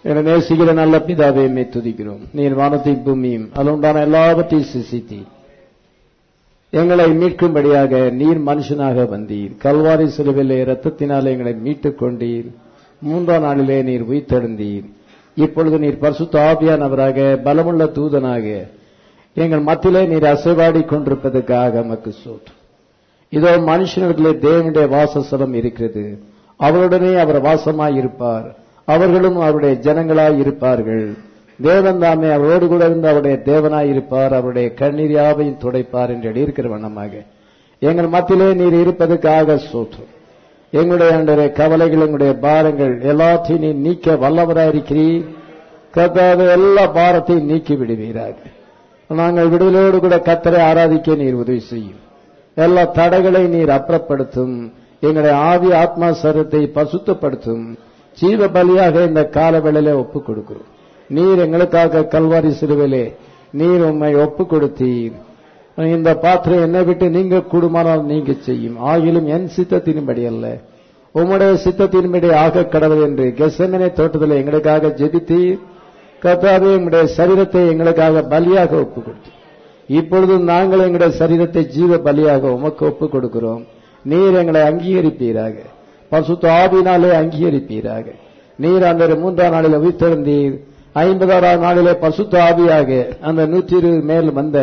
என நேசிக்கிற நல்ல பிதாவை மே துதிக்கிறோம் நீர் வானத்தையும் பூமியும் அதில் உண்டான எல்லாவற்றையும் சிசித்தீர் எங்களை மீட்கும்படியாக நீர் மனுஷனாக வந்தீர் கல்வாரி சிலுவிலே ரத்தத்தினால் எங்களை மீட்டுக் கொண்டீர் மூன்றாம் நாளிலே நீர் உயிர்த்தெழுந்தீர் இப்பொழுது நீர் பரிசுத்த ஆவியானவராக பலமுள்ள தூதனாக எங்கள் மத்தியிலே நீர் அசைவாடி கொண்டிருப்பதற்காக நமக்கு சோற்று இதோ மனுஷனிடத்திலே தேவனுடைய வாசஸ்தலம் இருக்கிறது அவருடனே அவர் வாசமாய் இருப்பார் அவர்களும் அவருடைய ஜனங்களாய் இருப்பார்கள் தேவன் தாமே அவரோடு கூட இருந்து அவருடைய தேவனாய் இருப்பார் அவருடைய கண்ணீர் யாவையும் துடைப்பார் என்று எழுதியிருக்கிற வண்ணமாக எங்கள் மத்தியிலே நீர் இருப்பதற்காக சோற்று எங்களுடைய அன்றைய கவலைகள் எங்களுடைய பாரங்கள் எல்லாத்தையும் நீர் நீக்க வல்லவராயிருக்கிறீர் கத்தாத எல்லா பாரத்தையும் நீக்கி விடுவீராக நாங்கள் விடுதலோடு கூட கத்தரை ஆராதிக்க நீர் உதவி செய்யும் எல்லா தடைகளை நீர் அப்புறப்படுத்தும் எங்களுடைய ஆவி ஆத்மா சரத்தை பசுத்தப்படுத்தும் ஜீவ பலியாக இந்த காலவேளையில ஒப்புக் கொடுக்கிறோம் நீர் எங்களுக்காக கல்வாரி சிறுவிலே நீர் உண்மை ஒப்புக் கொடுத்தீர் இந்த பாத்திரம் என்னை விட்டு நீங்க கூடுமானால் நீங்க செய்யும் ஆகிலும் என் சித்தத்தின்படி அல்ல உம்முடைய சித்தத்தின்படி ஆக கடவுள் என்று கெசமனை தோட்டத்தில் எங்களுக்காக ஜெபித்தீர் கத்தாவே எங்களுடைய சரீரத்தை எங்களுக்காக பலியாக ஒப்புக் கொடுத்தீர் இப்பொழுது நாங்கள் எங்களுடைய சரீரத்தை ஜீவ பலியாக உமக்கு ஒப்புக் கொடுக்கிறோம் நீர் எங்களை அங்கீகரிப்பீராக பசுத்த ஆவினாலே அங்கீகரிப்பீராக நீர் அந்த மூன்றாம் நாளில் உயிர்த்தெழுந்தீர் ஐம்பதாறாம் நாளிலே பசுத்த ஆவியாக அந்த நூற்றி இருபது மேல் வந்த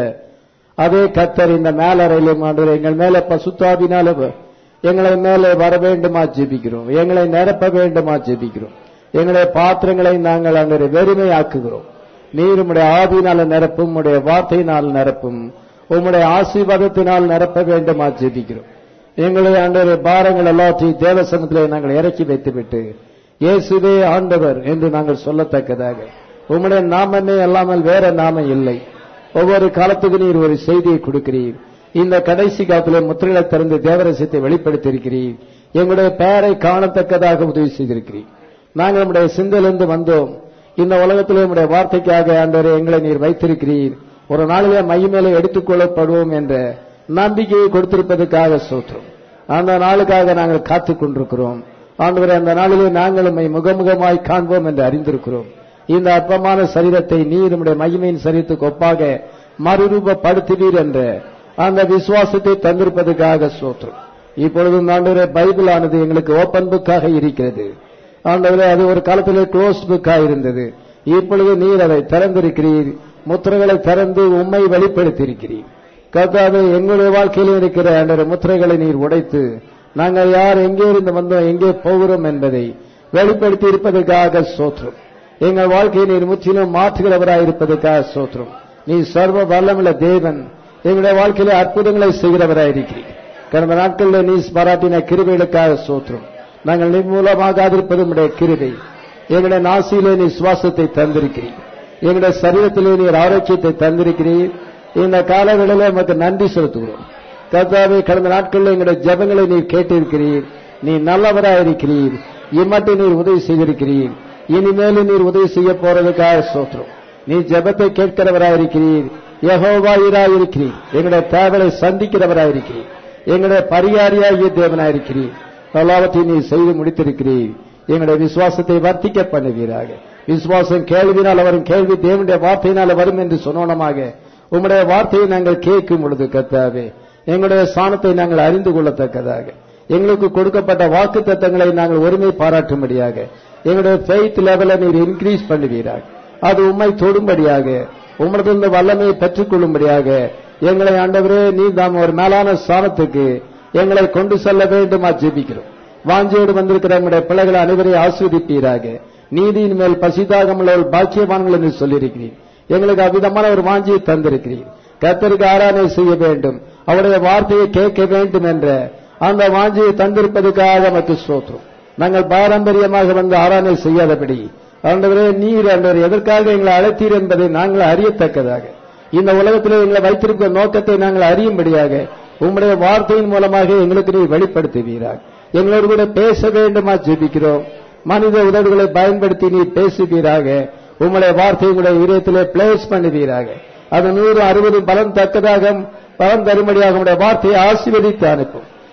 அதே கத்தர் இந்த மேலறையிலும் ஆண்டு எங்கள் மேல பசுத்தாவினால எங்களை மேலே வர வேண்டுமா ஜெபிக்கிறோம் எங்களை நிரப்ப வேண்டுமா ஜெபிக்கிறோம் எங்களுடைய பாத்திரங்களை நாங்கள் அங்கே வெறுமையாக்குகிறோம் நீர் உம்முடைய ஆவியினால நிரப்பும் உம்முடைய வார்த்தையினால் நிரப்பும் உம்முடைய ஆசீர்வாதத்தினால் நிரப்ப வேண்டுமா ஜெபிக்கிறோம் எங்களுடைய ஆண்டவர் பாரங்கள் எல்லாத்தையும் தேவசனத்திலே நாங்கள் இறக்கி வைத்துவிட்டு இயேசுவே ஆண்டவர் என்று நாங்கள் சொல்லத்தக்கதாக உம்முடைய நாமமே அல்லாமல் வேற நாமம் இல்லை ஒவ்வொரு காலத்துக்கு நீர் ஒரு செய்தியை கொடுக்கிறீர் இந்த கடைசி காலத்தில் முத்திரைகளை திறந்து தேவரசத்தை வெளிப்படுத்தியிருக்கிறீர் எங்களுடைய பெயரை காணத்தக்கதாக உதவி செய்திருக்கிறீர் நாங்கள் நம்முடைய சிந்தையிலிருந்து வந்தோம் இந்த உலகத்திலே நம்முடைய வார்த்தைக்காக ஆண்டவரை எங்களை நீர் வைத்திருக்கிறீர் ஒரு நாளிலே மையமேலே எடுத்துக் கொள்ளப்படுவோம் என்ற நம்பிக்கையை கொடுத்திருப்பதற்காக சோற்றம் அந்த நாளுக்காக நாங்கள் காத்துக் கொண்டிருக்கிறோம் ஆண்டவரை அந்த நாளிலே நாங்கள் உண்மை முகமுகமாய் காண்போம் என்று அறிந்திருக்கிறோம் இந்த அற்பமான சரீரத்தை நீர் நம்முடைய மகிமையின் சரீரத்துக்கு ஒப்பாக மறுரூபப்படுத்துவீர் என்ற அந்த விசுவாசத்தை தந்திருப்பதற்காக சோற்றம் இப்பொழுதும் ஆண்டவரே பைபிள் ஆனது எங்களுக்கு ஓபன் புக்காக இருக்கிறது ஆண்டவரே அது ஒரு காலத்திலே க்ளோஸ் புக்காக இருந்தது இப்பொழுது நீர் அதை திறந்திருக்கிறீர் முத்திரைகளை திறந்து உண்மை வெளிப்படுத்தியிருக்கிறீர் கத்தாது எங்களுடைய வாழ்க்கையில் இருக்கிற அந்த முத்திரைகளை நீர் உடைத்து நாங்கள் யார் எங்கே இருந்து வந்தோம் எங்கே போகிறோம் என்பதை வெளிப்படுத்தி இருப்பதற்காக சோற்றம் எங்கள் வாழ்க்கையை நீர் முற்றிலும் மாற்றுகிறவராய் இருப்பதற்காக சோற்றம் நீ சர்வ வல்லமுள்ள தேவன் எங்களுடைய வாழ்க்கையில அற்புதங்களை செய்கிறவராய் இருக்கிறீர் கடந்த நாட்களில் நீ பாராட்டின கிருபைகளுக்காக சோற்றம் நாங்கள் நிர்மூலமாகாதிருப்பது உடைய கிருபை எங்களுடைய நாசியிலே நீ சுவாசத்தை தந்திருக்கிறீர் எங்களுடைய சரீரத்திலே நீர் ஆரோக்கியத்தை தந்திருக்கிறீர் இந்த காலங்களிலே நமக்கு நன்றி செலுத்துகிறோம் கர்த்தாவே கடந்த நாட்களில் எங்களுடைய ஜபங்களை நீர் கேட்டிருக்கிறீர் நீ நல்லவராயிருக்கிறீர் இம்மட்டும் நீர் உதவி செய்திருக்கிறீர் இனிமேலும் நீர் உதவி செய்ய போறதுக்காக சோத்திரம் நீ ஜபத்தை கேட்கிறவராயிருக்கிறீர் யகோவாயிராயிருக்கிறீர் எங்களுடைய தேவலை சந்திக்கிறவராயிருக்கிறீர் எங்களுடைய பரிகாரியாகிய தேவனாயிருக்கிறீர் எல்லாவற்றையும் நீ செய்து முடித்திருக்கிறீர் எங்களுடைய விசுவாசத்தை வர்த்திக்க பண்ணுவீராக விசுவாசம் கேள்வினால் வரும் கேள்வி தேவனுடைய வார்த்தையினால் வரும் என்று சொன்னோனமாக உம்முடைய வார்த்தையை நாங்கள் கேட்கும் பொழுது கத்தாவே எங்களுடைய சாணத்தை நாங்கள் அறிந்து கொள்ளத்தக்கதாக எங்களுக்கு கொடுக்கப்பட்ட வாக்கு தத்தங்களை நாங்கள் ஒருமை பாராட்டும்படியாக எங்களுடைய ஃபெய்த் லெவலை நீர் இன்க்ரீஸ் பண்ணுவீராக அது உண்மை தொடும்படியாக உம்மிடத்திலிருந்து வல்லமையை பெற்றுக் கொள்ளும்படியாக எங்களை ஆண்டவரே நீர் நாம் ஒரு மேலான ஸ்தானத்துக்கு எங்களை கொண்டு செல்ல வேண்டுமா ஜெபிக்கிறோம் வாஞ்சியோடு வந்திருக்கிற நம்முடைய பிள்ளைகளை அனைவரையும் ஆஸ்வதிப்பீராக நீதியின் மேல் பசிதாகமுள்ள ஒரு பாக்கியவான்கள் என்று சொல்லியிருக்கிறீர் எங்களுக்கு அவ்விதமான ஒரு வாஞ்சியை தந்திருக்கிறீர் கத்தருக்கு ஆராதனை செய்ய வேண்டும் அவருடைய வார்த்தையை கேட்க வேண்டும் என்ற அந்த வாஞ்சியை தந்திருப்பதற்காக நமக்கு சோற்றம் நாங்கள் பாரம்பரியமாக வந்து ஆராதனை செய்யாதபடி ஆண்டவரே நீர் ஆண்டவர் எதற்காக எங்களை அழைத்தீர் என்பதை நாங்கள் அறியத்தக்கதாக இந்த உலகத்தில் எங்களை வைத்திருக்கிற நோக்கத்தை நாங்கள் அறியும்படியாக உம்முடைய வார்த்தையின் மூலமாக எங்களுக்கு நீ வெளிப்படுத்துவீராக எங்களோடு கூட பேச வேண்டுமா ஜெபிக்கிறோம் மனித உதவிகளை பயன்படுத்தி நீ பேசுவீராக உம்முடைய வார்த்தையை உங்களுடைய இதயத்திலே பிளேஸ் பண்ணுவீராக அது நூறு அறுபது பலன் தக்கதாக பலன் தரும்படியாக உடைய வார்த்தையை ஆசீர்வதித்து அனுப்பும்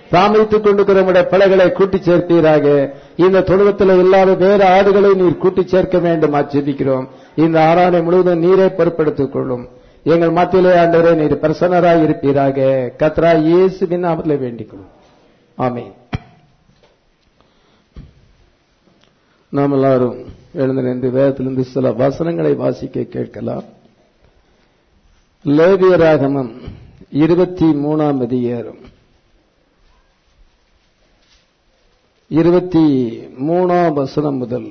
தாமித்துக் கொண்டிருக்கிற உடைய பிள்ளைகளை கூட்டி சேர்ப்பீராக இந்த தொழுவத்தில் இல்லாத வேறு ஆடுகளை நீர் கூட்டி சேர்க்க வேண்டும் ஆச்சரிக்கிறோம் இந்த ஆராதனை முழுவதும் நீரை பொறுப்படுத்திக் கொள்ளும் எங்கள் மத்தியிலே ஆண்டவரே நீர் பிரசன்னராய் இருப்பீராக கத்ரா இயேசுவின் நாமத்திலே வேண்டிக் கொள்ளும் ஆமென் நாம் எல்லாரும் எழுந்து நின்று வேதத்திலிருந்து சில வசனங்களை வாசிக்க கேட்கலாம் லேவியராகமம் இருபத்தி மூணாம் அதிகாரம் இருபத்தி மூணாம் வசனம் முதல்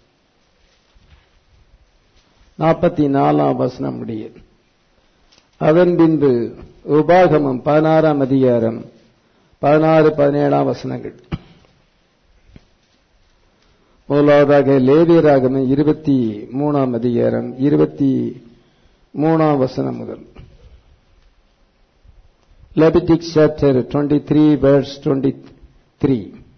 நாற்பத்தி நாலாம் வசனம் முடிய அதன் பின்பு உபாகமம் பதினாறாம் அதிகாரம் பதினாறு பதினேழாம் வசனங்கள் முதலாவதாக லேவியராகமம் இருபத்தி மூணாம் அதிகாரம் இருபத்தி மூணாம் வசனம் முதல் Leviticus chapter twenty three verse twenty three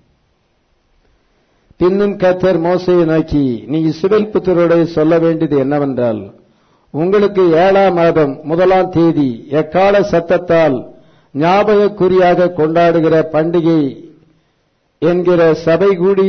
பின்னும் கத்தர் மோசையை நோக்கி நீ இஸ்ரேல் புத்தரோட சொல்ல வேண்டியது என்னவென்றால் உங்களுக்கு ஏழாம் மாதம் முதலாம் தேதி எக்கால சத்தத்தால் ஞாபகக்குறியாக கொண்டாடுகிற பண்டிகை என்கிற சபை கூடி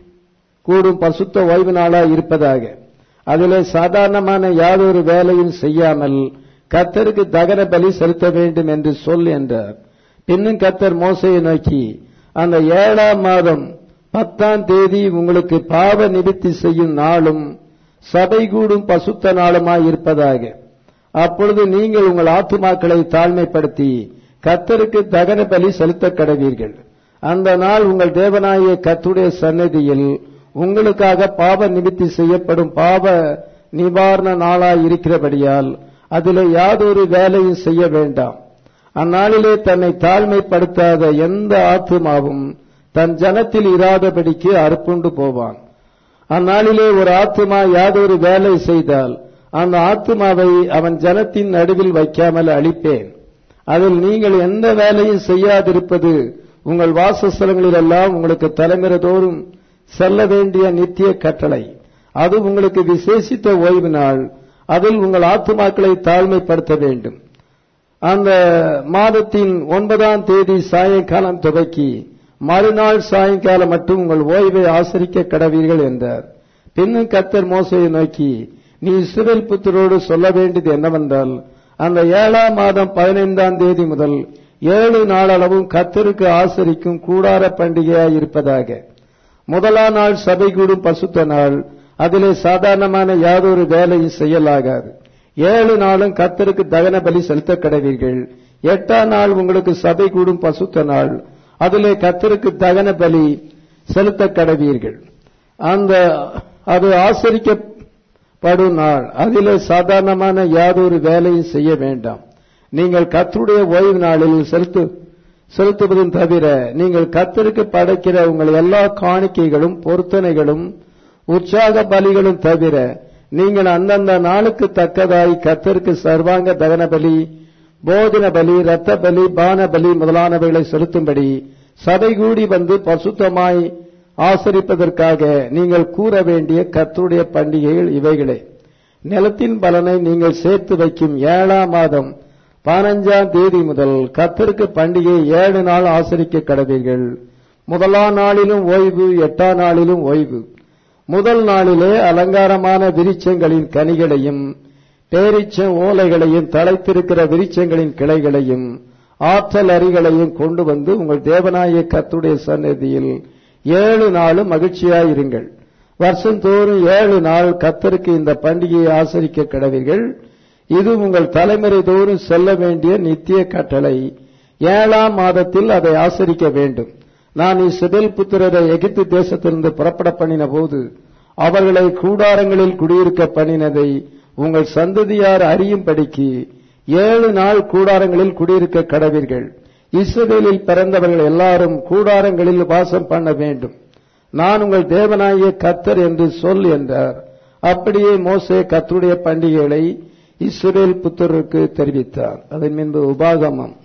கூடும் பசுத்த ஓய்வு நாளாய் இருப்பதாக அதிலே சாதாரணமான யாதொரு வேலையும் செய்யாமல் கத்தருக்கு தகன பலி செலுத்த வேண்டும் என்று சொல் என்றார் பின்னும் கத்தர் மோசையை நோக்கி அந்த ஏழாம் மாதம் பத்தாம் தேதி உங்களுக்கு பாவ நிவர்த்தி செய்யும் நாளும் சபை கூடும் பசுத்த நாளுமாய் இருப்பதாக அப்பொழுது நீங்கள் உங்கள் ஆத்துமாக்களை தாழ்மைப்படுத்தி கத்தருக்கு தகன பலி செலுத்த கடவீர்கள் அந்த நாள் உங்கள் தேவனாய கத்துடைய சன்னதியில் உங்களுக்காக பாவ நிவர்த்தி செய்யப்படும் பாவ நிவாரண நாளாய் இருக்கிறபடியால் அதில் யாதொரு வேலையும் செய்ய வேண்டாம் அந்நாளிலே தன்னை தாழ்மைப்படுத்தாத எந்த ஆத்துமாவும் தன் ஜனத்தில் இராதபடிக்கு அறுப்புண்டு போவான் அந்நாளிலே ஒரு ஆத்துமா யாதொரு வேலை செய்தால் அந்த ஆத்துமாவை அவன் ஜனத்தின் நடுவில் வைக்காமல் அழிப்பேன் அதில் நீங்கள் எந்த வேலையும் செய்யாதிருப்பது உங்கள் வாசஸ்தலங்களிலெல்லாம் உங்களுக்கு தலைமுறைதோறும் செல்ல வேண்டிய நித்திய கட்டளை அது உங்களுக்கு விசேஷித்த ஓய்வு நாள் அதில் உங்கள் ஆத்துமாக்களை தாழ்மைப்படுத்த வேண்டும் அந்த மாதத்தின் ஒன்பதாம் தேதி சாயங்காலம் துவக்கி மறுநாள் சாயங்காலம் மட்டும் உங்கள் ஓய்வை ஆசரிக்க கடவீர்கள் என்றார் பின்னும் கத்தர் மோசையை நோக்கி நீ இஸ்ரேல் புத்தரோடு சொல்ல வேண்டியது என்னவென்றால் அந்த ஏழாம் மாதம் பதினைந்தாம் தேதி முதல் ஏழு நாளளவும் கத்தருக்கு ஆசரிக்கும் கூடார பண்டிகையாய் இருப்பதாக முதலாம் நாள் சபை கூடும் பசுத்த நாள் அதிலே சாதாரணமான யாதொரு வேலையும் செய்யலாகாது ஏழு நாளும் கத்தருக்கு தகன பலி செலுத்த கடவீர்கள் எட்டாம் நாள் உங்களுக்கு சபை கூடும் பசுத்த நாள் அதிலே கத்தருக்கு தகன பலி செலுத்த கடவீர்கள் அந்த அது ஆசரிக்கப்படும் நாள் அதிலே சாதாரணமான யாதொரு வேலையும் செய்ய வேண்டாம் நீங்கள் கத்தருடைய ஓய்வு நாளில் செலுத்து செலுத்துவதும் தவிர நீங்கள் கத்தருக்கு படைக்கிற உங்கள் எல்லா காணிக்கைகளும் பொருத்தனைகளும் உற்சாக பலிகளும் தவிர நீங்கள் அந்தந்த நாளுக்கு தக்கதாய் கத்தருக்கு சர்வாங்க தகன பலி போதன பலி இரத்த பலி பான பலி முதலானவைகளை செலுத்தும்படி சபை கூடி வந்து பசுத்தமாய் ஆசரிப்பதற்காக நீங்கள் கூற வேண்டிய கத்தருடைய பண்டிகைகள் இவைகளே நிலத்தின் பலனை நீங்கள் சேர்த்து வைக்கும் ஏழாம் மாதம் பதினஞ்சாம் தேதி முதல் கத்தருக்கு பண்டிகை ஏழு நாள் ஆசரிக்க கடவீர்கள் முதலாம் நாளிலும் ஓய்வு எட்டாம் நாளிலும் ஓய்வு முதல் நாளிலே அலங்காரமான விரிச்சங்களின் கனிகளையும் பேரிச்ச ஓலைகளையும் தலைத்திருக்கிற விரிச்சங்களின் கிளைகளையும் ஆற்றல் அரிகளையும் கொண்டு வந்து உங்கள் தேவனாய கத்துடைய சன்னதியில் ஏழு நாளும் மகிழ்ச்சியாயிருங்கள் வருஷந்தோறும் ஏழு நாள் கத்தருக்கு இந்த பண்டிகையை ஆசரிக்க கடவீர்கள் இது உங்கள் தலைமுறை தோறும் செல்ல வேண்டிய நித்திய கட்டளை ஏழாம் மாதத்தில் அதை ஆசரிக்க வேண்டும் நான் இஸ்ரேல் புத்திரரை எகிப்து தேசத்திலிருந்து புறப்பட பண்ணின போது அவர்களை கூடாரங்களில் குடியிருக்க பண்ணினதை உங்கள் சந்ததியார் அறியும்படிக்கு ஏழு நாள் கூடாரங்களில் குடியிருக்க கடவீர்கள் இஸ்ரேலில் பிறந்தவர்கள் எல்லாரும் கூடாரங்களில் வாசம் பண்ண வேண்டும் நான் உங்கள் தேவனாகிய கத்தர் என்று சொல் என்றார் அப்படியே மோசே கத்துடைய பண்டிகைகளை இஸ்ரேல் புத்தருக்கு தெரிவித்தார் அதன் முன்பு உபாகமம்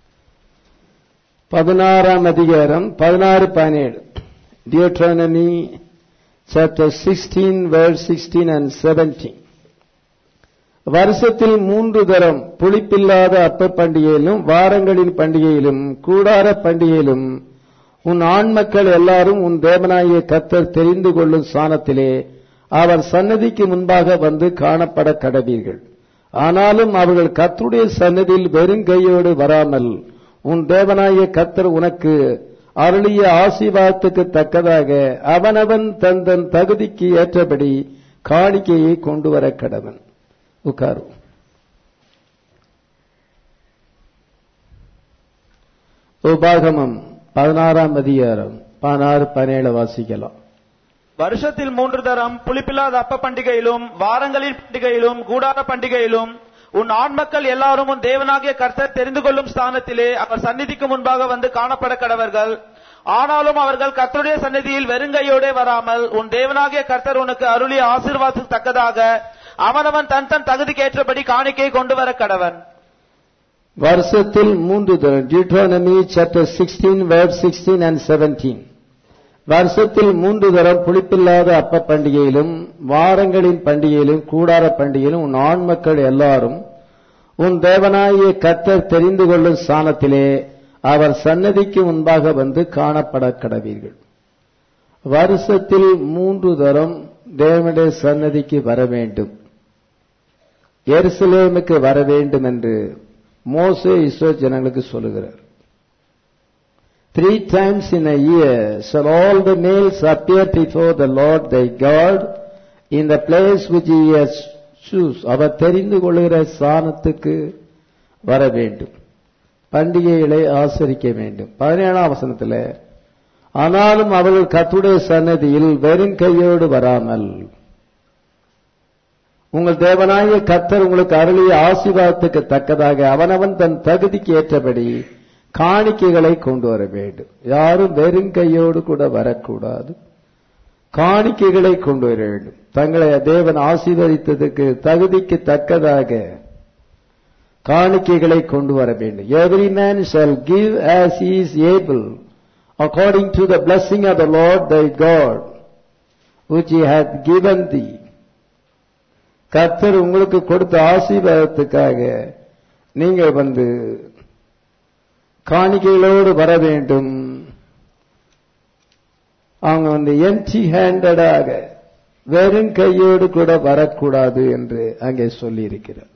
பதினாறாம் அதிகாரம் பதினாறு பதினேழு Deuteronomy chapter 16 verse 16 and 17 வருஷத்தில் மூன்று தரம் புளிப்பில்லாத அப்ப பண்டிகையிலும் வாரங்களின் பண்டிகையிலும் கூடார பண்டிகையிலும் உன் ஆண் மக்கள் எல்லாரும் உன் தேவனாகிய கத்தர் தெரிந்து கொள்ளும் ஸ்தானத்திலே அவர் சன்னதிக்கு முன்பாக வந்து காணப்பட கடவீர்கள் ஆனாலும் அவர்கள் கத்தருடைய சன்னதியில் வெறும் கையோடு வராமல் உன் தேவனாகிய கத்தர் உனக்கு அருளிய ஆசீர்வாதத்துக்கு தக்கதாக அவனவன் தன் தன் தகுதிக்கு ஏற்றபடி காணிக்கையை கொண்டு வர கடவன் உட்காரும் உபாகமம் பதினாறாம் அதிகாரம் பதினாறு பதினேழு வாசிக்கலாம் வருஷத்தில் மூன்று தரம் புளிப்பில்லாத அப்ப பண்டிகையிலும் வாரங்களின் பண்டிகையிலும் கூடார பண்டிகையிலும் உன் ஆண்மக்கள் எல்லாரும் உன் தேவனாகிய கர்த்தர் தெரிந்து கொள்ளும் ஸ்தானத்திலே அவர் சந்நிதிக்கு முன்பாக வந்து காணப்பட கடவர்கள் ஆனாலும் அவர்கள் கர்த்தருடைய சந்நிதியில் வெறுங்கையோடே வராமல் உன் தேவனாகிய கர்த்தர் உனக்கு அருளிய ஆசீர்வாதத்துக்கு தக்கதாக அவனவன் தன் தன் தகுதிக்கேற்றபடி காணிக்கை கொண்டு வர கடவன் வருஷத்தில் மூன்று தரம் Deuteronomy chapter sixteen verse sixteen and seventeen வருஷத்தில் மூன்று தரம் புளிப்பில்லாத அப்ப பண்டிகையிலும் வாரங்களின் பண்டிகையிலும் கூடார பண்டிகையிலும் உன் ஆண் மக்கள் எல்லாரும் உன் தேவனாகிய கத்தர் தெரிந்து கொள்ளும் ஸ்தானத்திலே அவர் சன்னதிக்கு முன்பாக வந்து காணப்பட கடவீர்கள் வருஷத்தில் மூன்று தரம் தேவனுடைய சன்னதிக்கு வர வேண்டும் எருசலேமுக்கு வர வேண்டும் என்று மோசே இஸ்ரோ ஜனங்களுக்கு சொல்லுகிறார் Three times in a year shall all the males appear before the Lord thy God in the place which he has choose. அவர் தெரிந்து கொள்கிற ஸ்தானத்துக்கு வர வேண்டும் பண்டிகைகளை ஆசரிக்க வேண்டும் பதினேழாம் வசனத்தில் ஆனாலும் அவர்கள் கத்துடைய சன்னதியில் வெறும் கையோடு வராமல் உங்கள் தேவனாய கத்தர் உங்களுக்கு அருளிய ஆசீர்வாதத்துக்கு தக்கதாக அவனவன் தன் தகுதிக்கு ஏற்றபடி காணிக்கைகளை கொண்டு வர வேண்டும் யாரும் வெறும் கையோடு கூட வரக்கூடாது காணிக்கைகளை கொண்டு வர வேண்டும் தங்களை தேவன் ஆசீர்வதித்ததுக்கு தகுதிக்கு தக்கதாக காணிக்கைகளை கொண்டு வர வேண்டும் every man shall give as is able according to the blessing of the Lord thy God which he hath given thee கர்த்தர் உங்களுக்கு கொடுத்த ஆசீர்வாதத்துக்காக நீங்கள் வந்து காணிக்கைகளோடு வர வேண்டும் அவங்க வந்து எம்டி ஹேண்டடாக வெறும் கையோடு கூட வரக்கூடாது என்று அங்கே சொல்லி இருக்கிறார்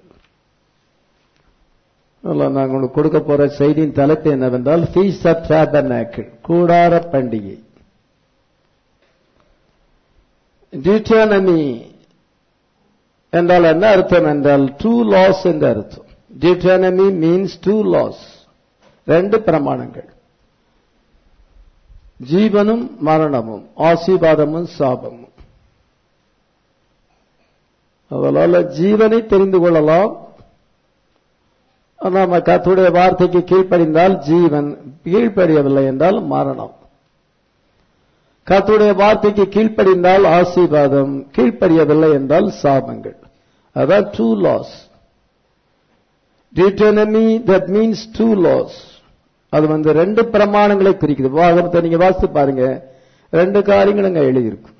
நாங்கள் உங்களுக்கு கொடுக்க போற செய்தியின் தலைப்பு என்னவென்றால் ஃபீஸ் ஆஃப் டேபர்னாக்கிள் கூடார பண்டிகை டியூட்டானமி என்றால் என்ன அர்த்தம் என்றால் டூ லாஸ் என்று அர்த்தம் டியூட்டானமி மீன்ஸ் டூ லாஸ் ரெண்டு பிரமாணங்கள் ஜீவனும் மரணமும் ஆசீர்வாதமும் சாபமும் அதனால ஜீவனை தெரிந்து கொள்ளலாம் நம்ம கத்துடைய வார்த்தைக்கு கீழ்ப்படிந்தால் ஜீவன் கீழ்ப்படியவில்லை என்றால் மரணம் கத்துடைய வார்த்தைக்கு கீழ்ப்படிந்தால் ஆசீர்வாதம் கீழ்ப்படியவில்லை என்றால் சாபங்கள் அதான் two laws Deuteronomy that means two laws அது வந்து ரெண்டு பிரமாணங்களை குறிக்குது வாகனத்தை நீங்க வாசித்து பாருங்க ரெண்டு காரியங்கள் அங்க எழுதியிருக்கும்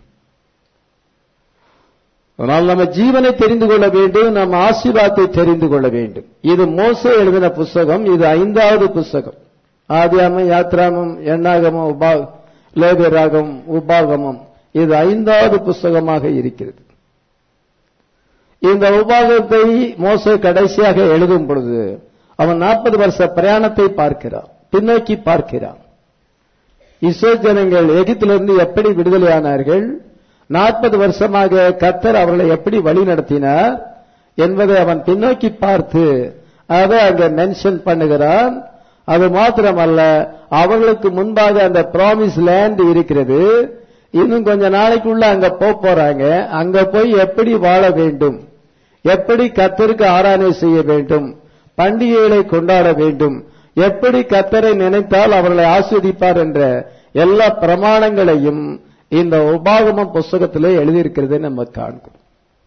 அதனால் நம்ம ஜீவனை தெரிந்து கொள்ள வேண்டும் நம்ம ஆசீர்வாதத்தை தெரிந்து கொள்ள வேண்டும் இது மோச எழுதின புஸ்தகம் இது ஐந்தாவது புஸ்தகம் ஆதியாமம் யாத்ராமம் எண்ணாகமம் உபா லேபராகம் உபாகமம் இது ஐந்தாவது புஸ்தகமாக இருக்கிறது இந்த உபாகத்தை மோச கடைசியாக எழுதும் பொழுது அவன் நாற்பது வருஷ பிரயாணத்தை பார்க்கிறான் பின்னோக்கி பார்க்கிறான் இஸ்ரோ ஜனங்கள் எகிப்திலிருந்து எப்படி விடுதலையானார்கள் நாற்பது வருஷமாக கத்தர் அவர்களை எப்படி வழி நடத்தினார் என்பதை அவன் பின்னோக்கி பார்த்து அதை அங்க மென்ஷன் பண்ணுகிறான் அது மாத்திரமல்ல அவர்களுக்கு முன்பாக அந்த ப்ராமிஸ் லேண்ட் இருக்கிறது இன்னும் கொஞ்ச நாளைக்குள்ள அங்க போக போறாங்க அங்க போய் எப்படி வாழ வேண்டும் எப்படி கத்தருக்கு ஆராதனை செய்ய வேண்டும் பண்டிகைகளை கொண்டாட வேண்டும் எப்படி கத்தரை நினைத்தால் அவர்களை ஆஸ்வதிப்பார் என்ற எல்லா பிரமாணங்களையும் இந்த உபாகம புஸ்தகத்திலே எழுதியிருக்கிறதை நம்ம காண்கிறோம்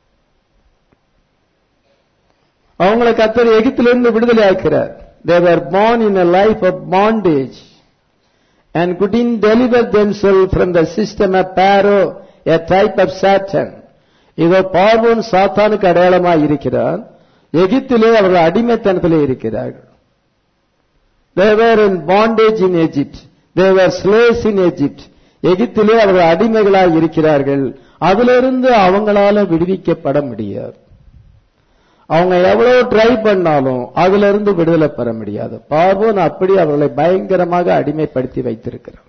அவங்களை கத்தர் எகிப்திலிருந்து விடுதலை ஆக்கிறார் they were born in a life of bondage and couldn't deliver themselves from the system of Pharaoh, a type of Satan. இதோ பார்வோன் சாத்தானுக்கு அடையாளமாய் இருக்கிறான் எகிப்திலே அவர்கள் அடிமைத்தனத்திலே இருக்கிறார்கள் they were in bondage in egypt they were slaves in egypt எகிப்திலே அவர்கள் அடிமைகளாய் இருக்கிறார்கள் அதிலிருந்து அவங்களால விடுவிக்கப்பட முடியாது அவங்க எவ்வளவு ட்ரை பண்ணாலும் அதுல இருந்து விடுதலை பெற முடியாது பார்வோன் அப்படி அவர்களை பயங்கரமாக அடிமைப்படுத்தி வைத்திருக்கிறார்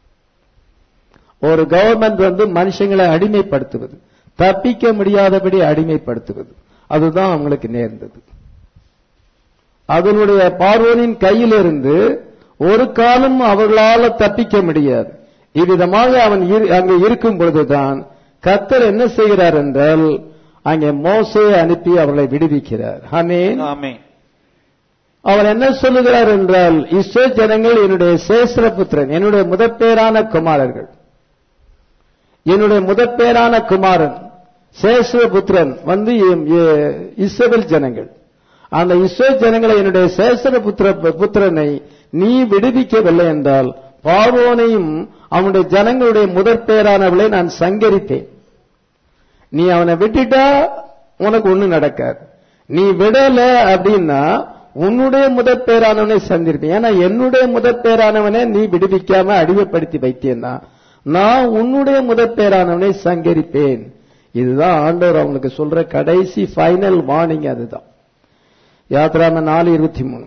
ஒரு கவர்மெண்ட் வந்து மனுஷங்களை அடிமைப்படுத்துவது தப்பிக்க முடியாதபடி அடிமைப்படுத்துவது அதுதான் அவங்களுக்கு நேர்ந்தது அதனுடைய பார்வோனின் கையிலிருந்து ஒரு காலம் அவர்களால தப்பிக்க முடியாது இவ்விதமாக அவன் இரு- அங்கே இருக்கும் பொழுதுதான் கத்தர் என்ன செய்கிறார் என்றால் அங்கே மோசையை அனுப்பி அவர்களை விடுவிக்கிறார் ஆமென் ஆமென் அவர் என்ன சொல்லுகிறார் என்றால் இஸ்ரோ ஜனங்கள் என்னுடைய சேஸ்திரபுத்திரன் என்னுடைய முதற்பேரான குமாரர்கள் என்னுடைய முதற்பேரான குமாரன் சேஸ்திரபுத்திரன் வந்து எம்- எ- இஸ்ரவேல் ஜனங்கள் அந்த இஸ்ரோ ஜனங்களை என்னுடைய சேஸ்திர புத்திர புத்திரனை நீ விடுவிக்கவில்லை என்றால் பார்வோனையும் அவனுடைய ஜனங்களுடைய முதற்பேரானவளை நான் சங்கரித்தேன் நீ அவனை விட்டுட்டா உனக்கு ஒண்ணு நடக்காது நீ விடல அப்படின்னா உன்னுடைய முதற் பேரானவனை சந்திருப்பேன் ஏன்னா என்னுடைய முதற் பேரானவனை நீ விடுவிக்காம அடிமைப்படுத்தி வைத்தேன்னா நான் உன்னுடைய முதற் பேரானவனை சங்கரிப்பேன் இதுதான் ஆண்டவர் அவங்களுக்கு சொல்ற கடைசி ஃபைனல் வார்னிங் அதுதான் யாத்ராம நாலு இருபத்தி மூணு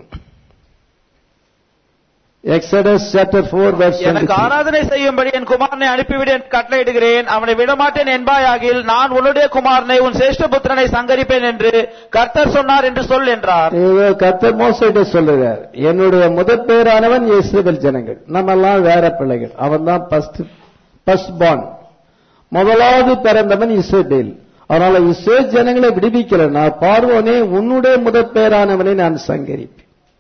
எக்ஸடஸ் சாப்டர் ஃபோர் எனக்கு ஆராதனை செய்யும்படி என் குமாரனை அனுப்பிவிடு என்று கட்டளையிடுகிறேன் அவனை விடமாட்டேன் என்பாயாகில் நான் உன்னுடைய குமாரனை உன் சேஷ்ட புத்திரனை சங்கரிப்பேன் என்று கர்த்தர் சொன்னார் என்று சொல் என்றார் இதோ கர்த்தர் மோசையிட்ட சொல்லுகிறார் என்னுடைய முதற் பேரானவன் இஸ்ரவேல் ஜனங்கள் நம்ம எல்லாம் வேற பிள்ளைகள் அவன் தான் ஃபர்ஸ்ட் ஃபர்ஸ்ட் பார்ன் முதலாவது பிறந்தவன் இஸ்ரேல் அதனால இஸ்ரேல் ஜனங்களை விடுவிக்கலன்னா பார்வோனே உன்னுடைய முதற் பேரானவனை நான் சங்கரிப்பேன்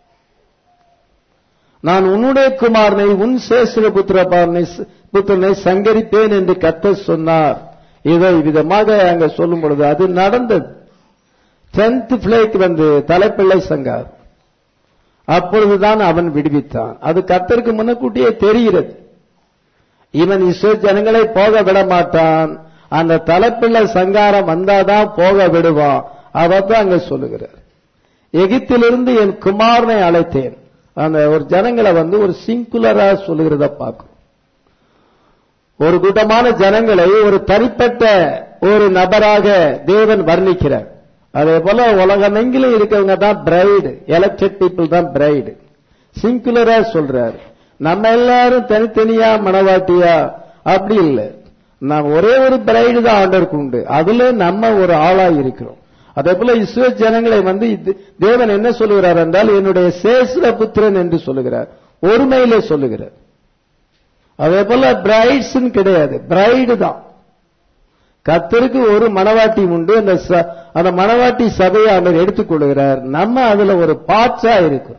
நான் உன்னுடைய குமாரனை உன் சேசுர புத்திர புத்திரனை சங்கரிப்பேன் என்று கர்த்தர் சொன்னார் இதை விதமாக அங்க சொல்லும் பொழுது அது நடந்தது டென்த் பிளேக் வந்து தலைப்பிள்ளை சங்கார் அப்பொழுதுதான் அவன் விடுவித்தான் அது கர்த்தருக்கு முன்னக்கூட்டியே தெரிகிறது இவன் இஸ்ரோ ஜனங்களை போக விட மாட்டான் அந்த தலைப்பிள்ளை சங்காரம் வந்தாதான் போக விடுவான் அதான் அங்க சொல்லுகிறார் எகிப்திலிருந்து என் குமாரனை அழைத்தேன் அந்த ஒரு ஜனங்களை வந்து ஒரு சிங்குலரா சொல்லுகிறத பார்க்கும் ஒரு கூட்டமான ஜனங்களை ஒரு தனிப்பட்ட ஒரு நபராக தேவன் வர்ணிக்கிறார் அதே போல உலகமெங்கிலும் இருக்கவங்க தான் பிரைடு எலக்டட் பீப்புள் தான் பிரைடு சிங்குலரா சொல்றாரு நம்ம எல்லாரும் தனித்தனியா மனவாட்டியா அப்படி இல்லை நாம் ஒரே ஒரு பிரைடு தான் ஆண்டருக்கு உண்டு அதுல நம்ம ஒரு ஆளா இருக்கிறோம் அதே போல இஸ்ரோ ஜனங்களை வந்து இது- தேவன் என்ன சொல்லுகிறார் என்றால் என்னுடைய சேசுர புத்திரன் என்று சொல்லுகிறார் ஒருமையிலே சொல்லுகிறார் அதே போல பிரைட்ஸ் கிடையாது பிரைடு தான் கத்தருக்கு ஒரு மணவாட்டி உண்டு அந்த ச- அந்த மணவாட்டி சபையை அவர் எடுத்துக்கொள்கிறார் நம்ம அதுல ஒரு பாட்சா இருக்கும்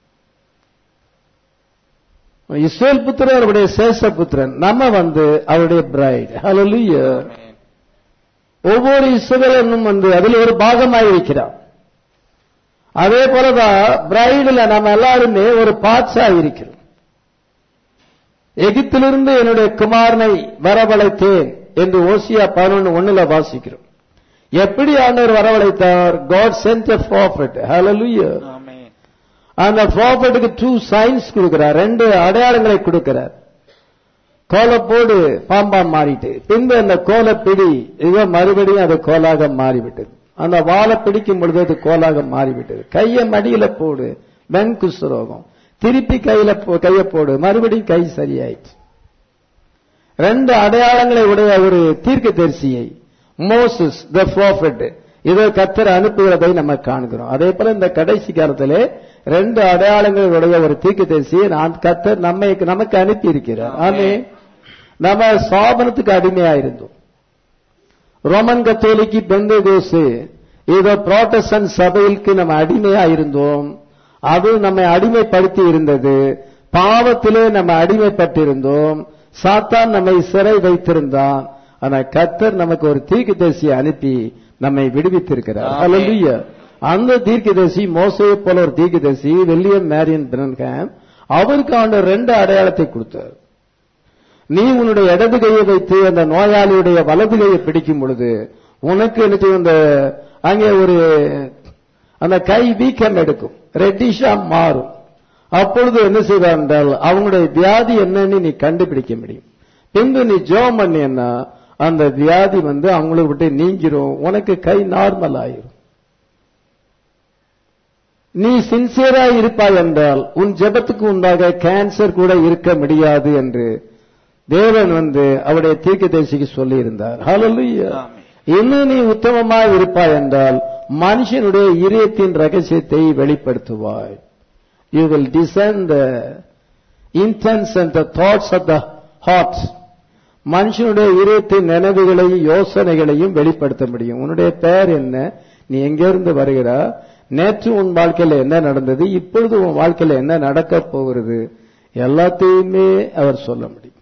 இஸ்ரேல் புத்திரன் அவருடைய சேஷ புத்திரன் நம்ம வந்து அவருடைய பிரைட் ஹalleluya ஒவ்வொரு இஸ்ரவேலனும் வந்து அதில் ஒரு பாகமாய் இருக்கிறான் அதே போலதான் பிரைடுல நம்ம எல்லாருமே ஒரு பாட்சா இருக்கிறோம் எகிப்திலிருந்து என்னுடைய குமாரனை வரவழைத்தேன் என்று ஓசியா பதினொன்று ஒண்ணுல வாசிக்கிறோம் எப்படி ஆண்டவர் வரவழைத்தார் God sent a prophet hallelujah amen அந்த ப்ராஃபட்டுக்கு டூ சைன்ஸ் கொடுக்கிறார் ரெண்டு அடையாளங்களை கொடுக்கிறார் கோலப்போடு பாம்பா மாறிட்டு பின்பு அந்த கோலப்பிடி இதோ மறுபடியும் அது கோலாக மாறிவிட்டது அந்த வாழை பிடிக்கும் பொழுது அது கோலாக மாறிவிட்டது கையை மடியில போடு வெண் குஷ்டரோகம் திருப்பி கையில போ- கையை போடு மறுபடியும் கை சரியாயிடுச்சு ரெண்டு அடையாளங்களை உடைய ஒரு தீர்க்கதரிசியை மோசஸ் த ப்ராஃபட் இதை கத்தர் அனுப்புகிறதை நம்ம காண்கிறோம் அதே போல இந்த கடைசி காலத்திலே ரெண்டு அடையாளங்களுடைய ஒரு தீர்க்கதரிசியை நான் கத்தர் நம்மை நமக்கு அனுப்பி இருக்கிறார் ஆமே நம்ம சாபனத்துக்கு அடிமையா இருந்தோம் ரோமன் கத்தோலிக்கு பெந்தகோசு இதோ புரோட்டஸ்டன்ட் சபைக்கு நம்ம அடிமையா இருந்தோம் அது நம்மை அடிமைப்படுத்தி இருந்தது பாவத்திலே நம்ம அடிமைப்பட்டிருந்தோம் சாத்தான் நம்மை சிறை வைத்திருந்தான் ஆனா கத்தர் நமக்கு ஒரு தீர்க்கதரிசியை அனுப்பி நம்மை விடுவித்திருக்கிறார் ஆமென். ஹalleluya அந்த தீர்க்கதரிசி மோசையை போல ஒரு தீர்க்கதரிசி வில்லியம் மேரியன் பிரன்ஹாம் அவருக்கு ஆண்டவர் ரெண்டு அடையாளத்தை கொடுத்தார் நீ உன்னுடைய இடது கையை வைத்து அந்த நோயாளியுடைய வலது கையை பிடிக்கும் பொழுது உனக்கு என்ன செய்யும்? அந்த அங்கே ஒரு அந்த கை வீக்கம் எடுக்கும் ரெட்டிஷா மாறும் அப்பொழுது என்ன செய்வார் என்றால் அவங்களுடைய வியாதி என்னன்னு நீ கண்டுபிடிக்க முடியும் பின்பு நீ ஜோம் பண்ணியன்னா அந்த வியாதி வந்து அவங்களை விட்டு நீங்கிரும் உனக்கு கை நார்மல் ஆயிரும் நீ சின்சியரா இருப்பாய் என்றால் உன் ஜெபத்துக்கு உண்டாக கேன்சர் கூட இருக்க முடியாது என்று தேவன் வந்து அவருடைய தீர்க்கதரிசிக்கு சொல்லி இருந்தார் ஹalleluya ஆமென். இன்னும் நீ உத்தமமாய் இருப்பாய் என்றால் மனுஷனுடைய இதயத்தின் ரகசியத்தை வெளிப்படுத்துவாய் you will design the intents and the thoughts of the heart மனுஷனுடைய இதயத்தின் நினைவுகளையும் யோசனைகளையும் வெளிப்படுத்த முடியும் உன்னுடைய பெயர் என்ன நீ எங்கிருந்து வருகிறா நேற்று உன் வாழ்க்கையில என்ன நடந்தது இப்பொழுது உன் வாழ்க்கையில என்ன நடக்க போகிறது எல்லாத்தையுமே அவர் சொல்ல முடியும்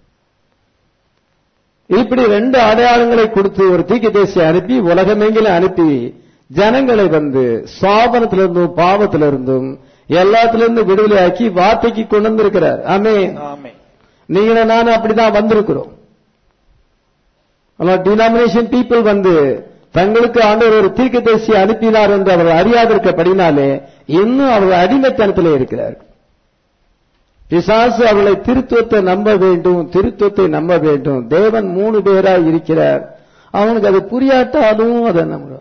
இப்படி ரெண்டு அடையாளங்களை கொடுத்து ஒரு தீர்க்கதரிசியை அனுப்பி உலகமெங்கிலும் அனுப்பி ஜனங்களை வந்து சாபனத்திலிருந்தும் பாவத்திலிருந்தும் எல்லாத்திலிருந்தும் விடுதலையாக்கி வார்த்தைக்கு கொண்டு வந்திருக்கிறார் ஆமே ஆமென் நீங்களும் நானும் அப்படிதான் வந்திருக்கிறோம் ஆனால் டினாமினேஷன் பீப்புள் வந்து தங்களுக்கு ஆண்டவர் ஒரு தீர்க்கதரிசி அனுப்பினார் என்று அவர்கள் அறியாதிருக்கப்படினாலே இன்னும் அவர்கள் அடிமைத்தனத்திலே இருக்கிறார்கள் பிசாசு அவர்களை திருத்துவத்தை நம்ப வேண்டும் திருத்துவத்தை நம்ப வேண்டும் தேவன் மூணு பேரா இருக்கிறார் அவனுக்கு அது புரியாட்டாலும் அதை நம்புறான்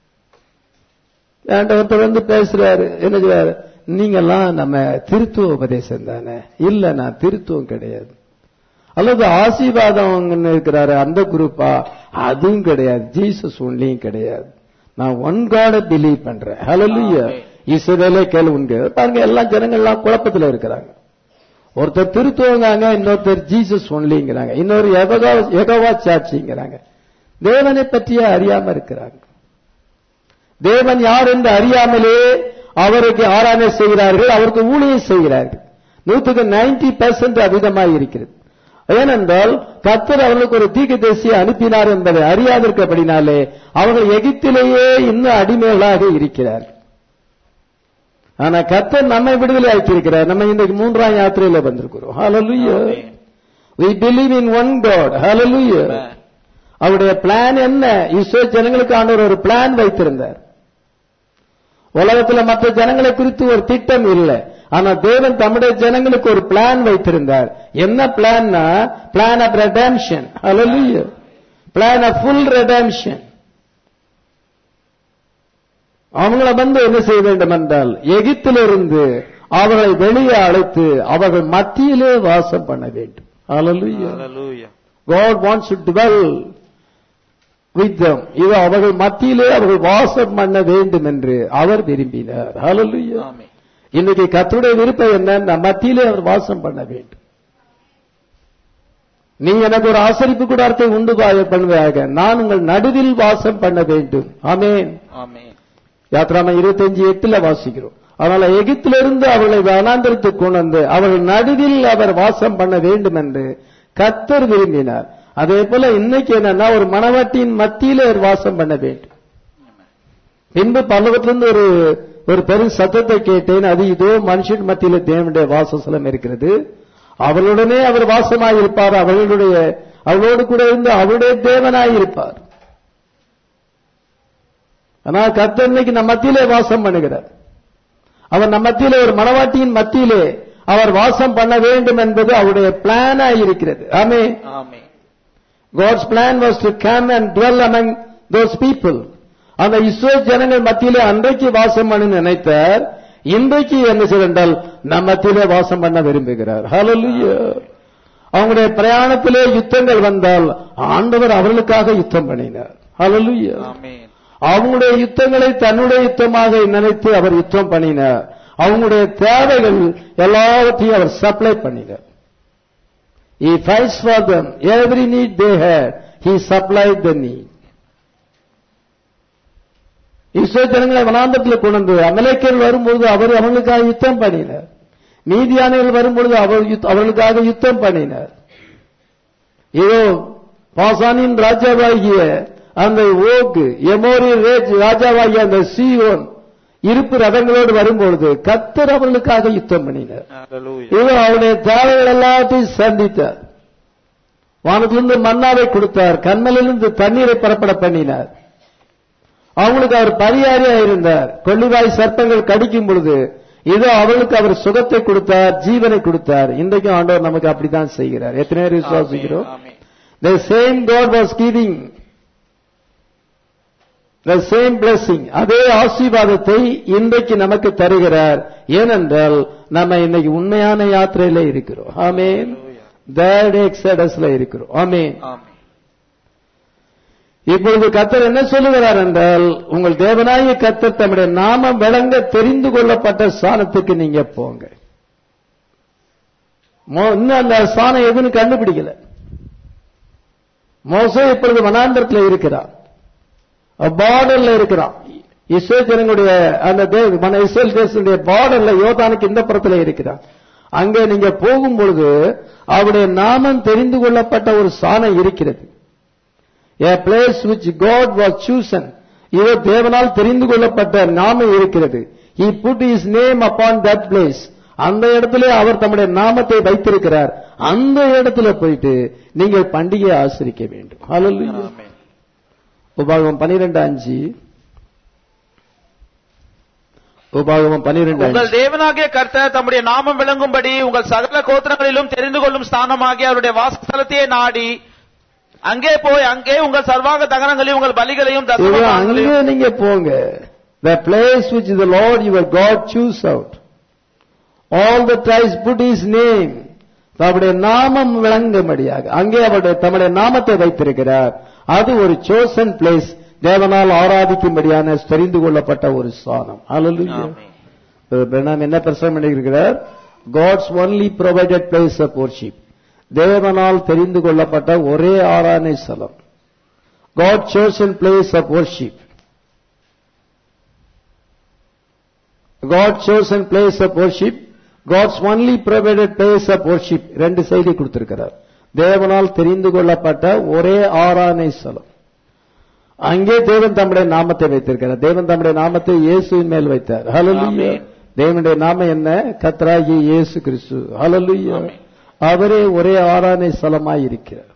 ஒருத்தர் வந்து பேசுறாரு என்ன செய்வாரு நீங்கெல்லாம் நம்ம திருத்துவ உபதேசம் தானே இல்ல நான் திருத்துவம் கிடையாது அல்லது ஆசீர்வாதம் இருக்கிறாரு அந்த குரூப்பா அதுவும் கிடையாது ஜீசஸ் ஒன்லியும் கிடையாது நான் ஒன் காட பிலீவ் பண்றேன் ஹalleluya இஸ்ரவேலே கேளு உங்க பாருங்க எல்லா ஜனங்கள்லாம் குழப்பத்துல இருக்கிறாங்க ஒருத்தர் திருத்துவங்காங்க இன்னொருத்தர் ஜீசஸ் ஒன்லிங்கிறாங்க இன்னொரு எகவா எகவா சாட்சிங்கிறாங்க தேவனை பற்றிய அறியாம இருக்கிறாங்க தேவன் யார் என்று அறியாமலே அவருக்கு ஆராதனை செய்கிறார்கள் அவருக்கு ஊழியம் செய்கிறார்கள் நூற்றுக்கு நைன்டி பெர்சென்ட் அதிகமாக இருக்கிறது ஏனென்றால் கத்தர் அவர்களுக்கு ஒரு தீர்க்கதரிசியை அனுப்பினார் என்பதை அறியாதிருக்கப்படினாலே அவர்கள் எகிப்திலேயே இன்னும் அடிமைகளாக இருக்கிறார்கள் ஆனா கத்தர் நம்மை விடுதலை ஆக்கியிருக்கிறார் நம்ம இன்றைக்கு மூன்றாம் யாத்திரையில வந்திருக்கிறோம் hallelujah amen. we believe in one god hallelujah Amen. அவருடைய பிளான் என்ன இஸ்ரேல் ஜனங்களுக்கு ஆண்டவர் ஒரு பிளான் வைத்திருந்தார் உலகத்துல மற்ற ஜனங்களை குறித்து ஒரு திட்டம் இல்லை ஆனா தேவன் தம்முடைய ஜனங்களுக்கு ஒரு பிளான் வைத்திருந்தார் என்ன பிளான்னா plan of redemption hallelujah plan of full redemption அவங்கள வந்து என்ன செய்ய வேண்டும் என்றால் எகிப்திலிருந்து அவர்களை வெளியே அழைத்து அவர்கள் மத்தியிலே வாசம் பண்ண வேண்டும் hallelujah Hallelujah. God wants to dwell with them. இது அவர்கள் மத்தியிலே அவர்கள் வாசம் பண்ண வேண்டும் என்று அவர் விரும்பினார் Hallelujah. ஆமென். இன்னைக்கு கர்த்தருடைய விருப்பம் என்ன மத்தியிலே அவர் வாசம் பண்ண வேண்டும் நீங்க எனக்கு ஒரு ஆசரிப்பு கூடாரத்தை உண்டு பா- பண்ணுவாயாக நான் உங்கள் நடுவில் வாசம் பண்ண வேண்டும் ஆமென் ஆமென். யாத்ராம இருபத்தஞ்சு எட்டுல வாசிக்கிறோம் அதனால எகிப்திலிருந்து அவர்களை வனாந்திரத்துக்கு கொண்டு வந்து அவர்கள் நடுவில் அவர் வாசம் பண்ண வேண்டும் என்று கத்தர் விரும்பினார் அதே போல இன்னைக்கு என்னன்னா ஒரு மணவாட்டியின் மத்தியில அவர் வாசம் பண்ண வேண்டும் பின்பு பல்லவத்திலிருந்து ஒரு ஒரு பெரும் சத்தத்தை கேட்டேன் அது இதோ மனுஷன் மத்தியில தேவனுடைய வாசஸ்தலம் இருக்கிறது அவர்களுடனே அவர் வாசமாயிருப்பார் அவர்களுடைய அவளோடு கூட இருந்து அவருடைய தேவனாயிருப்பார் ஆனால் கர்த்தர் இன்னைக்கு நம்ம மத்தியிலே வாசம் பண்ணுகிறார் அவர் நம்ம மத்தியிலே ஒரு மணவாட்டியின் மத்தியிலே அவர் வாசம் பண்ண வேண்டும் என்பது அவருடைய பிளானா இருக்கிறது ஆமே amen. God's plan was to come and dwell among those people அந்த இஸ்ரேல் ஜனங்கள் மத்தியிலே அன்றைக்கு வாசம் பண்ண நினைத்தார் இன்றைக்கு என்ன செய்தால் நம் மத்தியிலே வாசம் பண்ண விரும்புகிறார் ஹalleluya அவங்களுடைய பிரயாணத்திலே யுத்தங்கள் வந்தால் ஆண்டவர் அவர்களுக்காக யுத்தம் பண்ணினார் ஹalleluya ஆமென். அவங்களுடைய யுத்தங்களை தன்னுடைய யுத்தமாக நினைத்து அவர் யுத்தம் பண்ணினார் அவங்களுடைய தேவைகள் எல்லாவற்றையும் அவர் சப்ளை பண்ணினார் He fights for them. Every need they had, he supplied the need. Israel ஜனங்களை வனாந்தத்தில் கொண்டு வந்து அமலேக்கர்கள் வரும்பொழுது அவர் அவர்களுக்காக யுத்தம் பண்ணினார் மீதியானைகள் வரும்பொழுது அவர் யுத்த- அவர்களுக்காக யுத்தம் பண்ணினார் இதோ பாசானின் ராஜாவாகிய அந்த ஓகு எமோரி ரேஜ் ராஜாவாகிய அந்த சீயோன் இருப்பு ரதங்களோடு வரும்பொழுது கத்தர் அவர்களுக்காக யுத்தம் பண்ணினார் Hallelujah. இதோ அவருடைய தேவைகள் எல்லாத்தையும் சந்தித்தார் வானத்திலிருந்து மன்னாவை கொடுத்தார் கண்மலிலிருந்து தண்ணீரை புறப்பட பண்ணினார் அவங்களுக்கு அவர் பரிகாரியா இருந்தார் கொள்ளிவாய் சர்ப்பங்கள் கடிக்கும் பொழுது இதோ அவளுக்கு அவர் சுகத்தை கொடுத்தார் ஜீவனை கொடுத்தார் இன்றைக்கும் ஆண்டவர் நமக்கு அப்படித்தான் செய்கிறார் எத்தனை பேர் விசுவாசிக்கிறோம் ஆமென். The same God was giving the same blessing அதே ஆசீர்வாதத்தை இன்றைக்கு நமக்கு தருகிறார் ஏனென்றால் நம்ம இன்னைக்கு உண்மையான யாத்திரையில இருக்கிறோம் ஆமென் தேர்ட் எக்ஸடஸ்ல இருக்கிறோம் ஆமென் ஆமென். இப்பொழுது கத்தர் என்ன சொல்லுகிறார் என்றால் உங்கள் தேவனாய கத்தர் தம்முடைய நாமம் விளங்க தெரிந்து கொள்ளப்பட்ட ஸ்தானத்துக்கு நீங்க போங்க மோ- இன்னும் அந்த ஸ்தானம் எதுன்னு கண்டுபிடிக்கல மோசே இப்பொழுது வனாந்தரத்தில் இருக்கிறான் பார்டர்ல இருக்கிறான் இஸ்ரேல் ஜனங்களுடைய அந்த தே- மன இஸ்ரேல் தேசனுடைய பார்டர்ல யோதானுக்கு இந்த புறத்துல இருக்கிறான் அங்கே நீங்க போகும் பொழுது அவருடைய நாமம் தெரிந்து கொள்ளப்பட்ட ஒரு ஸ்தானம் இருக்கிறது a place which God was chosen இது தேவனால் தெரிந்து கொள்ளப்பட்ட நாமம் இருக்கிறது he put his name upon that place அந்த இடத்திலே அவர் தம்முடைய நாமத்தை வைத்திருக்கிறார் அந்த இடத்துல போயிட்டு நீங்கள் பண்டிகையை ஆசிரிக்க வேண்டும் ஹalleluya ஆமென். உபாகமம் 12 அஞ்சு உபாகமம் 12 உங்கள் அஞ்சு தேவனாகிய கர்த்தர் தம்முடைய நாமம் விளங்கும்படி உங்கள் சகல கோத்திரங்களிலும் தெரிந்து கொள்ளும் ஸ்தானமாகிய அவருடைய வாசஸ்தலத்தையே நாடி அங்கே போய் அங்கே உங்கள் சர்வாக தகனங்களையும் உங்கள் பலிகளையும் இது தசமபாகங்களையும் அங்கே நீங்க போங்க the place which the lord your god choose out all the tribes put his name அவருடைய நாமம் விளங்கும்படியாக அங்கே அவருடைய தம்முடைய நாமத்தை வைத்திருக்கிறார் அது ஒரு chosen place தேவனால் ஆராதிக்கும்படியான தெரிந்து கொள்ளப்பட்ட ஒரு ஸ்தானம் Hallelujah. ஆமென். பிரணாம் என்ன பிரசனம் பண்ணியிருக்கிறார் God's only provided place of worship தேவனால் தெரிந்து கொள்ளப்பட்ட ஒரே ஆராதனை ஸ்தலம் God chosen place of worship God chosen place of worship God's only provided place of worship ரெண்டு செய்தி கொடுத்திருக்கிறார் தேவனால் தெரிந்து கொள்ளப்பட்ட ஒரே ஆராதனை ஸ்தலம் அங்கே தேவன் தம்முடைய நாமத்தை வைத்திருக்கிறார் தேவன் தம்முடைய நாமத்தை இயேசுவின் மேல் வைத்தார் ஹalleluya ஆமென். தேவனுடைய நாமம் என்ன கத்ராகி இயேசு கிறிஸ்து ஹalleluya ஆமென். அவரே ஒரே ஆராதனை ஸ்தலமாய் இருக்கிறார்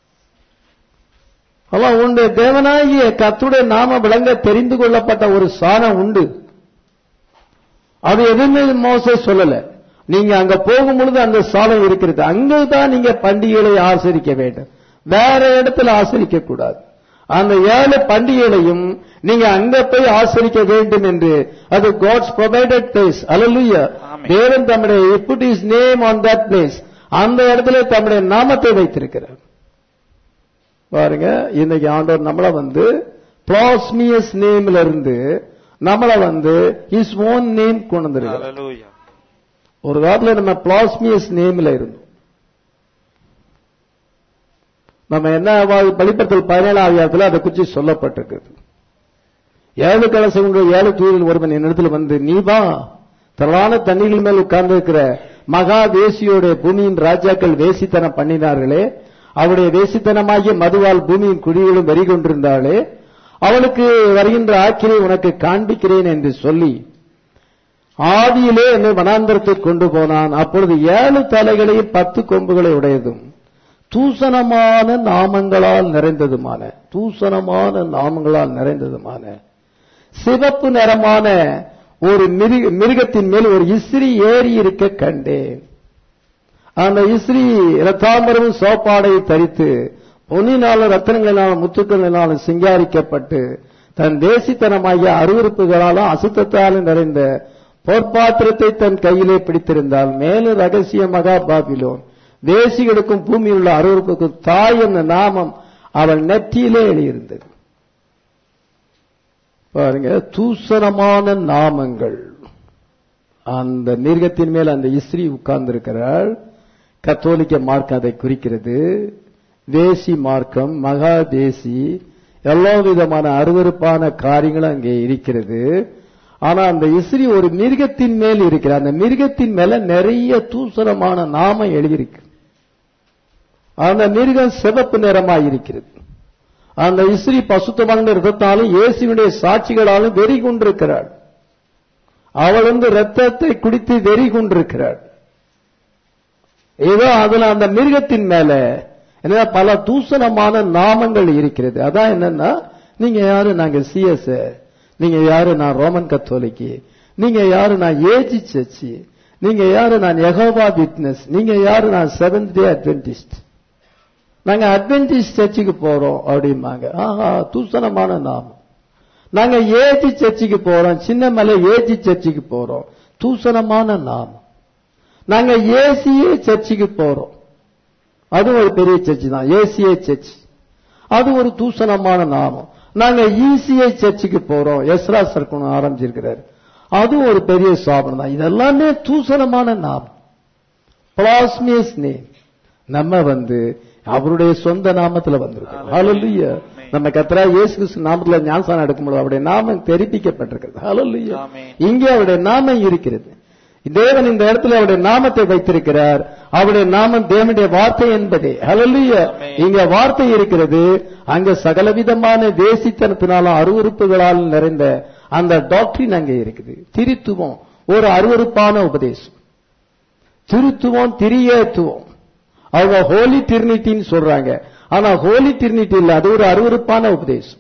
அவன் உண்டு தேவனாகிய கத்துடைய நாம விளங்க தெரிந்து கொள்ளப்பட்ட ஒரு சாணம் உண்டு அது எதுவுமே மோசே சொல்லல நீங்க அங்க போகும் பொழுது அந்த சாலம் இருக்கிறது அங்கதான் நீங்க பண்டிகைகளை ஆசரிக்க வேண்டும் வேற இடத்துல ஆசரிக்க கூடாது அந்த ஏழு பண்டிகைகளையும் நீங்க அங்க போய் ஆசரிக்க வேண்டும் என்று அது காட்ஸ் ப்ரொவைடட் பிளேஸ் அல்லலுயா ஆமென். தேவன் தம்முடைய put his name on that place அந்த இடத்துல தம்முடைய நாமத்தை வைத்திருக்கிறார் பாருங்க இன்னைக்கு ஆண்டவர் நம்மள வந்து பிளாஸ்மியஸ் நேம்ல இருந்து நம்மள வந்து இஸ் ஓன் நேம் கொண்டு வந்திருக்கிறார் Hallelujah. ஒரு காலத்துல நம்ம பிளாஸ்மியஸ் நேம்ல இருந்தோம் நம்ம என்ன வெளிப்படுத்தல் பதினேழாம் அதிகாரத்தில் அதை குறித்து சொல்லப்பட்டிருக்கிறது ஏழு கலசங்கள் ஏழு தூரில் ஒருவன் என்னிடத்தில் வந்து நீ வா திரளான தண்ணீர்கள் மேல் உட்கார்ந்து இருக்கிற மகா வேசியோட பூமியின் ராஜாக்கள் வேசித்தனம் பண்ணினார்களே அவருடைய வேசித்தனமாகிய மதுவால் பூமியின் குடிகளும் வெறி கொண்டிருந்தாளே அவளுக்கு வருகின்ற ஆக்கினை உனக்கு காண்பிக்கிறேன் என்று சொல்லி ஆதியிலே என்னை வனாந்தரத்துக்கு கொண்டு போனான் அப்பொழுது ஏழு தலைகளையும் பத்து கொம்புகளை உடையதும் தூசணமான நாமங்களால் நிறைந்ததுமான தூசணமான நாமங்களால் நிறைந்ததுமான சிவப்பு நிறமான ஒரு மிருக- மிருகத்தின் மேல் ஒரு இஸ்ரி ஏறி இருக்க கண்டேன் அந்த இஸ்ரி ரத்தாம்பரமும் சோப்பாடை தரித்து பொன்னினாலும் ரத்தனங்களினாலும் முத்துக்களினாலும் சிங்காரிக்கப்பட்டு தன் தேசித்தனமாகிய அருவருப்புகளாலும் அசுத்தத்தாலும் நிறைந்த பொற்பாத்திரத்தை தன் கையிலே பிடித்திருந்தால் மேலும் ரகசிய மகா பாபிலோன் தேசிகளுக்கும் பூமியில் உள்ள அருவருப்புக்கும் தாய் என்ற நாமம் அவள் நெற்றியிலே எழுதியிருந்தது பாருங்க தூசணமான நாமங்கள் அந்த மிருகத்தின் மேல் அந்த இஸ்ரீ உட்கார்ந்திருக்கிறாள் கத்தோலிக்க மார்க்கம் அதை குறிக்கிறது தேசி மார்க்கம் மகா தேசி எல்லா விதமான அருவருப்பான காரியங்களும் அங்கே இருக்கிறது ஆனா அந்த இஸ்ரீ ஒரு மிருகத்தின் மேல் இருக்கிற அந்த மிருகத்தின் மேல நிறைய தூசணமான நாமம் எழுதியிருக்கு அந்த மிருகம் சிவப்பு நிறமாய் இருக்கிறது அந்த இஸ்ரீ பசுத்தமான ரத்தத்தாலும் இயேசுவினுடைய சாட்சிகளாலும் வெறி கொண்டிருக்கிறாள் அவள் வந்து ரத்தத்தை குடித்து வெறி கொண்டிருக்கிறாள் ஏதோ அதுல அந்த மிருகத்தின் மேல என்ன பல தூசணமான நாமங்கள் இருக்கிறது அதான் என்னன்னா நீங்க யாரு நாங்க சிஎஸ் நீங்க யாரு நான் ரோமன் கத்தோலிக்கு நீங்க யாரு நான் ஏஜி சர்ச்சு நீங்க யாரு நான் யெகோவா விட்னஸ் நீங்க யாரு நான் செவன்த் டே அட்வென்டிஸ்ட் நாங்க அட்வென்டிஸ்ட் சர்ச்சுக்கு போறோம் அப்படிம்பாங்க ஆஹா தூசணமான நாமம் நாங்க ஏஜி சர்ச்சுக்கு போறோம் சின்னமலை ஏஜி சர்ச்சுக்கு போறோம் தூசணமான நாமம் நாங்க ஏசிஏ சர்ச்சுக்கு போறோம் அது ஒரு பெரிய சர்ச் தான் ஏசிஏ சர்ச் அது ஒரு தூசணமான நாமம் நாங்க இசிஐ சர்ச்சுக்கு போறோம் எஸ்ரா சர்க்குன்னு ஆரம்பிச்சிருக்கிறாரு அது ஒரு பெரிய சாபனம் தான் இதெல்லாமே தூசணமான நாமம் பிளாஸ்மியஸ் நேம் நம்ம வந்து அவருடைய சொந்த நாமத்துல வந்திருக்கோம் ஹalleluya நம்ம கத்ரா இயேசு கிறிஸ்து நாமத்துல ஞானசானம் எடுக்கும்போது அவருடைய நாமம் தெரிவிக்கப்பட்டிருக்கிறது ஹalleluya ஆமென். இங்கே அவருடைய நாமம் இருக்கிறது தேவன் இந்த இடத்துல அவருடைய நாமத்தை வைத்திருக்கிறார் அவருடைய நாமம் தேவனுடைய வார்த்தை என்பதே ஹalleluya ஆமென். இங்க வார்த்தை இருக்கிறது அங்க சகலவிதமான தேசித்தனத்தினாலும் அருவருப்புகளால் நிறைந்த அந்த டாக்டரின் அங்கே இருக்குது திருத்துவம் ஒரு அருவருப்பான உபதேசம் திருத்துவம் திரியத்துவம் அவங்க ஹோலி திருநிட்டின்னு சொல்றாங்க ஆனா ஹோலி திருநிட்டி இல்ல அது ஒரு அருவருப்பான உபதேசம்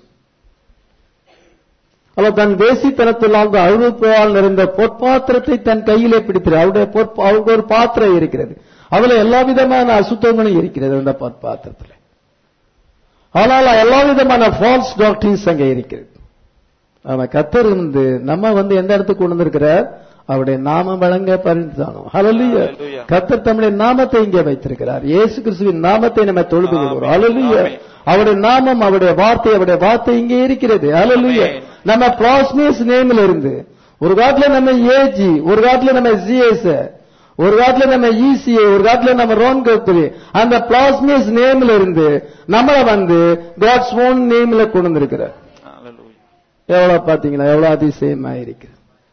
அவர் தன் வேசித்தனத்தினால் அருவருப்பால் நிறைந்த பொற்பாத்திரத்தை தன் கையிலே பிடித்தார் அவருடைய பொற்- அவருக்கு ஒரு பாத்திரம் இருக்கிறது அதுல எல்லா விதமான அசுத்தங்களும் இருக்கிறது அந்த பொற்பாத்திரத்துல ஆனால் எல்லா விதமான ஃபால்ஸ் டாக்டரின்ஸ் அங்கே இருக்கிறது அவன் கத்தர் இருந்து நம்ம வந்து எந்த இடத்துக்கு கொண்டு வந்திருக்கிறார் அவருடைய நாமம் வழங்க பரிந்துதானோம் ஹalleluya Hallelujah. கத்தர் தம்முடைய நாமத்தை இங்கே வைத்திருக்கிறார் இயேசு கிறிஸ்துவின் நாமத்தை நம்ம தொழுது கொள்கிறோம் ஆமென். ஹalleluya ஆமென். அவருடைய நாமம் அவருடைய வார்த்தை அவருடைய வார்த்தை இங்கே இருக்கிறது ஹalleluya ஆமென். நம்ம பிளாஸ்மியஸ் நேம்ல இருந்து ஒரு காலத்துல நம்ம ஏஜி ஒரு காலத்துல நம்ம ஜிஎஸ் ஒரு காலத்துல நம்ம இசிஏ ஒரு காலத்துல நம்ம ரோன் கத்துரி அந்த பிளாஸ்மியஸ் நேம்ல இருந்து நம்மள வந்து காட்ஸ் ஓன் நேம்ல கொண்டு வந்திருக்கிறார் Hallelujah. எவ்வளவு பாத்தீங்களா எவ்வளவு அதிசயமா இருக்கு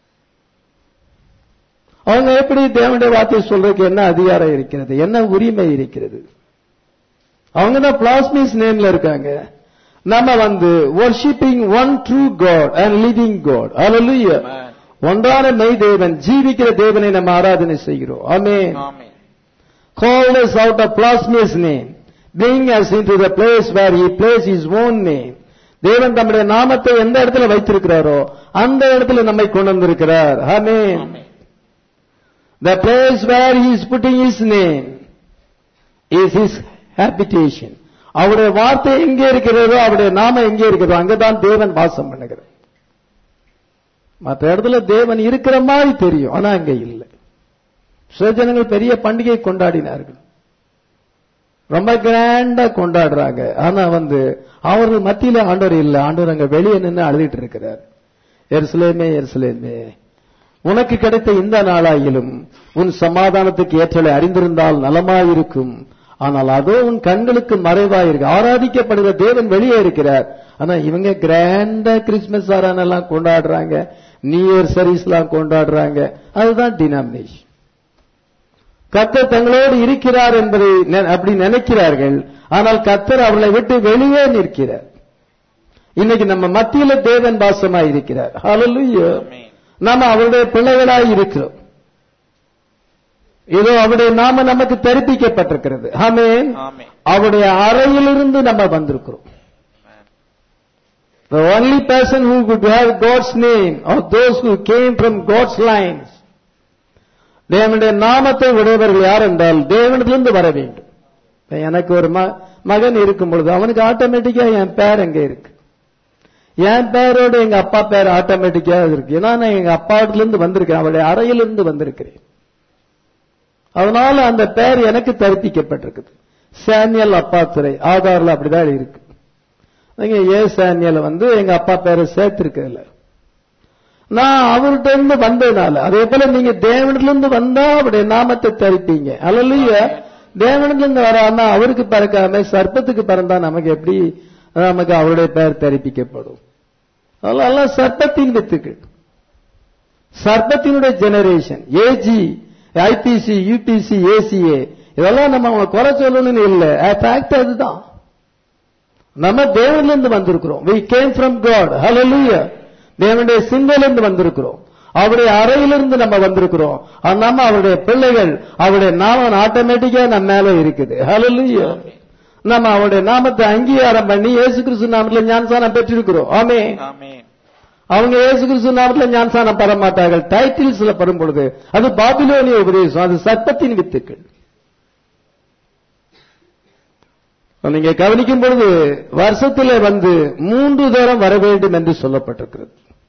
அவங்க எப்படி தேவனுடைய வார்த்தை சொல்றதுக்கு என்ன அதிகாரம் இருக்கிறது என்ன உரிமை இருக்கிறது அவங்க தான் பிளாஸ்மிஸ் நேம்ல இருக்காங்க நம்ம வந்து worshiping one true God and living God hallelujah Amen. ஒன்றான மெய் தேவன் ஜீவிக்கிற தேவனை நம்ம ஆராதனை செய்கிறோம் ஆமென் Amen. called us out of Plasmia's name, bring us into the place where he placed his own name. தேவன் தம்முடைய நாமத்தை எந்த இடத்துல வைத்திருக்கிறாரோ அந்த இடத்துல நம்மை கொண்டு வந்திருக்கிறார் ஆமென் Amen. The place where he is putting his name is his habitation. அவருடைய வார்த்தை எங்கே இருக்கிறதோ அவருடைய நாமம் எங்கே இருக்கிறதோ அங்கதான் தேவன் வாசம் பண்ணுகிறார் மற்ற இடத்துல தேவன் இருக்கிற மாதிரி தெரியும் ஆனா அங்க இல்லை சில ஜனங்கள் பெரிய பண்டிகை கொண்டாடினார்கள் ரொம்ப கிராண்டா கொண்டாடுறாங்க ஆனா வந்து அவர்கள் மத்தியில ஆண்டவர் இல்ல ஆண்டவர் அங்க வெளியே நின்று அழுதிட்டு இருக்கிறார் எருசலேமே எருசலேமே உனக்கு கிடைத்த இந்த நாளாயிலும் உன் சமாதானத்துக்கு ஏற்றலை அறிந்திருந்தால் நலமாயிருக்கும் ஆனால் அதோ உன் கண்களுக்கு மறைவாயிருக்கு ஆராதிக்கப்படுகிற தேவன் வெளியே இருக்கிறார் ஆனா இவங்க கிராண்டா கிறிஸ்துமஸ் ஆரானெல்லாம் கொண்டாடுறாங்க நியூ இயர் சர்வீஸ் எல்லாம் கொண்டாடுறாங்க அதுதான் டினாமினேஷன் கத்தர் தங்களோடு இருக்கிறார் என்பதை நெ- அப்படி நினைக்கிறார்கள் ஆனால் கத்தர் அவர்களை விட்டு வெளியே நிற்கிறார் இன்னைக்கு நம்ம மத்தியில தேவன் வாசமாய் இருக்கிறார் ஹalleluya Amen. நாம அவருடைய பிள்ளைகளாய் இருக்கிறோம் இதோ அவருடைய நாம நமக்கு தெரிவிக்கப்பட்டிருக்கிறது ஆமென் Amen. அவருடைய அறையிலிருந்து நம்ம வந்திருக்கிறோம் Amen. The only person who could have God's name or those who came from God's lines. தேவனுடைய நாமத்தை உடையவர்கள் யார் என்றால் தேவனிடத்திலிருந்து வர வேண்டும் இப்ப எனக்கு ஒரு ம- மகன் இருக்கும் பொழுது அவனுக்கு ஆட்டோமேட்டிக்கா என் பேர் எங்க இருக்கு என் பேரோட எங்க அப்பா பேர் ஆட்டோமேட்டிக்கா இருக்கு ஏன்னா நான் எங்க அப்பா இருந்து வந்திருக்கேன் அவருடைய அறையிலிருந்து வந்திருக்கிறேன் அதனால அந்த பேர் எனக்கு தரிப்பிக்கப்பட்டிருக்குது சாமியல் அப்பா துறை ஆதார்ல அப்படிதான் இருக்கு நீங்க ஏ சாமியல வந்து எங்க அப்பா பேரை சேர்த்திருக்கல நான் அவர்கிட்ட இருந்து வந்ததுனால அதே போல நீங்க தேவனிடத்துல இருந்து வந்தா அவருடைய நாமத்தை தரிப்பீங்க அல்லையா தேவனிடத்துல இருந்து வராம அவருக்கு பறக்காம சர்ப்பத்துக்கு பறந்தா நமக்கு எப்படி நமக்கு அவருடைய பெயர் தரிப்பிக்கப்படும் அதெல்லாம் சர்ப்பத்தின் வித்துக்கள் சர்ப்பத்தினுடைய generation AG IPC UPC ACA இதெல்லாம் நம்ம அவங்களை குறை சொல்லணும்னு இல்ல ஃபேக்ட் அதுதான் நம்ம தேவன்ல இருந்து வந்திருக்கிறோம் we came from god hallelujah தேவனுடைய சிந்தையில இருந்து வந்திருக்கிறோம் அவருடைய அறையிலிருந்து நம்ம வந்திருக்கிறோம் அது நம்ம அவருடைய பிள்ளைகள் அவருடைய நாமம் ஆட்டோமேட்டிக்கா நம்ம மேல இருக்குது hallelujah நம்ம அவருடைய நாமத்தை அங்கீகாரம் பண்ணி இயேசு கிறிஸ்து நாமத்தில் ஞானசானம் பெற்றிருக்கிறோம் ஆமே ஆமென் அவங்க இயேசு கிறிஸ்து நாமத்தில் ஞானசானம் பெற மாட்டார்கள் டைட்டில்ஸ்ல பெறும் பொழுது அது பாபிலோனிய உபதேசம் அது சர்ப்பத்தின் வித்துக்கள் நீங்க கவனிக்கும் பொழுது வருஷத்துல வந்து மூன்று தரம் வர வேண்டும் என்று சொல்லப்பட்டிருக்கிறது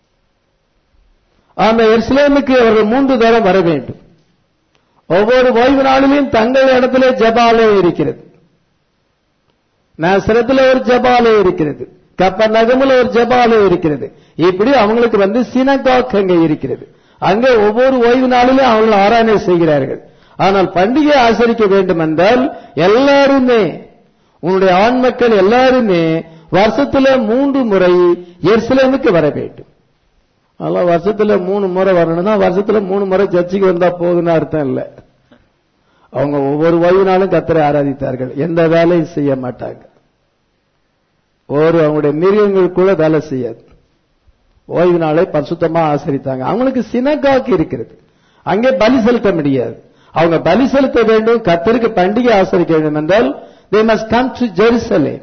ஆமா எருசலேமுக்கு அவர்கள் மூன்று தரம் வர வேண்டும் ஒவ்வொரு ஓய்வு நாளிலும் தங்கள் இடத்திலே ஜபாலயம் இருக்கிறது நசரத்துல ஒரு ஜபாலயம் இருக்கிறது கப்ப நகமுல ஒரு ஜபாலயம் இருக்கிறது இப்படி அவங்களுக்கு வந்து சினகாக் அங்கே இருக்கிறது அங்கே ஒவ்வொரு ஓய்வு நாளிலும் அவர்கள் ஆராதனை செய்கிறார்கள் ஆனால் பண்டிகை ஆசரிக்க வேண்டும் என்றால் எல்லாருமே உன்னுடைய ஆண் மக்கள் எல்லாருமே வருஷத்துல மூன்று முறை எருசலேமுக்கு வர வேண்டும் அதெல்லாம் வருஷத்துல மூணு முறை வரணும்னா வருஷத்துல மூணு முறை சர்ச்சுக்கு வந்தா போதுன்னு அர்த்தம் இல்ல அவங்க ஒவ்வொரு ஓய்வு நாளும் கத்தரை ஆராதித்தார்கள் எந்த வேலையும் செய்ய மாட்டாங்க ஒரு அவங்களுடைய மிருகங்கள் கூட வேலை செய்யாது ஓய்வு நாளை பரிசுத்தமா ஆசரித்தாங்க அவங்களுக்கு சினகாக்கு இருக்கிறது அங்கே பலி செலுத்த முடியாது அவங்க பலி செலுத்த வேண்டும் கத்தருக்கு பண்டிகை ஆசரிக்க வேண்டும் என்றால் they must come to Jerusalem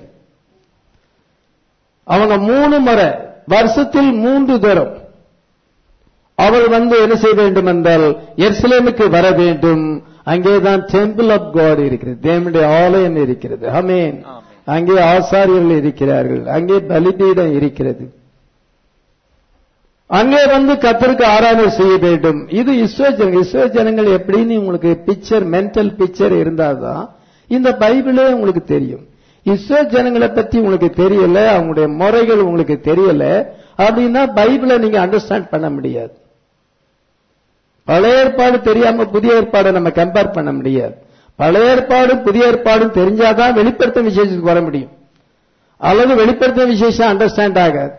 அவங்க மூணு முறை வருஷத்தில் மூன்று தரம் அவர் வந்து என்ன செய்ய வேண்டும் என்றால் எருசலேமுக்கு வர வேண்டும் அங்கேதான் டெம்பிள் ஆஃப் காட் இருக்கிறது தேவனுடைய ஆலயம் இருக்கிறது அமேன் ஆமென். அங்கே ஆசாரியர்கள் இருக்கிறார்கள் அங்கே பலிபீடம் இருக்கிறது அங்கே வந்து கத்தருக்கு ஆராதனை செய்ய வேண்டும் இது இஸ்ரோ ஜனங்கள் இஸ்ரோ ஜனங்கள் எப்படின்னு உங்களுக்கு பிக்சர் மென்டல் பிக்சர் இருந்தாதான் இந்த பைபிளே உங்களுக்கு தெரியும் இஸ்ரோ ஜனங்களை பத்தி உங்களுக்கு தெரியல அவங்களுடைய முறைகள் உங்களுக்கு தெரியல அப்படின்னா பைபிளை நீங்க அண்டர்ஸ்டாண்ட் பண்ண முடியாது பழைய ஏற்பாடு தெரியாம புதிய ஏற்பாடை நம்ம கம்பேர் பண்ண முடியாது பழைய ஏற்பாடு புதிய ஏற்பாடும் தெரிஞ்சாதான் வெளிப்படுத்தும் விசேஷத்துக்கு வர முடியும் அல்லது வெளிப்படுத்தும் விசேஷம் அண்டர்ஸ்டாண்ட் ஆகாது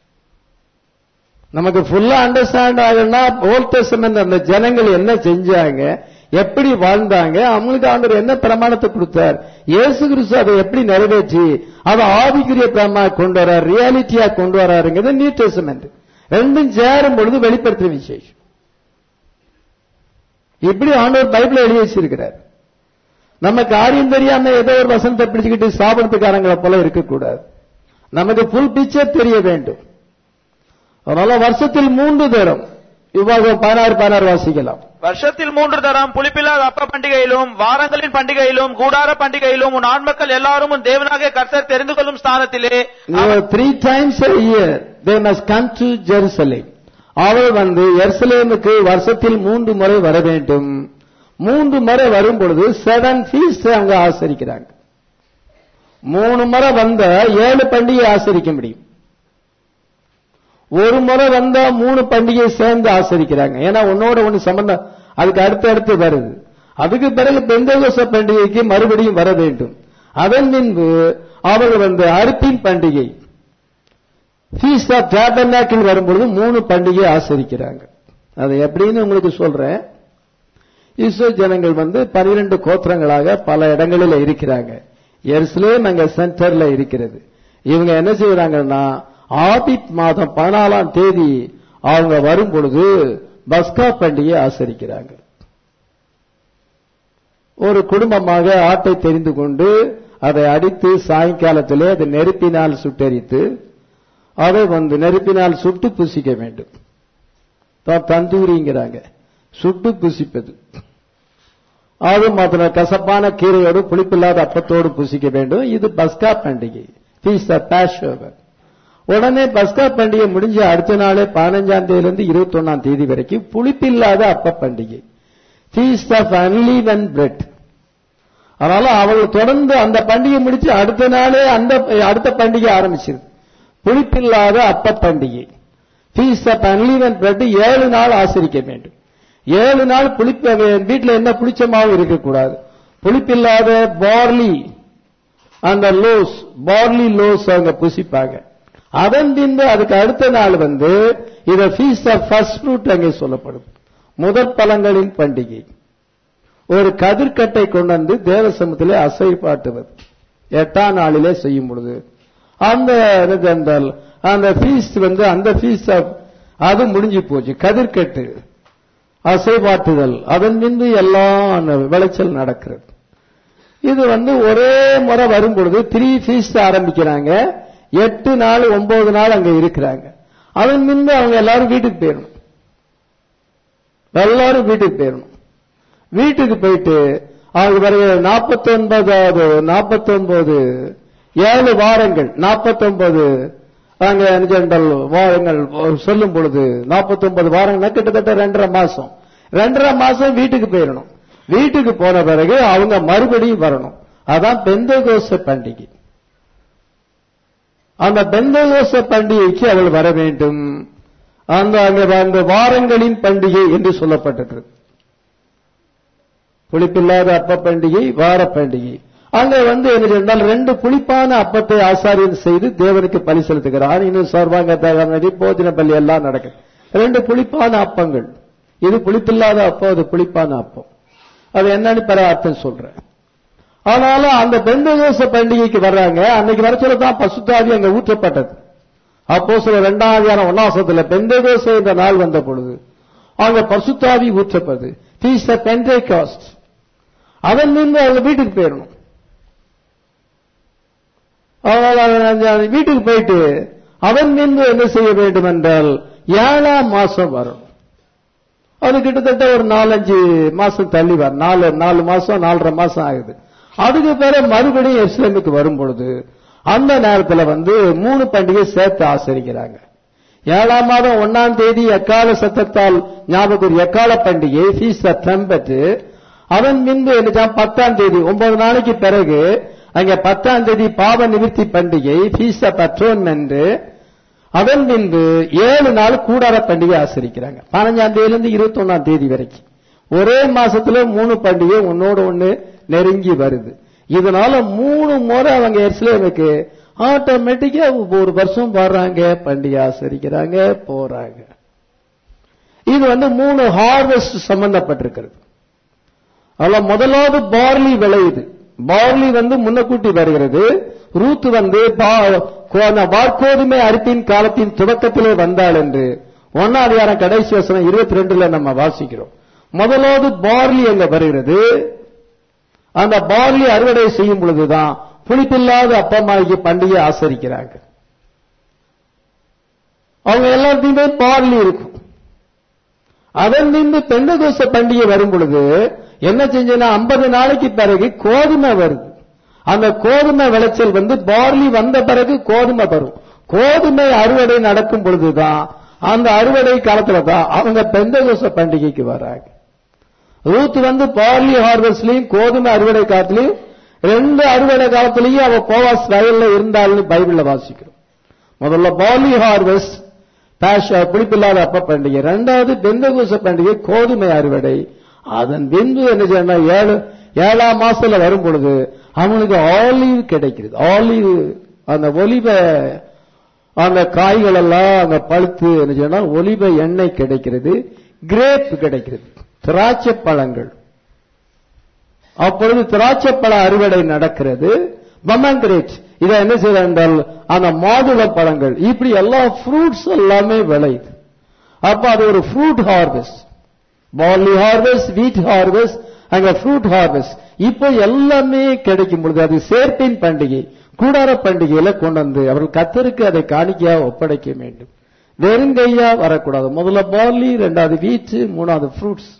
நமக்கு ஃபுல்லா அண்டர்ஸ்டாண்ட் ஆகணும்னா ஓல்ட் டெஸ்டமென்ட் அந்த ஜனங்கள் என்ன செஞ்சாங்க எப்படி வாழ்ந்தாங்க அவங்களுக்கு ஆண்டவர் என்ன பிரமாணத்தை கொடுத்தார் இயேசு கிறிஸ்து அதை எப்படி நிறைவேற்றி அதை ஆவிக்குரிய பிரமா கொண்டு வரார் ரியாலிட்டியா கொண்டு வராருங்கிறது நியூ டெஸ்டமென்ட் ரெண்டும் சேரும் பொழுது வெளிப்படுத்துற விசேஷம் இப்படி ஆண்டவர் பைபிள் எழுதி வச்சிருக்கிறார் நம்ம காரியம் தெரியாம ஏதோ ஒரு வசனத்தை பிடிச்சுக்கிட்டு சாப்பிடத்துக்காரங்களை போல இருக்கக்கூடாது நமக்கு ஃபுல் பிக்சர் தெரிய வேண்டும் அதனால வருஷத்தில் மூன்று தரம் இவ்வாறு பதினாறு பதினாறு வாசிக்கலாம் வருஷத்தில் மூன்று தரம் புளிப்பில்லாத அப்ப பண்டிகையிலும் வாரங்களின் பண்டிகையிலும் கூடார பண்டிகையிலும் உன் ஆண்மக்கள் எல்லாரும் உன் தேவனாகிய கர்த்தர் தெரிந்து கொள்ளும் ஸ்தானத்திலே three times a year they must come to Jerusalem அவள் வந்து எருசலேமுக்கு வருஷத்தில் மூன்று முறை வர வேண்டும் மூன்று முறை வரும் பொழுது செவன் ஃபீஸ்ட் அவங்க ஆசரிக்கிறாங்க மூணு முறை வந்த ஏழு பண்டிகை ஆசரிக்க முடியும் ஒரு முறை வந்தா மூணு பண்டிகை சேர்ந்து ஆசரிக்கிறாங்க ஏன்னா உன்னோட ஒண்ணு சம்பந்தம் அதுக்கு அடுத்து அடுத்து வருது அதுக்கு பிறகு பெந்தகோச பண்டிகைக்கு மறுபடியும் வர வேண்டும் அதன் பின்பு அவர்கள் வந்து அறுப்பின் பண்டிகை ஃபீஸ்ட் ஆஃப் டேபர்னாக்கில் வரும்பொழுது மூணு பண்டிகை ஆசரிக்கிறாங்க அது எப்படின்னு உங்களுக்கு சொல்றேன் இஸ்ரோ ஜனங்கள் வந்து பனிரெண்டு கோத்திரங்களாக பல இடங்களில் இருக்கிறாங்க எருசலேம் அங்க சென்டர்ல இருக்கிறது இவங்க என்ன செய்யறாங்கன்னா ஆபித் மாதம் பதினாலாம் தேதி அவங்க வரும் பொழுது பஸ்கா பண்டிகை ஆசரிக்கிறாங்க ஒரு குடும்பமாக ஆட்டை தெரிந்து கொண்டு அதை அடித்து சாயங்காலத்திலே அதை நெருப்பினால் சுட்டெரித்து அதை வந்து நெருப்பினால் சுட்டு புசிக்க வேண்டும் தான் தந்தூரிங்கிறாங்க சுட்டு புசிப்பது அது மாத்திரம் கசப்பான கீரையோடு புளிப்பில்லாத அப்பத்தோடு புசிக்க வேண்டும் இது பஸ்கா பண்டிகை ஃபீஸ்ட் ஆஃப் பேஷோவர் உடனே பஸ்கா பண்டிகை முடிஞ்ச அடுத்த நாளே பதினஞ்சாம் தேதியிலிருந்து இருபத்தி ஒன்னாம் தேதி வரைக்கும் புளிப்பில்லாத அப்ப பண்டிகை ஃபீஸ்ட் ஆஃப் அன்லீவன் பிரெட் அதனால அவர்கள் தொடர்ந்து அந்த பண்டிகை முடிச்சு அடுத்த நாளே அந்த அடுத்த பண்டிகை ஆரம்பிச்சிருது புளிப்பில்லாத அப்ப பண்டிகை ஃபீஸ்ட் ஆஃப் அன்லீவன் பிரெட் ஏழு நாள் ஆசரிக்க வேண்டும் ஏழு நாள் புளிப்ப வீட்டுல என்ன புளிச்ச மாவு இருக்கக்கூடாது புளிப்பில்லாத பார்லி அந்த லோஸ் பார்லி லோஸ் அவங்க புசிப்பாங்க அதன் பின்பு அதுக்கு அடுத்த நாள் வந்து இத ஃபீஸ்ட் ஆஃப் ஃபர்ஸ்ட் ஃப்ரூட் அங்கே சொல்லப்படும் முதற் பழங்களின் பண்டிகை ஒரு கதிர்கட்டை கொண்டு வந்து தேவசமத்திலே அசைப்பாட்டுவது எட்டாம் நாளிலே செய்யும் பொழுது அந்த இது என்றால் அந்த ஃபீஸ்ட் வந்து அந்த ஃபீஸ்ட் ஆஃப் அது முடிஞ்சு போச்சு கதிர்கட்டு அசைவாட்டுதல் அதன் பின்பு எல்லாம் அந்த விளைச்சல் நடக்கிறது இது வந்து ஒரே முறை வரும் பொழுது த்ரீ ஃபீஸ்ட் ஆரம்பிக்கிறாங்க எட்டு நாள் ஒன்பது நாள் அங்க இருக்கிறாங்க அதன் முன்பு அவங்க எல்லாரும் வீட்டுக்கு போயிடணும் எல்லாரும் வீட்டுக்கு போயிடணும் வீட்டுக்கு போயிட்டு அவங்க பிறகு நாற்பத்தி ஒன்பதாவது நாற்பத்தி ஒன்பது ஏழு வாரங்கள் நாற்பத்தி ஒன்பது அங்க ஜென்ரல் வாரங்கள் சொல்லும் பொழுது நாற்பத்தி ஒன்பது வாரங்கள் கிட்டத்தட்ட ரெண்டரை மாசம் ரெண்டரை மாசம் வீட்டுக்கு போயிடணும் வீட்டுக்கு போன பிறகு அவங்க மறுபடியும் வரணும் அதான் பெந்தகோச பண்டிகை அந்த பெந்தகோச பண்டிகைக்கு அவள் வர வேண்டும் அந்த அங்க அந்த வாரங்களின் பண்டிகை என்று சொல்லப்பட்டிருக்கு புளிப்பில்லாத அப்ப பண்டிகை வார பண்டிகை அங்க வந்து என்ன சொன்னால் ரெண்டு புளிப்பான அப்பத்தை ஆசாரியன் செய்து தேவனுக்கு பலி செலுத்துகிறார் இன்னும் சர்வாங்க தகவல் போதின பலி எல்லாம் நடக்குது ரெண்டு புளிப்பான அப்பங்கள் இது புளிப்பில்லாத அப்பம் அது புளிப்பான அப்பம் அது என்னன்னு பிற அர்த்தம் சொல்றேன் ஆனாலும் அந்த பெந்தகோச பண்டிகைக்கு வர்றாங்க அன்னைக்கு வர சொல்லதான் பசுத்தாதி அங்க ஊற்றப்பட்டது அப்போ சில இரண்டாம் அதிகாரம் ஒன்னாசத்துல பெந்தகோச என்ற நாள் வந்த பொழுது அங்க பசுத்தாவி ஊற்றப்பது ஃபீஸ் பெண்டே காஸ்ட் அதன் மீது அவங்க வீட்டுக்கு போயிடணும் அதனால வீட்டுக்கு போயிட்டு அவன் மீது என்ன செய்ய வேண்டும் என்றால் ஏழாம் மாசம் வரும் அது கிட்டத்தட்ட ஒரு நாலஞ்சு மாசம் தள்ளி வரும் நாலு நாலு மாசம் நாலரை மாசம் ஆகுது அதுக்கு பிறகு மறுபடியும் இஸ்லாமுக்கு வரும் பொழுது அந்த நேரத்துல வந்து மூணு பண்டிகை சேர்த்து ஆசரிக்கிறாங்க ஏழாம் மாதம் ஒன்னாம் தேதி எக்கால சத்தத்தால் ஞாபகம் எக்கால பண்டிகை ஃபீஸ் ட்ரம்பட் அவன் முன்பு என்ன பத்தாம் தேதி ஒன்பது நாளைக்கு பிறகு அங்க பத்தாம் தேதி பாவ நிவர்த்தி பண்டிகை ஃபீஸ் ஆஃப் அட்ரோன்மெண்ட் அதன் பின்பு ஏழு நாள் கூடார பண்டிகை ஆசரிக்கிறாங்க பதினஞ்சாம் தேதியில இருந்து இருபத்தி ஒன்னாம் தேதி வரைக்கும் ஒரே மாசத்துல மூணு பண்டிகை ஒன்னோட ஒண்ணு நெருங்கி வருது இதனால மூணு முறை அவங்க எருசலேமுக்கு ஆட்டோமேட்டிக்கா ஒரு வருஷம் வர்றாங்க பண்டிகை ஆசரிக்கிறாங்க போறாங்க இது வந்து மூணு ஹார்வெஸ்ட் சம்பந்தப்பட்டிருக்கிறது அதுல முதலாவது பார்லி விளையுது பார்லி வந்து முன்னக்கூட்டி வருகிறது ரூத் வந்து வார்கோதுமை அரிப்பின் காலத்தின் துவக்கத்திலே வந்தாள் என்று ஒன்னாம் அதிகாரம் கடைசி வசனம் இருபத்தி ரெண்டுல நம்ம வாசிக்கிறோம் முதலாவது பார்லி அங்க வருகிறது அந்த பார்லி அறுவடை செய்யும் பொழுதுதான் புளிப்பில்லாத அப்பமாகி பண்டிகை ஆசரிக்கிறாங்க அவங்க எல்லாத்தையுமே பார்லி இருக்கும் அதன் பின்பு பெந்தகோச பண்டிகை வரும் பொழுது என்ன செஞ்சேன்னா ஐம்பது நாளைக்கு பிறகு கோதுமை வருது அந்த கோதுமை விளைச்சல் வந்து பார்லி வந்த பிறகு கோதுமை வரும் கோதுமை அறுவடை நடக்கும் பொழுதுதான் அந்த அறுவடை காலத்துல தான் அவங்க பெந்தகோச பண்டிகைக்கு வராங்க ரூத் வந்து பார்லி ஹார்வெஸ்ட்லயும் கோதுமை அறுவடை காலத்திலையும் ரெண்டு அறுவடை காலத்திலையும் அவ போவாஸ் வயல்ல இருந்தாள்னு பைபிள்ல வாசிக்கிறோம் முதல்ல பார்லி ஹார்வெஸ்ட் பேஷா புளிப்பில்லாத அப்ப பண்டிகை ரெண்டாவது பெந்தகோச பண்டிகை கோதுமை அறுவடை அதன் பின்பு என்ன செய்யணும் ஏழு ஏழாம் மாசத்துல வரும் பொழுது அவனுக்கு ஆலிவ் கிடைக்கிறது ஆலிவ் அந்த ஒலிவ அந்த காய்கள் எல்லாம் அங்க பழுத்து என்ன செய்யணும் ஒலிவ எண்ணெய் கிடைக்கிறது கிரேப் கிடைக்கிறது திராட்சை பழங்கள் அப்பொழுது திராட்சை பழ அறுவடை நடக்கிறது பமங்கிரேட் இதை என்ன செய்யற என்றால் அந்த மாதுளை பழங்கள் இப்படி எல்லா ஃப்ரூட்ஸ் எல்லாமே விளையுது அப்ப அது ஒரு fruit harvest barley harvest wheat harvest அங்க ஃப்ரூட் ஹார்வெஸ்ட் இப்போ எல்லாமே கிடைக்கும் பொழுது அது சேர்ப்பின் பண்டிகை கூடார பண்டிகையில கொண்டு வந்து அவர்கள் கத்தருக்கு அதை காணிக்கையா ஒப்படைக்க வேண்டும் வெறுங்கையா வரக்கூடாது முதல்ல பார்லி ரெண்டாவது வீட் மூணாவது ஃப்ரூட்ஸ்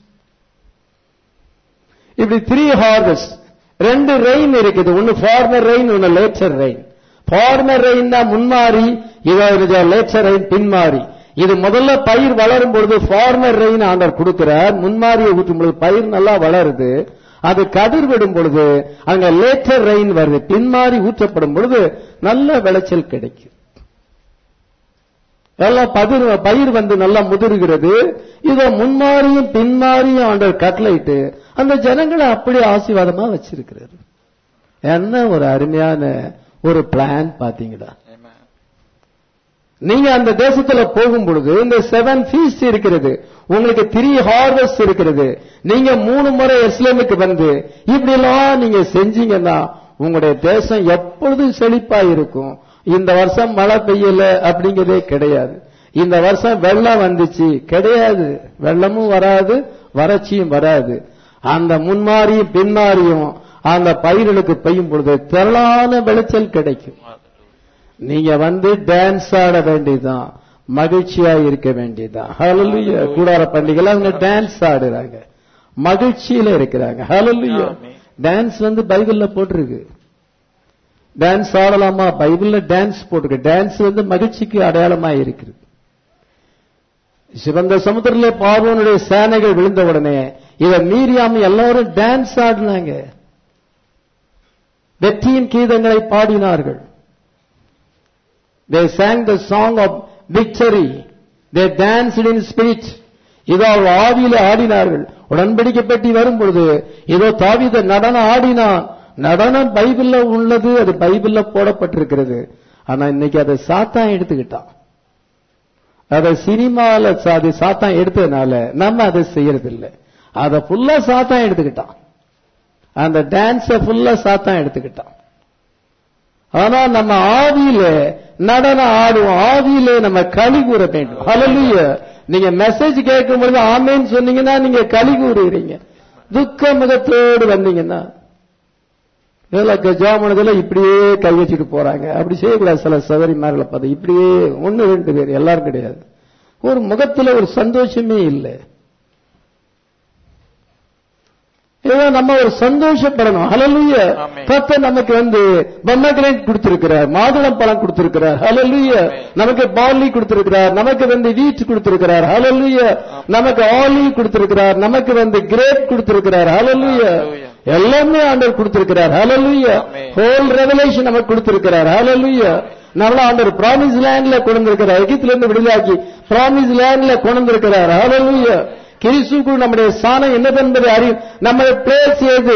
இப்படி த்ரீ ஹார்வெஸ்ட் ரெண்டு ரெயின் இருக்குது ஒன்னு ஃபார்மர் ரெயின் ஒன்னு லேட்டர் ரெயின் ஃபார்மர் ரெயின் தான் முன்மாறி இது லேட்டர் ரெயின் பின்மாறி இது முதல்ல பயிர் வளரும் பொழுது ஃபார்மர் ரெயின் ஆண்டர் கொடுக்கிறார் முன்மாரியை ஊற்றும் பொழுது பயிர் நல்லா வளருது அது கதிர் விடும் பொழுது அங்க லேட்டர் ரெயின் வருது பின்மாறி ஊற்றப்படும் பொழுது நல்ல விளைச்சல் கிடைக்கும் எல்லாம் பதிர் பயிர் வந்து நல்லா முதிர்கிறது இத முன்மாறியும் பின்மாறியும் ஆண்டவர் கட்டளையிட்டு அந்த ஜனங்களை அப்படி ஆசீர்வாதமா வச்சிருக்கிறாரு என்ன ஒரு அருமையான ஒரு பிளான் பாத்தீங்களா நீங்க அந்த தேசத்துல போகும் பொழுது இந்த செவன் ஃபீஸ்ட் இருக்கிறது உங்களுக்கு த்ரீ ஹார்வெஸ்ட் இருக்கிறது நீங்க மூணு முறை இஸ்லாமுக்கு வந்து இப்படி எல்லாம் நீங்க செஞ்சீங்கன்னா உங்களுடைய தேசம் எப்பொழுதும் செழிப்பா இருக்கும் இந்த வருஷம் மழை பெய்யல அப்படிங்கிறதே கிடையாது இந்த வருஷம் வெள்ளம் வந்துச்சு கிடையாது வெள்ளமும் வராது வறட்சியும் வராது அந்த முன்மாரியும் பின்மாரியும் அந்த பயிர்களுக்கு பெய்யும் பொழுது திரளான விளைச்சல் கிடைக்கும் நீங்க வந்து டான்ஸ் ஆட வேண்டியதுதான் மகிழ்ச்சியா இருக்க வேண்டியதுதான் ஹalleluya கூடார பண்டிகைல அவங்க டான்ஸ் ஆடுறாங்க மகிழ்ச்சியில இருக்கிறாங்க ஹalleluya ஆமென். டான்ஸ் வந்து பைபிள்ல போட்டிருக்கு டான்ஸ் ஆடலாமா பைபிள்ல டான்ஸ் போட்டிருக்கு டான்ஸ் வந்து மகிழ்ச்சிக்கு அடையாளமா இருக்குது சிவந்த சமுத்திரத்திலே பார்வோனுடைய சேனைகள் விழுந்த உடனே இத மீறியாம எல்லாரும் டான்ஸ் ஆடினாங்க வெற்றியின் கீதங்களை பாடினார்கள் They sang the song of victory. They danced in spirit. இதோ அவர் ஆவியில ஆடினார்கள் உடன்படிக்கை பெட்டி வரும் பொழுது இதோ தாவீத நடனம் ஆடினான் நடனம் பைபிள்ல உள்ளது அது பைபிள்ல போடப்பட்டிருக்கிறது ஆனா இன்னைக்கு அதை சாத்தான் எடுத்துக்கிட்டான் அதை சினிமால அது சாத்தான் எடுத்ததுனால நம்ம அதை செய்யறது இல்லை அதை ஃபுல்லா சாத்தான் எடுத்துக்கிட்டான் அந்த டான்ஸ ஃபுல்லா சாத்தான் எடுத்துக்கிட்டான் ஆனா நம்ம ஆவியில நடனம் ஆடுவோம் ஆவியில நம்ம களி கூற வேண்டும் ஹalleluya நீங்க மெசேஜ் கேட்கும் பொழுது ஆமேன்னு சொன்னீங்கன்னா நீங்க களி கூறுகிறீங்க துக்க முகத்தோடு வந்தீங்கன்னா இதெல்லாம் கஜாமனதுல இப்படியே கை வச்சுட்டு போறாங்க அப்படி செய்யக்கூடாது சில சகரிமார்களை பார்த்து இப்படியே ஒன்னு ரெண்டு பேர் எல்லாரும் கிடையாது ஒரு முகத்துல ஒரு சந்தோஷமே இல்லை இதான் நம்ம ஒரு சந்தோஷப்படணும் ஹalleluya ஆமென். கர்த்தர் நமக்கு வந்து பொம்மகிரேட் கொடுத்திருக்கிறார் மாதுளம் பழம் கொடுத்திருக்கிறார் ஹalleluya நமக்கு பார்லி கொடுத்திருக்கிறார் நமக்கு வந்து வீட் கொடுத்திருக்கிறார் ஹalleluya நமக்கு ஆலிவ் கொடுத்திருக்கிறார் நமக்கு வந்து கிரேப் கொடுத்திருக்கிறார் ஹalleluya Hallelujah. எல்லாமே ஆண்டவர் கொடுத்திருக்கிறார் ஹalleluya ஆமென். ஹோல் ரெவலேஷன் நமக்கு கொடுத்திருக்கிறார் ஹalleluya நம்மள ஆண்டவர் பிராமிஸ் லேண்ட்ல கொண்டு வந்திருக்கிறார் எகிப்துல இருந்து விடுதலாக்கி பிராமிஸ் லேண்ட்ல கொண்டு வந்திருக்கிறார் ஹalleluya கிறிஸ்துக்கு நம்முடைய சாணம் என்னதென்பதை அறியும் நம்முடைய பிளேஸ் எது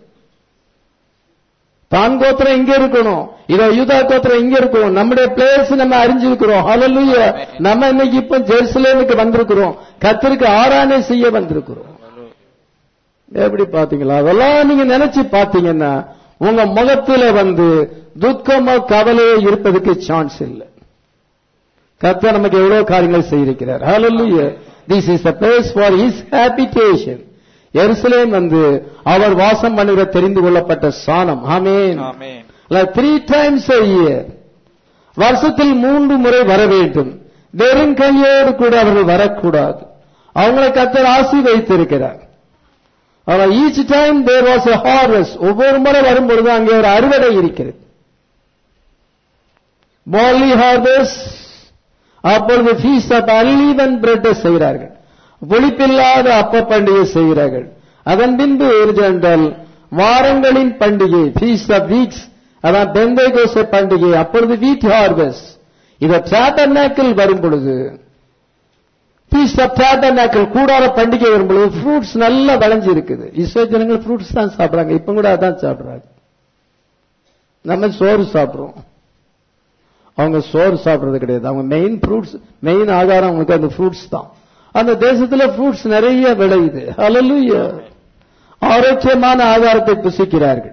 தான் கோத்திரம் இங்க இருக்கணும் இதோ யூதா கோத்திரம் இங்க இருக்கணும் நம்முடைய பிளேஸ் நம்ம அறிஞ்சிருக்கிறோம் ஹalleluya நம்ம இன்னைக்கு இப்ப ஜெருசலேமுக்கு வந்திருக்கிறோம் கத்தருக்கு ஆராதனை செய்ய வந்திருக்கிறோம் எப்படி பாத்தீங்களா அதெல்லாம் நீங்க நினைச்சு பாத்தீங்கன்னா உங்க முகத்துல வந்து துக்கமோ கவலையோ இருப்பதுக்கு சான்ஸ் இல்லை கர்த்தர் நமக்கு எவ்வளவு காரியங்கள் செய்திருக்கிறார் hallelujah this is the place for his habitation எருசலேம் வந்து அவர் வாசம் பண்ணுகிற தெரிந்து கொள்ளப்பட்ட சாணம் amen amen three times a year வருஷத்தில் மூன்று முறை வர வேண்டும் வெறும் கையோடு கூட அவர்கள் வரக்கூடாது அவங்களை கத்தர் ஆசி வைத்திருக்கிறார் ஆனால் each time there was a harvest ஒவ்வொரு முறை வரும்பொழுது அங்கே ஒரு அறுவடை இருக்கிறது barley harvest அப்பொழுது ஃபீஸ்ட் ஆஃப் அன்லீவன் பிரெட் செய்கிறார்கள் புளிப்பில்லாத அப்ப பண்டிகை செய்கிறார்கள் அதன் பின்பு என்றால் வாரங்களின் பண்டிகை ஃபீஸ்ட் ஆஃப் வீக்ஸ் அதான் பெந்தைகோச பண்டிகை அப்பொழுது வீட் ஹார்வெஸ்ட் இத டிராட்டர்னாக்கில் வரும் பொழுது ஃபீஸ்ட் ஆஃப் டிராட்டர்னாக்கில் கூடார பண்டிகை வரும் பொழுது ஃப்ரூட்ஸ் நல்லா விளைஞ்சு இருக்குது இஸ்ரோ ஜனங்கள் ஃப்ரூட்ஸ் தான் சாப்பிடுறாங்க இப்ப கூட அதான் சாப்பிடுறாங்க நம்ம சோறு சாப்பிடுறோம் அவங்க சோறு சாப்பிடுறது கிடையாது அவங்க மெயின் ஃப்ரூட்ஸ் மெயின் ஆதாரம் அவங்களுக்கு அந்த ஃப்ரூட்ஸ் தான் அந்த தேசத்துல ஃப்ரூட்ஸ் நிறைய விளையுது ஹalleluya ஆரோக்கியமான ஆதாரத்தை புசிக்கிறார்கள்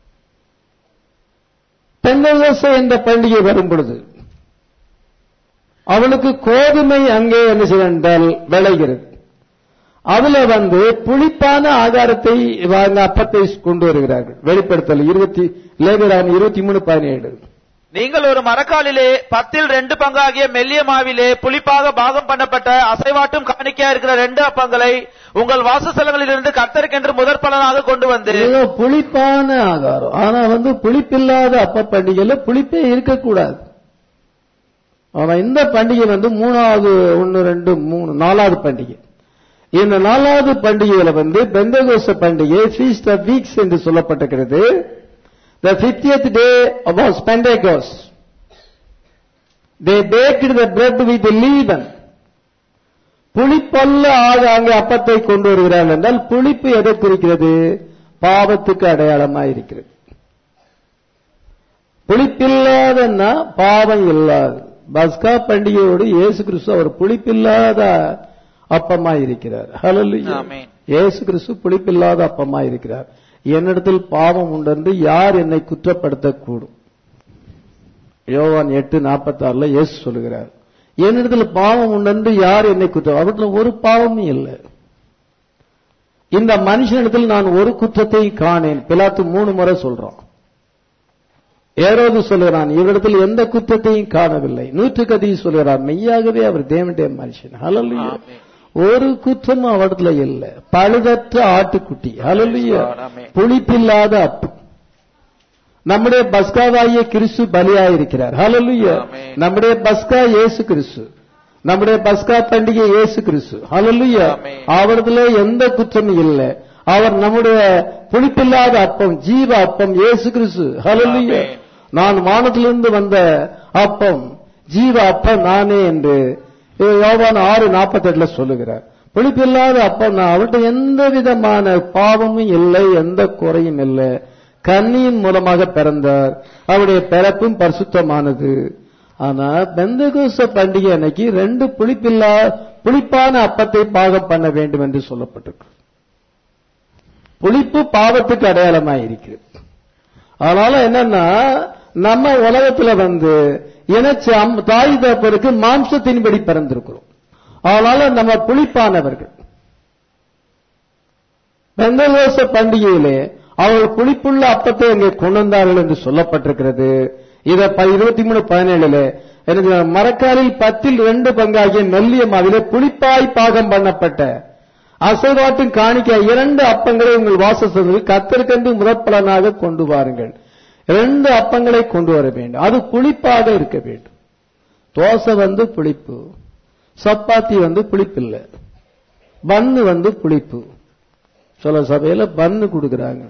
பெந்தகோசை என்ற பண்டிகை வரும் பொழுது அவளுக்கு கோதுமை அங்கே என்ன செய்ய என்றால் விளைகிறது அதுல வந்து புளிப்பான ஆகாரத்தை வாங்க அப்பத்தை கொண்டு வருகிறார்கள் வெளிப்படுத்தல் இருபத்தி லேபரான் இருபத்தி மூணு பதினேழு நீங்கள் ஒரு மரக்காலிலே பத்தில் ரெண்டு பங்காகிய மெல்லிய மாவிலே புளிப்பாக பாகம் பண்ணப்பட்ட அசைவாட்டும் காணிக்கையா இருக்கிற ரெண்டு அப்பங்களை உங்கள் வாசஸ்தலங்களிலிருந்து கர்த்தருக்கென்று முதற் பலனாக கொண்டு வந்து ஏதோ புளிப்பான ஆகாரம் ஆனா வந்து புளிப்பில்லாத அப்ப பண்டிகையில புளிப்பே இருக்கக்கூடாது ஆனா இந்த பண்டிகை வந்து மூணாவது ஒன்னு ரெண்டு மூணு நாலாவது பண்டிகை இந்த நாலாவது பண்டிகையில வந்து பெந்தகோச பண்டிகை ஃபீஸ்ட் ஆஃப் வீக்ஸ் என்று சொல்லப்பட்டிருக்கிறது the fiftieth day was Pentecost. They baked the bread with leaven. புளிப்பல்ல ஆக அங்கே அப்பத்தை கொண்டு வருகிறார்கள் என்றால் புளிப்பு எதை குறிக்கிறது பாவத்துக்கு அடையாளமா இருக்கிறது புளிப்பில்லாதன்னா பாவம் இல்லாது பஸ்கா பண்டிகையோடு இயேசு கிறிஸ்து அவர் புளிப்பில்லாத அப்பமா இருக்கிறார் ஹalleluya ஆமென். இயேசு கிறிஸ்து புளிப்பில்லாத அப்பமா இருக்கிறார் என்னிடத்தில் பாவம் உண்டென்று யார் என்னை குற்றப்படுத்தக்கூடும் யோவான் எட்டு நாற்பத்தாறுல இயேசு சொல்லுகிறார் என்னிடத்தில் பாவம் உண்டென்று யார் என்னை குற்றம் அவற்றில் ஒரு பாவமும் இல்லை இந்த மனுஷனிடத்தில் நான் ஒரு குற்றத்தை காணேன் பிலாத்து மூணு முறை சொல்றான் ஏரோது சொல்லுகிறான் இவரிடத்தில் எந்த குற்றத்தையும் காணவில்லை நூற்றுக்கு அதிகம் சொல்லுகிறார் மெய்யாகவே அவர் தேவனுடைய மனுஷன் ஹalleluya ஆமென். ஒரு குற்றமும் அவரிடத்துல இல்லை பழுதற்ற ஆட்டுக்குட்டி ஹalleluya ஆமென். புளிப்பில்லாத அப்பு நம்முடைய பஸ்காவாகிய கிறிஸ்து பலியாயிருக்கிறார் ஹalleluya ஆமென். நம்முடைய பஸ்கா இயேசு கிறிஸ்து நம்முடைய பஸ்கா பண்டிகை இயேசு கிறிஸ்து ஹalleluya ஆமென். அவரிடத்துல எந்த குற்றமும் இல்லை அவர் நம்முடைய புளிப்பில்லாத அப்பம் ஜீவ அப்பம் இயேசு கிறிஸ்து ஹalleluya ஆமென். நான் வானத்திலிருந்து வந்த அப்பம் ஜீவ அப்பம் நானே என்று யோவான் ஆறு நாற்பத்தெட்டுல சொல்லுகிறார் புளிப்பில்லாத அப்பம் நான் அவர்கிட்ட எந்த விதமான பாவமும் இல்லை எந்த குறையும் இல்லை கண்ணியின் மூலமாக பிறந்தார் அவருடைய பிறப்பும் பரிசுத்தமானது ஆனா பெந்தகோச பண்டிகை அன்னைக்கு ரெண்டு புளிப்பில்லா புளிப்பான அப்பத்தை பாகம் பண்ண வேண்டும் என்று சொல்லப்பட்டிருக்கு புளிப்பு பாவத்துக்கு அடையாளமாக இருக்கிறது அதனால என்னன்னா நம்ம உலகத்துல வந்து இணைச்ச அம்- தாய் தகப்பருக்கு மாம்சத்தின்படி பிறந்திருக்கிறோம் அதனால நம்ம புளிப்பானவர்கள் பெந்தகோச பண்டிகையிலே அவர்கள் புளிப்புள்ள அப்பத்தை அங்கே கொண்டு வந்தார்கள் என்று சொல்லப்பட்டிருக்கிறது இத இருபத்தி மூணு பதினேழுல எனக்கு மரக்காலில் பத்தில் ரெண்டு பங்காகிய மெல்லிய மாவிலே புளிப்பாய் பாகம் பண்ணப்பட்ட அசைவாட்டும் காணிக்க இரண்டு அப்பங்களை உங்கள் வாசஸ்தலத்தில் கத்தற்கென்று முதற்பலனாக கொண்டு வாருங்கள் இரண்டு அப்பங்களை கொண்டு வர வேண்டும் அது புளிப்பாக இருக்க வேண்டும் தோசை வந்து புளிப்பு சப்பாத்தி வந்து புளிப்பில்லை பன்னு வந்து புளிப்பு சில சபையில பன்னு கொடுக்கறாங்க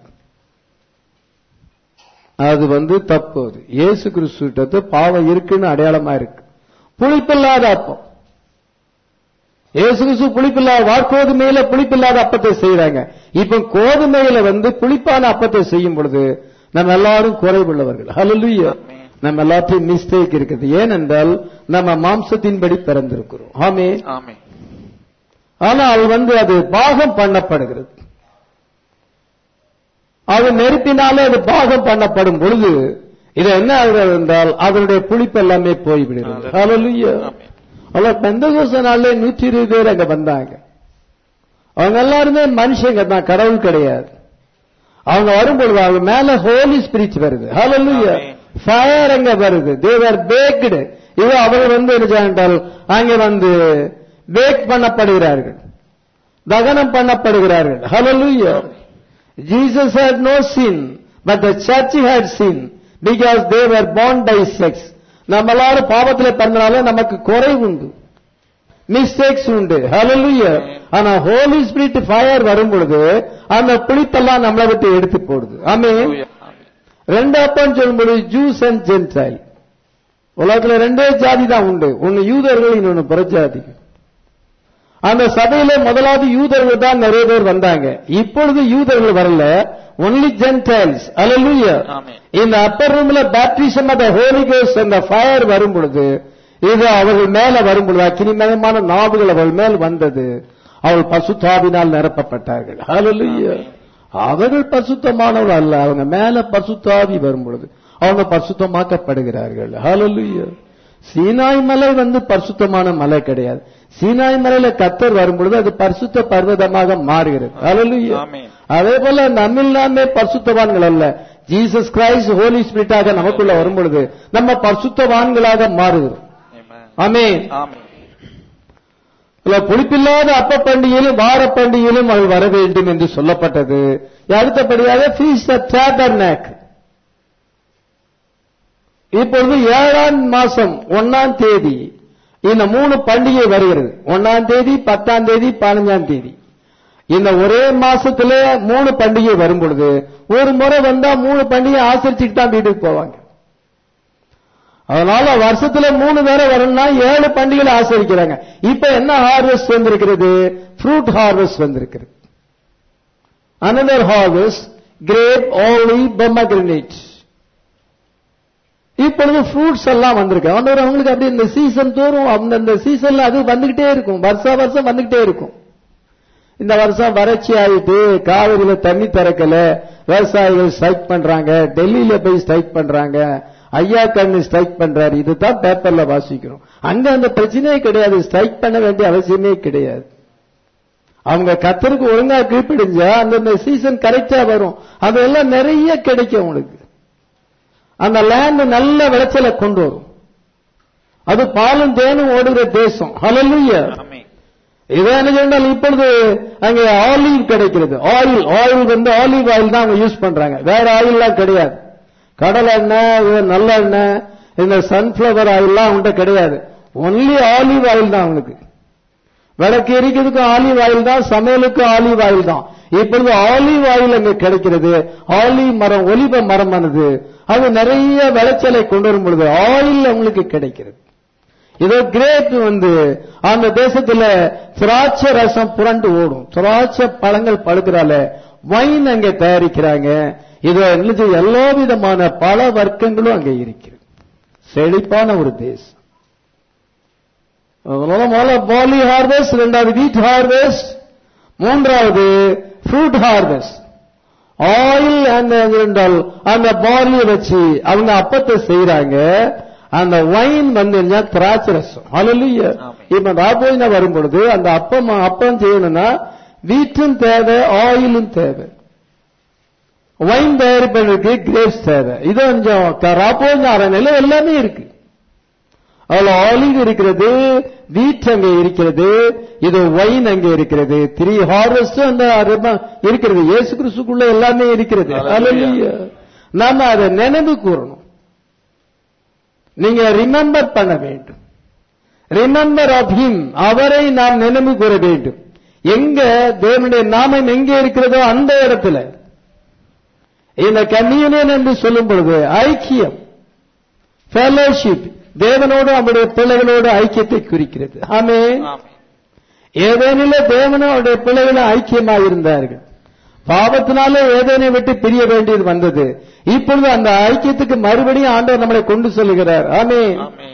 அது வந்து தப்பு அது இயேசு கிறிஸ்துட்டத்து பாவம் இருக்குன்னு அடையாளமா இருக்கு புளிப்பில்லாத அப்பம் இயேசு கிறிஸ்து புளிப்பில்லாத வார்கோதுமையில புளிப்பில்லாத அப்பத்தை செய்யறாங்க இப்ப கோதுமையில வந்து புளிப்பான அப்பத்தை செய்யும் பொழுது நம்ம எல்லாரும் குறைவுள்ளவர்கள் ஹalleluya ஆமென். நம்ம எல்லாத்தையும் மிஸ்டேக் இருக்குது ஏனென்றால் நம்ம மாம்சத்தின்படி பிறந்திருக்கிறோம் ஆமே ஆமென் ஆனால் வந்து அது பாகம் பண்ணப்படுகிறது அது நெருப்பினாலே அது பாகம் பண்ணப்படும் பொழுது இது என்ன ஆகிறது என்றால் அதனுடைய புளிப்பு எல்லாமே போய்விடுகிறது ஹalleluya ஆமென். அல்ல பெந்தகோச நாள்ல நூற்றி இருபது பேர் அங்க வந்தாங்க அவங்க எல்லாருமே மனுஷங்க தான் கடவுள் கிடையாது அவங்க வரும்பொழுது அவங்க மேல ஹோலி ஸ்பிரிட் வருது ஹalleluya ஆமென். ஃபயர் அங்க வருது தேவர் பேக்டு இது அவர்கள் வந்து என்ன செய்தால் அங்கே வந்து பேக் பண்ணப்படுகிறார்கள் தகனம் பண்ணப்படுகிறார்கள் ஹalleluya Jesus had no sin but the church had sin because they were born by sex நம்ம எல்லாரும் பாவத்துல பிறந்தனால நமக்கு குறைவு உண்டு மிஸ்டேக்ஸ் உண்டு ஹalleluya ஆனா ஹோலி ஸ்பிரிட் ஃபயர் வரும் பொழுது அந்த புளிப்பெல்லாம் நம்மளை விட்டு எடுத்து போடுது ஆமென் Hallelujah. ஆமென். ரெண்டு அப்பம் சொல்லும்போது ஜூஸ் அண்ட் ஜென்டைல் உலகத்துல ரெண்டே ஜாதி தான் உண்டு ஒன்னு யூதர்கள் இன்னொன்னு புறஜாதி அந்த சபையில முதலாவது யூதர்கள் தான் நிறைய பேர் வந்தாங்க இப்பொழுது யூதர்கள் வரல ஒன்லி ஜென்டைல்ஸ் அல்லேலூயா ஆமென். இந்த அப்பர் ரூம்ல பேப்டிசம் ஆஃப் ஹோலி கோஸ்ட் அந்த ஃபயர் வரும் பொழுது இது அவர்கள் மேல வரும் பொழுது அக்கினிமயமான நாவுகள் அவர்கள் மேல் வந்தது அவள் பசுத்தாவினால் நிரப்பப்பட்டார்கள் ஹalleluya அவர்கள் பசுத்தமானவர்கள் அல்ல அவங்க மேல பசுத்தாவி வரும் பொழுது அவங்க பரிசுத்தமாக்கப்படுகிறார்கள் ஹalleluya சீனாய் மலை வந்து பரிசுத்தமான மலை கிடையாது சீனாய் மலையில கத்தர் வரும் பொழுது அது பரிசுத்த பர்வதமாக மாறுகிறது ஹalleluya ஆமென். அதே போல நம்மில் நாமே பரிசுத்தவான்கள் அல்ல ஜீசஸ் கிரைஸ்ட் ஹோலி ஸ்பிரிட்டாக நமக்குள்ள வரும் பொழுது நம்ம பரிசுத்தவான்களாக மாறுகிறோம் Amen. ஆமென் ஆமென். இல்ல புளிப்பில்லாத அப்ப பண்டிகையிலும் வார பண்டிகையிலும் அவள் வர வேண்டும் என்று சொல்லப்பட்டது அடுத்தபடியாக ஃபீஸ் டேபர்நாக் இப்பொழுது ஏழாம் மாசம் ஒன்னாம் தேதி இந்த மூணு பண்டிகை வருகிறது ஒன்னாம் தேதி பத்தாம் தேதி பதினஞ்சாம் தேதி இந்த ஒரே மாசத்துல மூணு பண்டிகை வரும் பொழுது ஒரு முறை வந்தா மூணு பண்டிகை ஆசரிச்சுட்டு தான் வீட்டுக்கு போவாங்க அதனால வருஷத்துல மூணு தடவை வரணும்னா ஏழு பண்டிகைகளை ஆசரிக்கிறாங்க இப்ப என்ன ஹார்வெஸ்ட் வந்திருக்கிறது ஃப்ரூட் ஹார்வெஸ்ட் வந்திருக்கிறது another harvest grape olive pomegranate இப்பொழுது ஃப்ரூட்ஸ் எல்லாம் வந்திருக்கு ஆண்டவர் அவங்களுக்கு அப்படி இந்த சீசன் தோறும் அந்தந்த சீசன்ல அது வந்துகிட்டே இருக்கும் வருஷா வருஷம் வந்துகிட்டே இருக்கும் இந்த வருஷம் வறட்சி ஆயிட்டு காவிரியில தண்ணி திறக்கல விவசாயிகள் ஸ்ட்ரைக் பண்றாங்க டெல்லியில போய் ஸ்ட்ரைக் பண்றாங்க ஐயா கண்ணு ஸ்ட்ரைக் பண்றாரு இதுதான் பேப்பர்ல வாசிக்கிறோம் அங்க அந்த பிரச்சனையே கிடையாது ஸ்ட்ரைக் பண்ண வேண்டிய அவசியமே கிடையாது அவங்க கத்தருக்கு ஒழுங்கா கீழ்ப்பிடிஞ்சா அந்தந்த சீசன் கரெக்டா வரும் அதெல்லாம் நிறைய கிடைக்கும் உங்களுக்கு அந்த லேண்ட் நல்ல விளைச்சலை கொண்டு வரும் அது பாலும் தேனும் ஓடுகிற தேசம் ஹalleluya ஆமென் இதை என்ன சொன்னால் இப்பொழுது அங்க ஆலிவ் கிடைக்கிறது ஆயில் ஆயில் வந்து ஆலிவ் ஆயில் தான் அவங்க யூஸ் பண்றாங்க வேற ஆயில்லாம் கிடையாது கடல் எண்ணெய் இது நல்ல எண்ணெய் இந்த சன்ஃபிளவர் ஆயில்லாம் அவங்கள்ட்ட கிடையாது ஒன்லி ஆலிவ் ஆயில் தான் அவங்களுக்கு விளக்கு எரிக்கிறதுக்கும் ஆலிவ் ஆயில் தான் சமையலுக்கும் ஆலிவ் ஆயில் தான் இப்பொழுது ஆலிவ் ஆயில் அங்க கிடைக்கிறது ஆலிவ் மரம் ஒலிவ மரமானது அது நிறைய விளைச்சலை கொண்டு வரும் பொழுது ஆயில் அவங்களுக்கு கிடைக்கிறது இதோ கிரேப் வந்து அந்த தேசத்துல திராட்சை ரசம் புரண்டு ஓடும் திராட்சை பழங்கள் பழுக்கிறால வைன் அங்க தயாரிக்கிறாங்க இது என்னது எல்லா விதமான பல வர்க்கங்களும் அங்க இருக்கிறது செழிப்பான ஒரு தேசம் அதனால முதல்ல பாலி ஹார்வெஸ்ட் ரெண்டாவது வீட் ஹார்வெஸ்ட் மூன்றாவது ஃப்ரூட் ஹார்வெஸ்ட் ஆயில் அந்த என்றால் அந்த பார்லியை வச்சு அவங்க அப்பத்தை செய்யறாங்க அந்த வைன் வந்து என்ன திராட்சை ரசம் ஹalleluya ஆமென். இப்ப ராபோயினா வரும் பொழுது அந்த அப்பம் அப்பம் செய்யணும்னா வீட்டும் தேவை ஆயிலும் தேவை வைன் தயாரிப்பதற்கு கிரேப்ஸ் தேவை இது கொஞ்சம் ராபோயினா அரணையில எல்லாமே இருக்கு அதுல ஆலிவ் இருக்கிறது வீட் அங்க இருக்கிறது இது ஒயின் அங்க இருக்கிறது த்ரீ ஹார்வெஸ்ட் அந்த அரும- இருக்கிறது இயேசு கிறிஸ்துக்குள்ள எல்லாமே இருக்கிறது Hallelujah. Hallelujah. நாம அதை நினைவு கூறணும் நீங்க ரிமெம்பர் பண்ண வேண்டும் ரிமெம்பர் ஆஃப் ஹிம் அவரை நாம் நினைவு கூற வேண்டும் எங்க தேவனுடைய நாமம் எங்க இருக்கிறதோ அந்த இடத்துல இந்த கம்யூனியன் என்று சொல்லும் பொழுது ஐக்கியம் ஃபெலோஷிப் தேவனோடு அவருடைய பிள்ளைகளோடு ஐக்கியத்தை குறிக்கிறது ஆமே ஆமென் ஏதேனில தேவனும் அவருடைய பிள்ளைகளும் ஐக்கியமாக இருந்தார்கள் பாவத்தினாலே ஏதேனை விட்டு பிரிய வேண்டியது வந்தது இப்பொழுது அந்த ஐக்கியத்துக்கு மறுபடியும் ஆண்டவர் நம்மளை கொண்டு செல்கிறார் ஆமே ஆமென்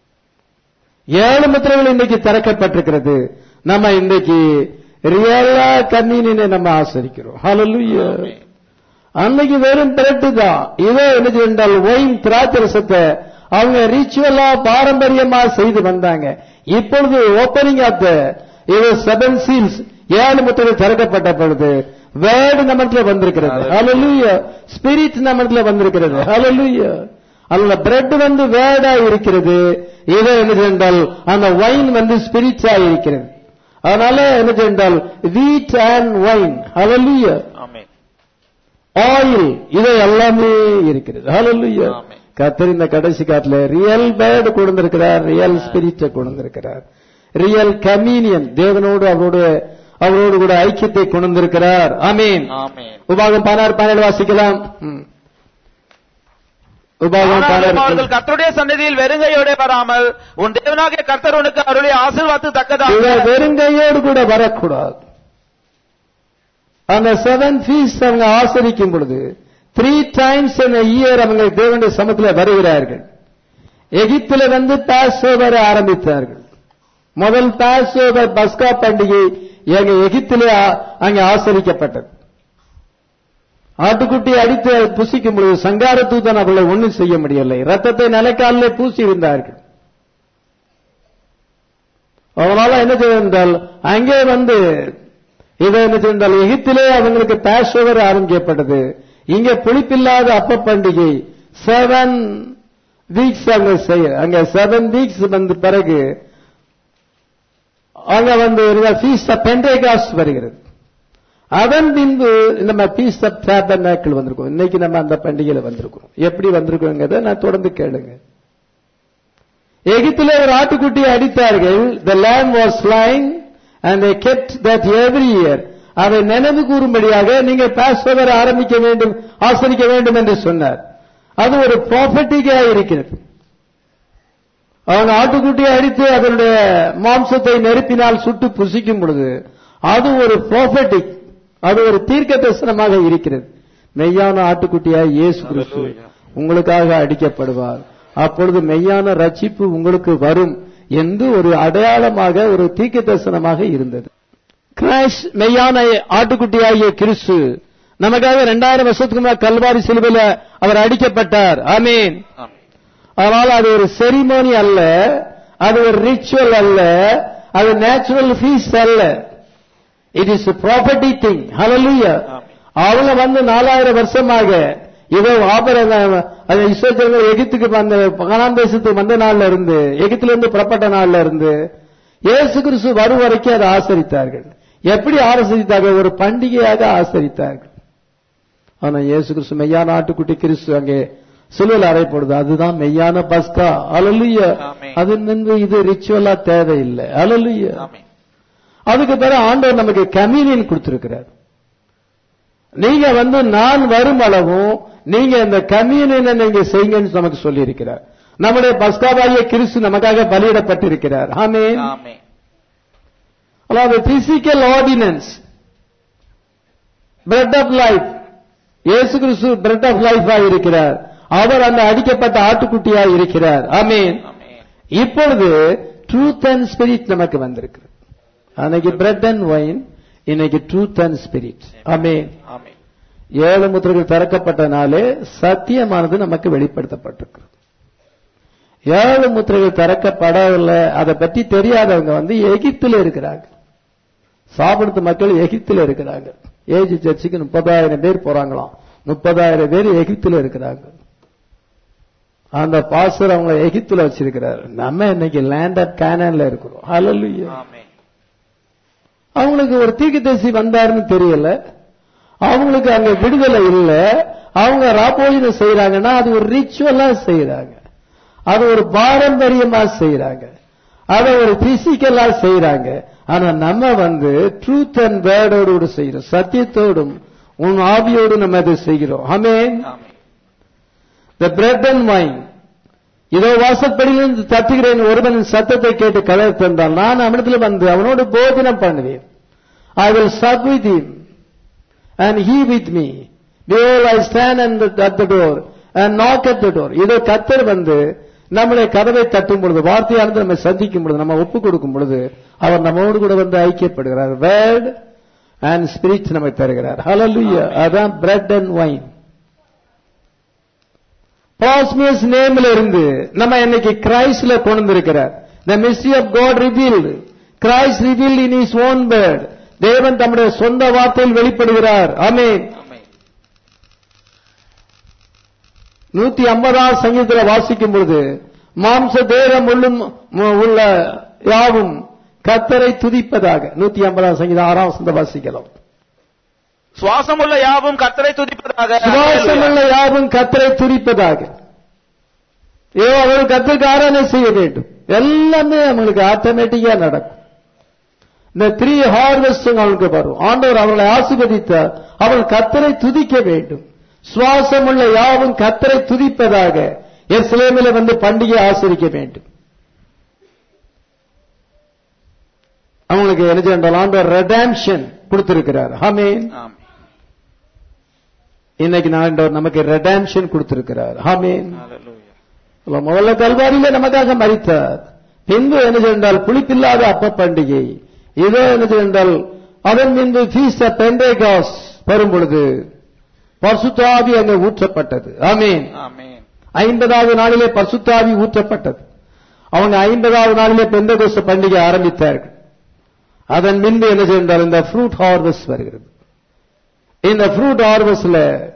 ஏழு முத்திரைகள் இன்னைக்கு திறக்கப்பட்டிருக்கிறது நம்ம இன்னைக்கு ரியலா கம்யூனியனை நம்ம ஆசரிக்கிறோம் ஹalleluya ஆமென். அன்னைக்கு வெறும் திரட்டு தான் இதோ என்ன என்றால் ஒயின் திராட்சரசத்தை அவங்க ரிச்சுவலா பாரம்பரியமா செய்து வந்தாங்க இப்பொழுது ஓப்பனிங் ஆஃப் த இது செவன் சீல்ஸ் ஏழு முத்திரை திறக்கப்பட்ட பொழுது வேர்டு நம்மத்துல வந்திருக்கிறது ஹalleluya ஸ்பிரிட் நம்மத்துல வந்திருக்கிறது ஹalleluya அதுல பிரெட் வந்து வேர்டா இருக்கிறது இதோ என்ன என்றால் அந்த ஒயின் வந்து ஸ்பிரிச்சா இருக்கிறது அதனால என்ன என்றால் wheat and wine hallelujah amen oil இது எல்லாமே இருக்கிறது ஹalleluya ஆமென். கர்த்தர் இந்த கடைசி காலத்துல ரியல் பேர்டு கொடுத்திருக்கிறார் ரியல் ஸ்பிரிட்டை கொடுத்திருக்கிறார் ரியல் கம்யூனியன் தேவனோடு அவரோடு அவரோடு கூட ஐக்கியத்தை கொண்டிருக்கிறார் ஆமீன் ஆமென் உபாகம் பதினாறு பதினேழு வாசிக்கலாம் ம். உபாகம் ஆனாலும் பதினாறு அவர்கள் கர்த்தருடைய சன்னதியில் வெறுங்கையோட வராமல் உன் தேவனாகிய கர்த்தர் உனக்கு அருளி ஆசீர்வாத்து தக்கதாக இவர் வெறுங்கையோடு கூட வரக்கூடாது அந்த செவன் ஃபீஸ் அவங்க ஆசரிக்கும் பொழுது three times in a year அவங்க தேவனுடைய சமத்துல வருகிறார்கள் எகிப்தில வந்து பாஸ் ஓவர் ஆரம்பித்தார்கள் முதல் பாஸ் ஓவர் பஸ்கா பண்டிகை எங்க எகிப்திலே ஆ- அங்கே ஆசரிக்கப்பட்டது ஆட்டுக்குட்டி அடித்து அதை புசிக்கும் பொழுது சங்கார தூதன் அவர்களை ஒண்ணும் செய்ய முடியவில்லை ரத்தத்தை நிலைக்காலிலே பூசி இருந்தார்கள் அதனால என்ன செய்ய என்றால் அங்கே வந்து இதை என்ன செய்தால் எகிப்திலே அவங்களுக்கு பேஷ் ஓவர் ஆரம்பிக்கப்பட்டது இங்க புளிப்பில்லாத அப்ப பண்டிகை செவன் வீக்ஸ் அங்க செய்ய அங்க செவன் வீக்ஸ் வந்து பிறகு அங்க வந்து ஃபீஸ்ட் ஆஃப் பென்டேகாஸ்ட் வருகிறது அதன் பின்பு நம்ம பீஸ் ஆஃப் டேபர்னாக்கிள் வந்திருக்கோம் இன்னைக்கு நம்ம அந்த பண்டிகையில வந்திருக்கிறோம் எப்படி வந்திருக்கோங்கிறத நான் தொடர்ந்து கேளுங்க எகிப்திலே ஒரு ஆட்டுக்குட்டியை அடித்தார்கள் the land was flying and they kept that every year அதை நினைவு கூறும்படியாக நீங்க பாஸ்வர் ஆரம்பிக்க வேண்டும் ஆசரிக்க வேண்டும் என்று சொன்னார் அது ஒரு ப்ராஃபட்டிக்கா இருக்கிறது அவங்க ஆட்டுக்குட்டியை அடித்து அதனுடைய மாம்சத்தை நெருப்பினால் சுட்டு புசிக்கும் பொழுது அது ஒரு ப்ராஃபட்டிக் அது ஒரு தீர்க்க தரிசனமாக இருக்கிறது மெய்யான ஆட்டுக்குட்டியாய் இயேசு கிறிஸ்து உங்களுக்காக அடிக்கப்படுவார் அப்பொழுது மெய்யான ரட்சிப்பு உங்களுக்கு வரும் என்று ஒரு அடையாளமாக ஒரு தீர்க்க தரிசனமாக இருந்தது கிரைஸ்ட் மெய்யான ஆட்டுக்குட்டியாகிய கிறிஸ்து நமக்காக இரண்டாயிரம் வருஷத்துக்கு முன்னாடி கல்வாரி சிலுவையில் அவர் அடிக்கப்பட்டார் ஆமீன் ஆமென். அதனால் அது ஒரு செரிமோனி அல்ல அது ஒரு ரிச்சுவல் அல்ல அது நேச்சுரல் ஃபீஸ் அல்ல it is property thing hallelujah amen. அவங்க வந்து நாலாயிரம் வருஷமாக இதோ ஆபரங்க இஸ்ரேல் எகிப்துக்கு வந்த கானான் தேசத்துக்கு வந்த நாள்ல இருந்து எகிப்துல இருந்து புறப்பட்ட நாள்ல இருந்து இயேசு கிறிஸ்து வரும் வரைக்கும் அதை ஆசரித்தார்கள் எப்படி ஆசரித்தார்கள் ஒரு பண்டிகையாக ஆசரித்தார்கள் ஆனா இயேசு கிறிஸ்து மெய்யான ஆட்டுக்குட்டி கிறிஸ்து அங்கே சிலுவையில் அறைப்படுது அதுதான் மெய்யான பஸ்கா அலலுய ஆமென். அது முன்பு இது ரிச்சுவலா தேவையில்லை அலலுய ஆமென். அதுக்கு பிறகு ஆண்டவர் நமக்கு கம்யூனியன் கொடுத்திருக்கிறார் நீங்க வந்து நான் வரும் அளவும் நீங்க இந்த கம்யூனியனை நீங்க செய்யுங்கன்னு நமக்கு சொல்லி இருக்கிறார் நம்முடைய பஸ்காவாகிய கிறிஸ்து நமக்காக பலியிடப்பட்டிருக்கிறார் ஆமென் ஆமென். அதாவது physical ordinance bread of life இயேசு கிறிஸ்து பிரெட் ஆஃப் லைஃபா இருக்கிறார் அவர் அந்த அடிக்கப்பட்ட ஆட்டுக்குட்டியா இருக்கிறார் ஆமென் ஆமென். இப்பொழுது ட்ரூத் அண்ட் ஸ்பிரிட் நமக்கு வந்திருக்கு அன்னைக்கு பிரெட் அண்ட் ஒயின் இன்னைக்கு truth and spirit amen amen. ஏழு முத்திரைகள் திறக்கப்பட்ட நாளே சத்தியமானது நமக்கு வெளிப்படுத்தப்பட்டிருக்கு ஏழு முத்திரைகள் திறக்கப்படவில்லை அதை பற்றி தெரியாதவங்க வந்து எகிப்தில் இருக்கிறாங்க சாப்பிடுத்த மக்கள் எகிப்தில் இருக்கிறாங்க ஏஜி சர்ச்சுக்கு முப்பதாயிரம் பேர் போறாங்களாம் முப்பதாயிரம் பேர் எகிப்தில் இருக்கிறாங்க அந்த பாஸ்டர் அவங்க எகிப்துல வச்சிருக்கிறாரு நம்ம இன்னைக்கு லேண்ட் ஆஃப் கேனன்ல இருக்கிறோம் ஹalleluya ஆமென். அவங்களுக்கு ஒரு தீர்க்கதரிசி வந்தாருன்னு தெரியல அவங்களுக்கு அங்க விடுதலை இல்ல அவங்க ராப்போஜனம் செய்யறாங்கன்னா அது ஒரு ரிச்சுவலா செய்யறாங்க அது ஒரு பாரம்பரியமா செய்யறாங்க அதை ஒரு பிசிக்கலா செய்யறாங்க ஆனா நம்ம வந்து ட்ரூத் அண்ட் வேர்டோடு கூட செய்யறோம் சத்தியத்தோடும் உன் ஆவியோடு நம்ம அதை செய்கிறோம் amen amen. The bread and wine இதோ வாசற்படியிலிருந்து தட்டுகிறேன் ஒருவன் சத்தத்தை கேட்டு கதவை தந்தால் நான் அவனிடத்தில் வந்து அவனோடு போஜனம் பண்ணுவேன் I will sup with him and he with me behold i stand and at the door and knock at the door இதோ கத்தர் வந்து நம்முடைய கதவை தட்டும் பொழுது வார்த்தையானது நம்ம சந்திக்கும் பொழுது நம்ம ஒப்பு கொடுக்கும் பொழுது அவர் நம்மோடு கூட வந்து ஐக்கியப்படுகிறார் வேர்ட் அண்ட் ஸ்பிரிட் நமக்கு தருகிறார் ஹalleluya அதான் பிரெட் அண்ட் வைன் பாஸ்மியஸ் நேம்ல இருந்து நம்ம இன்னைக்கு கிரைஸ்ட்ல கொண்டு வந்திருக்கிறார் the mystery of God revealed Christ revealed in his own bird தேவன் தம்முடைய சொந்த வார்த்தையில் வெளிப்படுகிறார் ஆமென் ஆமென். நூத்தி ஐம்பதாம் சங்கீதத்தில் வாசிக்கும் பொழுது மாம்ச தேகம் உள்ளும் மு- உள்ள யாவும் கத்தரை துதிப்பதாக நூத்தி ஐம்பதாம் சங்கீதம் ஆறாம் வசந்த வாசிக்கலாம் சுவாசமுள்ள யாவும் கர்த்தரை துதிப்பதாக சுவாசமுள்ள யாவும் கத்தரை துதிப்பதாக ஏதோ அவர்கள் கத்தருக்கு ஆராதனை செய்ய வேண்டும் எல்லாமே அவங்களுக்கு ஆட்டோமேட்டிக்கா நடக்கும் இந்த த்ரீ ஹார்வெஸ்ட் அவங்களுக்கு வரும் ஆண்டவர் அவர்களை ஆசீர்வதித்தார் அவர்கள் கத்தரை துதிக்க வேண்டும் சுவாசமுள்ள யாவும் கத்தரை துதிப்பதாக எஸ்லேமில வந்து பண்டிகை ஆசரிக்க வேண்டும் அவங்களுக்கு என்ன செய்யணும் ஆண்டவர் ரெடாம்ஷன் கொடுத்திருக்கிறார் ஆமென் ஆமென். இன்னைக்கு ஆண்டவர் நமக்கு ரெடாம்ஷன் கொடுத்திருக்கிறார் ஆமென் Hallelujah. அப்ப முதல்ல கல்வாரியில நமக்காக மறித்தார் பின்பு என்ன செய்தால் புளிப்பில்லாத அப்ப பண்டிகை இதோ என்ன செய்தால் அதன் பின்பு ஃபீஸ் பெண்டேகாஸ் வரும் பொழுது பசுத்தாவி அங்கே ஊற்றப்பட்டது ஆமென் ஆமென். ஐம்பதாவது நாளிலே பசுத்தாவி ஊற்றப்பட்டது அவங்க ஐம்பதாவது நாளிலே பெந்தகோச பண்டிகை ஆரம்பித்தார்கள் அதன் பின்பு என்ன செய்தால் இந்த ஃப்ரூட் ஹார்வெஸ்ட் வருகிறது இந்த ஃப்ரூட் ஹார்வெஸ்ட்ல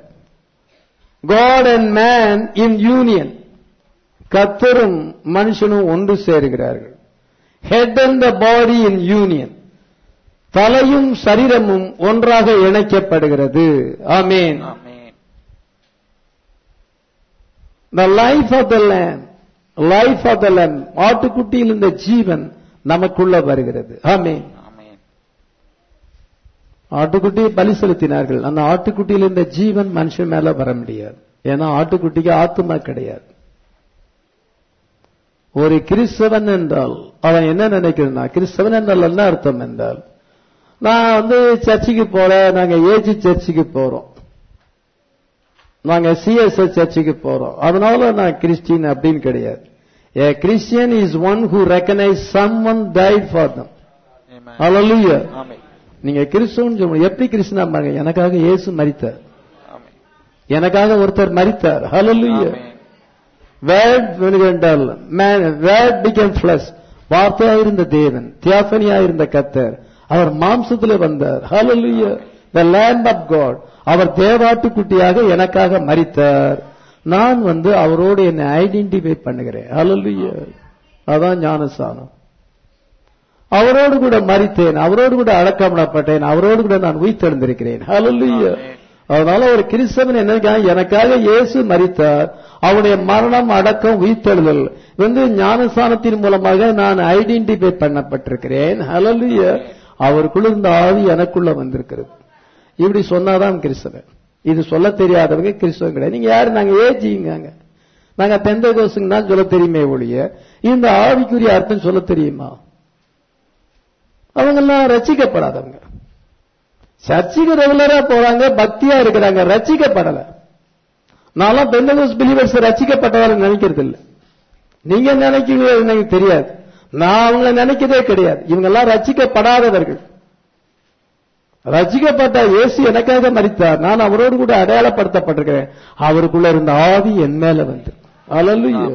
God and man in union கத்தரும் மனுஷனும் ஒன்று சேருகிறார்கள் head and the body in union தலையும் சரீரமும் ஒன்றாக இணைக்கப்படுகிறது amen amen. The life of the lamb life of the lamb ஆட்டுக்குட்டியில் இந்த ஜீவன் நமக்குள்ள வருகிறது ஆமேன் ஆமென். ஆட்டுக்குட்டியை பலி செலுத்தினார்கள் அந்த ஆட்டுக்குட்டியில் இந்த ஜீவன் மனுஷன் மேல வர முடியாது ஏன்னா ஆட்டுக்குட்டிக்கு ஆத்துமா கிடையாது ஒரு கிறிஸ்தவன் என்றால் அவன் என்ன நினைக்கிறான் கிறிஸ்தவன் என்றால் என்ன அர்த்தம் என்றால் நான் வந்து சர்ச்சுக்கு போல நாங்க ஏஜி சர்ச்சுக்கு போறோம் நாங்க சிஎஸ்எஸ் சர்ச்சுக்கு போறோம் அதனால நான் கிறிஸ்டின் அப்படின்னு கிடையாது a Christian is one who recognise someone died for them Amen. Hallelujah. Amen. நீங்க கிறிஸ்துவன் சொல்லுங்க எப்படி கிறிஸ்துவா பாருங்க எனக்காக இயேசு மரித்தார் ஆமென். எனக்காக ஒருத்தர் மரித்தார் ஹalleluya ஆமென். வேர்ட் என்றால் வேர்ட் பிகம் ஃபிளஷ் வார்த்தையா இருந்த தேவன் தியாபனியா இருந்த கத்தர் அவர் மாம்சத்திலே வந்தார் ஹalleluya the lamb of god அவர் தேவாட்டுக்குட்டியாக எனக்காக மரித்தார் நான் வந்து அவரோடு என்னை ஐடென்டிஃபை பண்ணுகிறேன் ஹalleluya அதான் ஞானஸ்தானம் அவரோடு கூட மரித்தேன் அவரோடு கூட அடக்கமிடப்பட்டேன் அவரோடு கூட நான் உயிர்த்தெழுந்திருக்கிறேன் ஹalleluya அதனால ஒரு கிறிஸ்தவன் என்ன எனக்காக இயேசு மரித்தார் அவருடைய மரணம் அடக்கம் உயிர்த்தெழுதல் வந்து ஞானஸ்தானத்தின் மூலமாக நான் ஐடென்டிஃபை பண்ணப்பட்டிருக்கிறேன் ஹalleluya அவருக்குள்ள இந்த ஆவி எனக்குள்ள வந்திருக்கிறது இப்படி சொன்னாதான் கிறிஸ்தவன் இது சொல்ல தெரியாதவங்க கிறிஸ்தவன் கிடையாது நீங்க யாரு நாங்க ஏஜிங்க நாங்க பெந்த கோசுங்க தான் சொல்ல தெரியுமே ஒழிய இந்த ஆவிக்குரிய அர்த்தம் சொல்ல தெரியுமா அவங்க எல்லாம் ரசிக்கப்படாதவங்க சர்ச்சுக்கு ரெகுலரா போறாங்க பக்தியா இருக்கிறாங்க ரசிக்கப்படல நான்லாம் பெந்தகோஸ் பிலீவர்ஸ் ரசிக்கப்பட்டவர்கள் நினைக்கிறது இல்ல நீங்க நினைக்கிறீங்க எனக்கு தெரியாது நான் அவங்கள நினைக்கிறதே கிடையாது இவங்க எல்லாம் ரசிக்கப்படாதவர்கள் ரசிக்கப்பட்ட இயேசு எனக்காக மரித்தார் நான் அவரோடு கூட அடையாளப்படுத்தப்பட்டிருக்கிறேன் அவருக்குள்ள இருந்த ஆவி என் மேல வந்து alleluia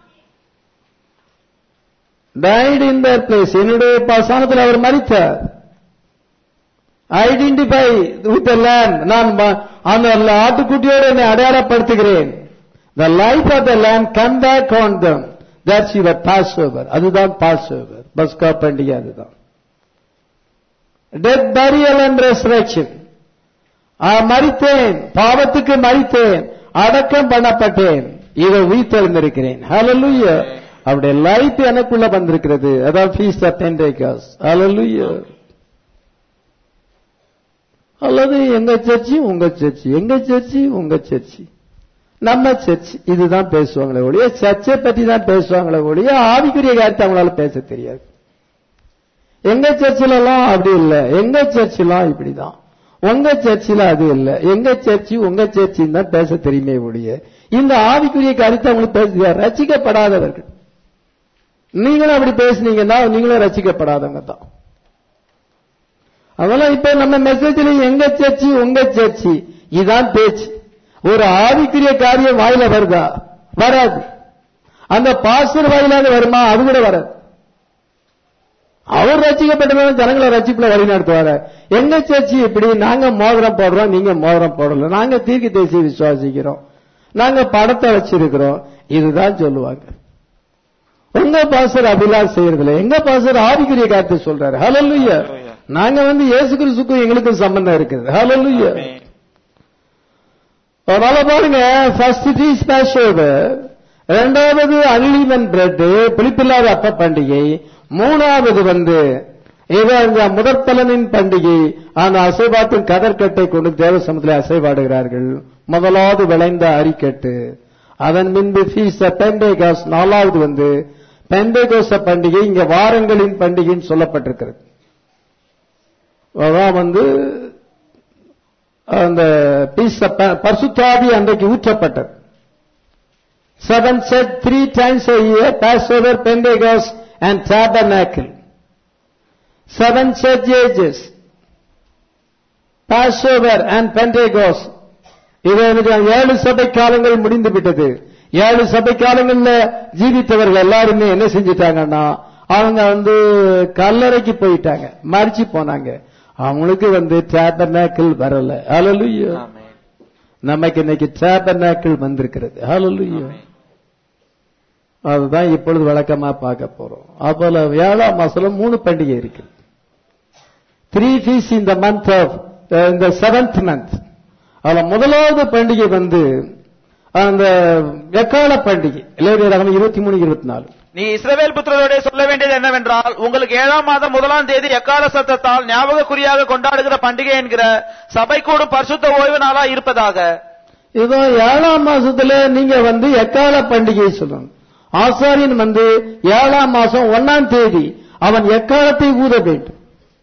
died in their place என்னுடைய பாசானத்தில் அவர் மரித்தார் ஐடென்டிஃபை வித் லேண்ட் நான் ம- அந்த ஆட்டுக்குட்டியோடு என்னை அடையாளப்படுத்துகிறேன் the life of the lamb come back on them that's your passover அதுதான் பாஸ் ஓவர் பஸ்கா பண்டிகை அதுதான் டெத் பரியல் அண்ட் ரெசரக்ஷன் மறித்தேன் பாவத்துக்கு மறித்தேன் அடக்கம் பண்ணப்பட்டேன் இதை உயிர்த்தெழுந்திருக்கிறேன் ஹalleluya அவருடைய லைஃப் எனக்குள்ள வந்திருக்கிறது அதான் ஃபீஸ்ட் ஆஃப் பெண்டேகாஸ் ஹalleluya அல்லது எங்க சர்ச்சி உங்க சர்ச்சி எங்க சர்ச்சி உங்க சர்ச்சி நம்ம சர்ச் இதுதான் பேசுவாங்களே ஒழிய சர்ச்சை பத்தி தான் பேசுவாங்களே ஒழிய ஆவிக்குரிய காரியத்தை அவங்களால பேச தெரியாது எங்க சர்ச்சில எல்லாம் அப்படி இல்ல எங்க சர்ச்சிலாம் இப்படிதான் உங்க சர்ச்சில அது இல்ல எங்க சர்ச்சி உங்க சர்ச்சின்னு தான் பேச தெரியுமே ஒழிய இந்த ஆவிக்குரிய காரியத்தை அவங்களுக்கு பேச தெரியாது. ரசிக்கப்படாதவர்கள் நீங்களும் அப்படி பேசுனீங்கன்னா நீங்களும் ரசிக்கப்படாதவங்க தான் அதெல்லாம் இப்ப நம்ம மெசேஜ்ல எங்க சர்ச்சி உங்க சர்ச்சி இதான் பேச்சு ஒரு ஆவிக்குரிய காரியம் வாயில வருதா வராது அந்த பாஸ்டர் வாயிலாக வருமா அது கூட வராது அவர் ரசிக்கப்பட்டவங்க ஜனங்களை ரசிப்புல வழி நடத்துவாரு எங்க சர்ச்சி இப்படி நாங்க மோதிரம் போடுறோம் நீங்க மோதிரம் போடல நாங்க தீர்க்க தேசிய விசுவாசிக்கிறோம் நாங்க படத்தை வச்சிருக்கிறோம் இதுதான் சொல்லுவாங்க உங்க பாசர் அப்படிலாம் செய்யறதில்ல எங்க பாசர் ஆவிக்குரிய காரியத்தை சொல்றாரு ஹalleluya நாங்க வந்து இயேசு கிறிஸ்துக்கும் எங்களுக்கும் சம்பந்தம் இருக்குது ஹalleluya அதனால பாருங்க ஃபர்ஸ்ட் டீஸ் பேஷோவர் இரண்டாவது அன்லிமன் பிரெட் புளிப்பில்லாத அப்ப பண்டிகை மூணாவது வந்து இவ இந்த முதற்பலனின் பண்டிகை அந்த அசைபாட்டும் கதர்கட்டை கொண்டு தேவசமத்தில் அசைபாடுகிறார்கள் முதலாவது விளைந்த அரிக்கட்டு அதன் பின்பு ஃபீஸ் பெண்டேகாஸ் நாலாவது வந்து பெண்டேகோச பண்டிகை இங்க வாரங்களின் பண்டிகைன்னு சொல்லப்பட்டிருக்கிறது அதான் வந்து அந்த பீஸ் பரிசுத்தாவி அன்றைக்கு ஊற்றப்பட்டது seven set three times a year passover pentecost and tabernacle seven church ages passover and pentecost இது எனக்கு ஏழு சபை காலங்கள் முடிந்து விட்டது ஏழு சபை காலங்கள்ல ஜீவித்தவர்கள் எல்லாருமே என்ன செஞ்சிட்டாங்கன்னா அவங்க வந்து கல்லறைக்கு போயிட்டாங்க மறிச்சு போனாங்க அவங்களுக்கு வந்து டேபர்னாக்கிள் வரல ஹalleluya ஆமென். நமக்கு இன்னைக்கு டேபர்னாக்கிள் வந்திருக்கிறது ஹalleluya அதுதான் இப்பொழுது வழக்கமா பார்க்க போறோம் அப்போல ஏழாம் மாசம் மூணு பண்டிகை இருக்கு த்ரீ ஃபீஸ் இந்த மந்த் ஆஃப் இந்த செவன்த் மந்த் அதுல முதலாவது பண்டிகை வந்து அந்த எக்கால பண்டிகை இளைஞர் இருபத்தி மூணு இருபத்தி நாலு நீ இஸ்ரவேல் புத்திரரோட சொல்ல வேண்டியது என்னவென்றால் உங்களுக்கு ஏழாம் மாதம் முதலாம் தேதி எக்கால சத்தத்தால் ஞாபக குறியாக கொண்டாடுகிற பண்டிகை என்கிற சபை கூடும் பரிசுத்த ஓய்வு நாளா இருப்பதாக இதோ ஏழாம் மாசத்துல நீங்க வந்து எக்கால பண்டிகை சொல்லணும் ஆசாரியன் வந்து ஏழாம் மாசம் ஒன்னாம் தேதி அவன் எக்காலத்தை ஊத வேண்டும்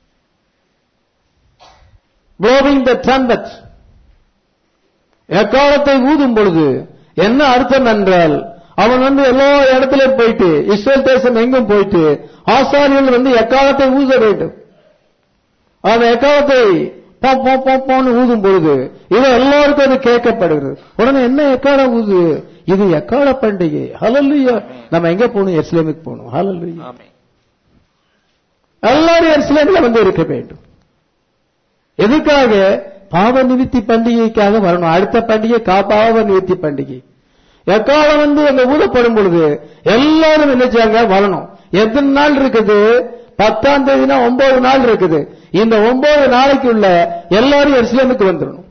ப்ளோவிங் த trumpet எக்காலத்தை ஊதும் பொழுது என்ன அர்த்தம் என்றால் அவன் வந்து எல்லா இடத்திலும் போயிட்டு இஸ்ரேல் தேசம் எங்கும் போயிட்டு ஆசாரியர்கள் வந்து எக்காலத்தை ஊத வேண்டும் அந்த எக்காலத்தை போ போ போ போன்னு ஊதும் பொழுது இது எல்லாருக்கும் அது கேட்கப்படுகிறது உடனே என்ன எக்கால ஊது இது எக்கால பண்டிகை ஹalleluya நம்ம எங்க போகணும் எருசலேமுக்கு போகணும் ஹalleluya ஆமென். எல்லாரும் எருசலேமில் வந்து இருக்க வேண்டும் எதுக்காக பாவ நிவித்தி பண்டிகைக்காக வரணும் அடுத்த பண்டிகை காப்பாவ நிவித்தி பண்டிகை எக்காலம் வந்து அங்க ஊதப்படும் பொழுது எல்லாரும் நினைச்சாங்க வரணும் எத்தனை நாள் இருக்குது பத்தாம் தேதினா ஒன்பது நாள் இருக்குது இந்த ஒன்பது நாளைக்குள்ள எல்லாரும் எருசலேமுக்கு வந்துடணும்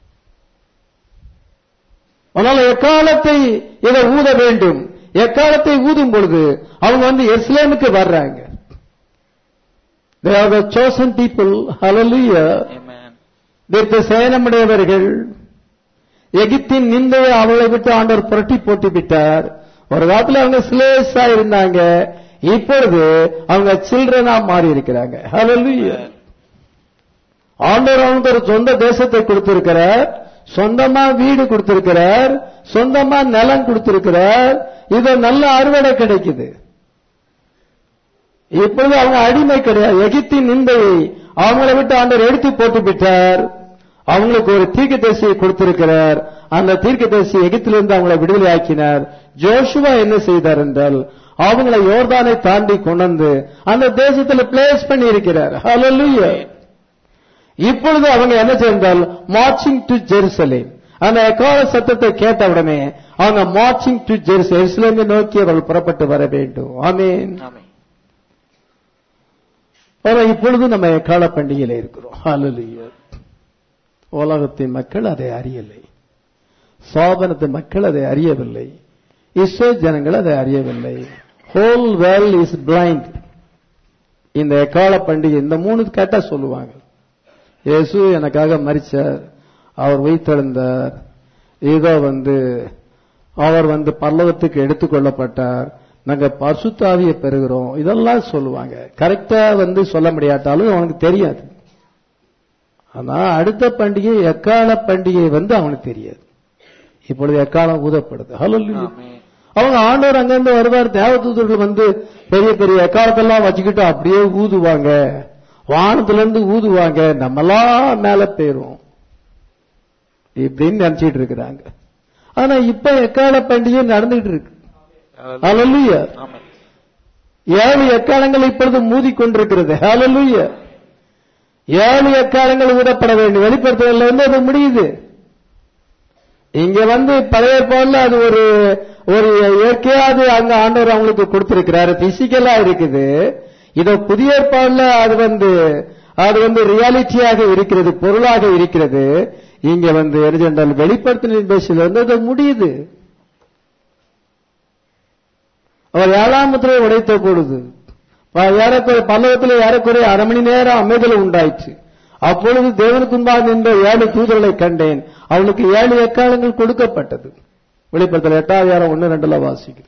அதனால எக்காலத்தை இதை ஊத வேண்டும் எக்காலத்தை ஊதும் பொழுது அவங்க வந்து எருசலேமுக்கு வர்றாங்க They are the chosen people. Hallelujah. Amen. இதற்கு சேனமுடையவர்கள் எகிப்தின் நிந்தையை அவளை விட்டு ஆண்டவர் புரட்டி போட்டு விட்டார் ஒரு காலத்துல அவங்க ஸ்லேஸா இருந்தாங்க இப்பொழுது அவங்க சில்ட்ரனா மாறி இருக்கிறாங்க Hallelujah. ஆண்டவர் அவனுக்கு ஒரு சொந்த தேசத்தை கொடுத்திருக்கிறார் சொந்தமா வீடு கொடுத்திருக்கிறார் சொந்தமா நிலம் கொடுத்திருக்கிறார் இது நல்ல அறுவடை கிடைக்குது இப்பொழுது அவங்க அடிமை கிடையாது எகிப்தின் நிந்தையை அவங்களை விட்டு ஆண்டவர் எடுத்து போட்டு விட்டார் அவங்களுக்கு ஒரு தீர்க்க தரிசியை கொடுத்திருக்கிறார் அந்த தீர்க்க தரிசி எகிப்திலிருந்து அவங்களை விடுதலை ஆக்கினார் ஜோஷுவா என்ன செய்தார் என்றால் அவங்களை யோர்தானை தாண்டி கொண்டு வந்து அந்த தேசத்துல பிளேஸ் பண்ணி இருக்கிறார் Hallelujah. இப்பொழுது அவங்க என்ன செய்தால் மார்ச்சிங் டு ஜெருசலேம் அந்த எக்கால சத்தத்தை கேட்ட உடனே அவங்க மார்ச்சிங் டு ஜெருசலேமை நோக்கி அவர்கள் புறப்பட்டு வர வேண்டும் ஆமென் Amen. ஆனா இப்பொழுது நம்ம எக்கால பண்டிகையில இருக்கிறோம் Hallelujah. உலகத்தின் மக்கள் அதை அறியலை சோபனத்து மக்கள் அதை அறியவில்லை இஸ்ரோ ஜனங்கள் அதை அறியவில்லை ஹோல் வேர்ல்ட் இஸ் பிளைண்ட் இந்த எக்கால பண்டிகை இந்த மூணு கேட்டா சொல்லுவாங்க இயேசு எனக்காக மரிச்சார் அவர் உயிர்த்தெழுந்தார் இதோ வந்து அவர் வந்து பல்லவத்துக்கு எடுத்துக்கொள்ளப்பட்டார் நாங்க பசுத்தாவியை பெறுகிறோம் இதெல்லாம் சொல்லுவாங்க கரெக்டா வந்து சொல்ல முடியாட்டாலும் அவனுக்கு தெரியாது ஆனா அடுத்த பண்டிகை எக்கால பண்டிகை வந்து அவனுக்கு தெரியாது இப்பொழுது எக்காலம் ஊதப்படுது ஹலோ Amen. அவங்க ஆண்டவர் அங்கிருந்து வருவார் தேவதூதர்கள் வந்து பெரிய பெரிய எக்காலத்தெல்லாம் வச்சுக்கிட்டு அப்படியே ஊதுவாங்க வானத்துல இருந்து ஊதுவாங்க நம்மெல்லாம் மேல போயிரும் இப்படின்னு நினைச்சிட்டு இருக்கிறாங்க ஆனா இப்ப எக்கால பண்டிகை நடந்துகிட்டு இருக்கு Hallelujah. Amen. ஏழு எக்காலங்கள் இப்பொழுது மூதிக்கொண்டிருக்கிறது Hallelujah. ஏழு எக்காலங்கள் ஊதப்பட வேண்டும் வெளிப்படுத்துதல்ல வந்து அது முடியுது இங்க வந்து பழைய போல அது ஒரு ஒரு இயற்கையா அது அங்க ஆண்டவர் அவங்களுக்கு கொடுத்திருக்கிறாரு பிசிக்கலா இருக்குது இதோ புதிய ஏற்பாடுல அது வந்து அது வந்து ரியாலிட்டியாக இருக்கிறது பொருளாக இருக்கிறது இங்க வந்து எரிஜென்டல் வெளிப்படுத்தின பேசில வந்து அது முடியுது அவர் ஏழாம் முத்திரையை உடைத்த பொழுது ப- ஏறக்குறைய பல்லவத்தில் ஏறக்குறைய அரை மணி நேரம் அமைதல் உண்டாயிற்று அப்பொழுது தேவனுக்கு முன்பாக நின்ற ஏழு தூதர்களை கண்டேன் அவளுக்கு ஏழு எக்காலங்கள் கொடுக்கப்பட்டது வெளிப்படுத்தல எட்டாயிரம் ஒன்னு ரெண்டுல வாசிக்கிறேன்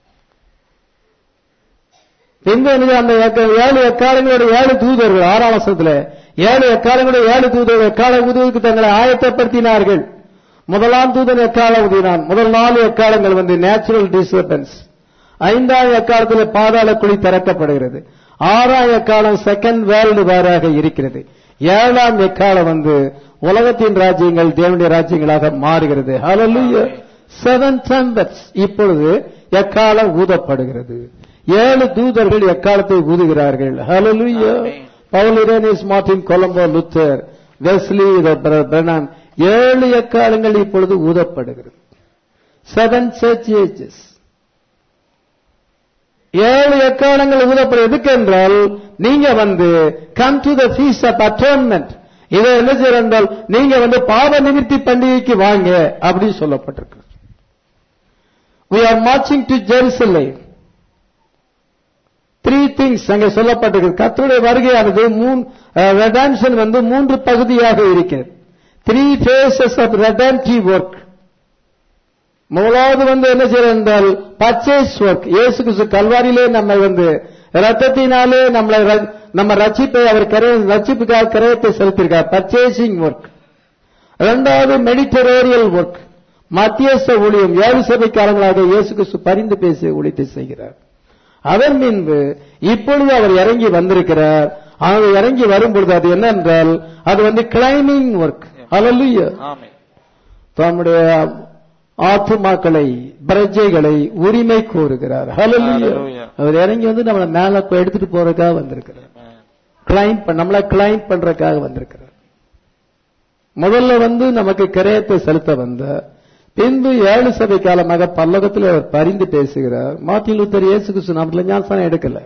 பின்பு எனக்கு அந்த எக்க- ஏழு எக்காலங்களோட ஏழு தூதர்கள் ஆறாம் வருஷத்துல ஏழு எக்காலங்களோட ஏழு தூதர்கள் எக்கால உதவிக்கு தங்களை ஆயத்தப்படுத்தினார்கள் முதலாம் தூதன் எக்கால உதவினான் முதல் நாலு எக்காலங்கள் வந்து நேச்சுரல் டிஸ்டர்பன்ஸ் ஐந்தாம் எக்காலத்தில் பாதாள குழி திறக்கப்படுகிறது ஆறாம் எக்காலம் செகண்ட் வேர்ல்டு வாராக இருக்கிறது ஏழாம் எக்காலம் வந்து உலகத்தின் ராஜ்யங்கள் தேவனுடைய ராஜ்யங்களாக மாறுகிறது Hallelujah. செவன் trumpets இப்பொழுது எக்காலம் ஊதப்படுகிறது ஏழு தூதர்கள் எக்காலத்தை ஊதுகிறார்கள் Hallelujah. Amen. Paul Irenaeus Martin Columba Luther Wesley Branham ஏழு எக்காலங்கள் இப்பொழுது ஊதப்படுகிறது செவன் சர்ச் ஏஜஸ் ஏழு எக்காலங்கள் ஊதப்படும் எதுக்கு என்றால் நீங்க வந்து come to the feast of atonement இதை என்ன செய்யற என்றால் நீங்க வந்து பாவ நிமிர்த்தி பண்டிகைக்கு வாங்க அப்படின்னு சொல்லப்பட்டிருக்கு we are marching to jerusalem three things அங்கே சொல்லப்பட்டிருக்கு கர்த்தருடைய வருகையானது மூன் ரெடான்ஷன் வந்து மூன்று பகுதியாக இருக்கிறது three phases of redemptive work முதலாவது வந்து என்ன செய்யறது என்றால் பர்ச்சேஸ் ஒர்க் இயேசு கிறிஸ்து கல்வாரியிலே நம்ம வந்து ரத்தத்தினாலே நம்மளை ர- நம்ம ரட்சிப்பை அவர் கரை ரட்சிப்புக்காக கரையத்தை செலுத்தியிருக்கார் பர்ச்சேசிங் ஒர்க் இரண்டாவது மெடிட்டரேரியல் ஒர்க் மத்தியஸ்த ஊழியம் ஏழு சபைக்காரங்களாக இயேசு கிறிஸ்து பரிந்து பேசி ஊழியத்தை செய்கிறார் அதன் பின்பு இப்பொழுது அவர் இறங்கி வந்திருக்கிறார் அவர் இறங்கி வரும் பொழுது அது என்ன என்றால் அது வந்து கிளைமிங் ஒர்க் Hallelujah. Amen. தம்முடைய ஆத்துமாக்களை பிரஜைகளை உரிமை கோருகிறார் Hallelujah. Hallelujah. அவர் இறங்கி வந்து நம்மளை மேல கொ- எடுத்துட்டு போறதுக்காக வந்திருக்கிறார் Amen. கிளைம் பண்ண நம்மள கிளைம் பண்றதுக்காக வந்திருக்கிறார் முதல்ல வந்து நமக்கு கிரயத்தை செலுத்த வந்த பின்பு ஏழு சபை காலமாக பல்லகத்தில் அவர் பரிந்து பேசுகிறார் மார்ட்டின் லூத்தர் இயேசு கிறிஸ்து நாமத்துல ஞானஸ்தானம் எடுக்கல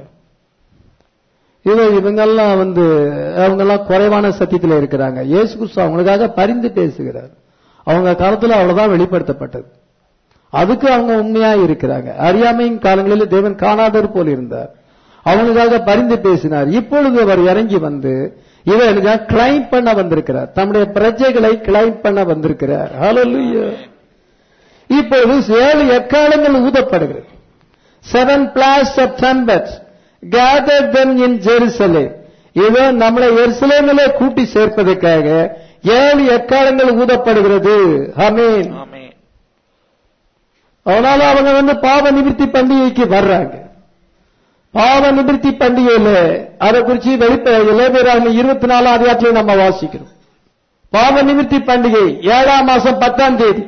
இவ இவங்கெல்லாம் வந்து அவங்கெல்லாம் குறைவான சத்தியத்தில் இருக்கிறாங்க இயேசு கிறிஸ்து அவங்களுக்காக பரிந்து பேசுகிறார் அவங்க காலத்துல அவ்வளவுதான் வெளிப்படுத்தப்பட்டது அதுக்கு அவங்க உண்மையா இருக்கிறாங்க அறியாமையின் காலங்களில் தேவன் காணாதவர் போல் இருந்தார் அவங்களுக்காக பரிந்து பேசினார் இப்பொழுது அவர் இறங்கி வந்து இவர் கிளைம் பண்ண வந்திருக்கிறார் தம்முடைய பிரஜைகளை கிளைம் பண்ண வந்திருக்கிறார் ஹalleluya இப்பொழுது ஏழு எக்காலங்கள் ஊதப்படுகிறது seven blasts of trumpets gathered them in Jerusalem இதோ நம்மளை எருசலேமிலே கூட்டி சேர்ப்பதற்காக ஏழு எக்காலங்கள் ஊதப்படுகிறது ஆமென் ஆமென் அதனால அவங்க வந்து பாவ நிவர்த்தி பண்டிகைக்கு வர்றாங்க பாவ நிவர்த்தி பண்டிகையில அதை குறிச்சு வெளிப்ப இளைஞராக இருபத்தி நாலாம் அதிகாரத்தில் நம்ம வாசிக்கிறோம் பாவ நிவர்த்தி பண்டிகை ஏழாம் மாசம் பத்தாம் தேதி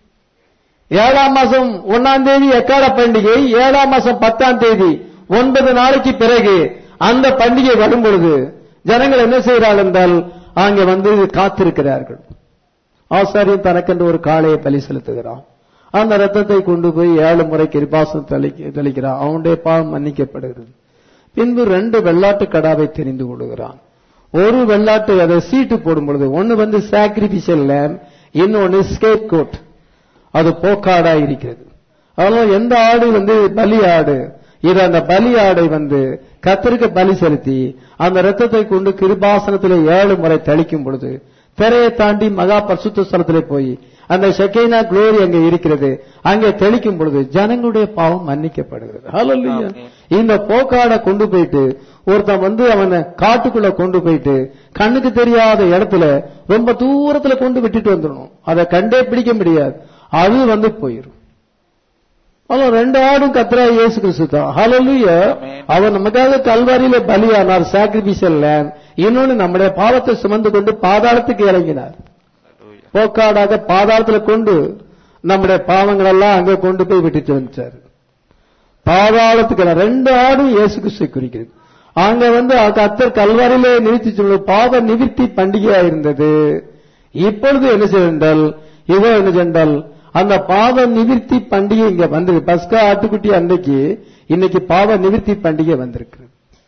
ஏழாம் மாசம் ஒன்னாம் தேதி எக்கால பண்டிகை ஏழாம் மாசம் பத்தாம் தேதி ஒன்பது நாளைக்கு பிறகு அந்த பண்டிகை வரும் பொழுது ஜனங்கள் என்ன செய்கிறார்கள் என்றால் அங்கே வந்து காத்திருக்கிறார்கள் ஆசாரியன் தனக்கென்று ஒரு காளையை பலி செலுத்துகிறான் அந்த ரத்தத்தை கொண்டு போய் ஏழு முறை கிருபாசம் தெளிக்க- தெளிக்கிறான் அவனுடைய பாவம் மன்னிக்கப்படுகிறது பின்பு ரெண்டு வெள்ளாட்டு கடாவை தெரிந்து கொள்கிறான் ஒரு வெள்ளாட்டு அதை சீட்டு போடும் பொழுது ஒன்னு வந்து சாக்ரிபிஷியல் லேம் இன்னொன்னு ஸ்கேப் கோட் அது போக்காடா இருக்கிறது அதனால எந்த ஆடு வந்து பலி ஆடு இது அந்த பலி ஆடை வந்து கத்தருக்கு பலி செலுத்தி அந்த ரத்தத்தை கொண்டு கிருபாசனத்திலே ஏழு முறை தெளிக்கும் பொழுது திரையை தாண்டி மகா பரிசுத்த ஸ்தலத்திலே போய் அந்த ஷெக்கைனா குளோரி அங்கே இருக்கிறது அங்கே தெளிக்கும் பொழுது ஜனங்களுடைய பாவம் மன்னிக்கப்படுகிறது ஹalleluya இந்த போக்காடை கொண்டு போயிட்டு ஒருத்தன் வந்து அவனை காட்டுக்குள்ள கொண்டு போயிட்டு கண்ணுக்கு தெரியாத இடத்துல ரொம்ப தூரத்துல கொண்டு விட்டுட்டு வந்துடணும் அதை கண்டே பிடிக்க முடியாது அது வந்து போயிடும் அவ்வளவு ரெண்டு ஆடும் கத்ரா இயேசு கிறிஸ்து தான் ஹalleluya Amen. அவர் நமக்காக கல்வாரியில பலியானார் சாக்ரிபிஷியல் லேம் இன்னொன்னு நம்முடைய பாவத்தை சுமந்து கொண்டு பாதாளத்துக்கு இறங்கினார் Hallelujah. போக்காடாக பாதாளத்துல கொண்டு நம்முடைய பாவங்கள் எல்லாம் அங்க கொண்டு போய் விட்டுட்டு வந்துட்டார் பாதாளத்துக்கு ரெண்டு ஆடும் இயேசு கிறிஸ்துவை குறிக்கிறது அங்க வந்து கத்தர் கல்வாரியிலே நிறுத்தி சொல்ல பாவ நிவிர்த்தி பண்டிகையா இருந்தது இப்பொழுது என்ன செய்தால் இதோ என்ன சென்றால் அந்த பாவ நிவிர்த்தி பண்டிகை இங்க வந்திருக்கு பஸ்கா ஆட்டுக்குட்டி அன்னைக்கு இன்னைக்கு பாவ நிவிர்த்தி பண்டிகை வந்திருக்கு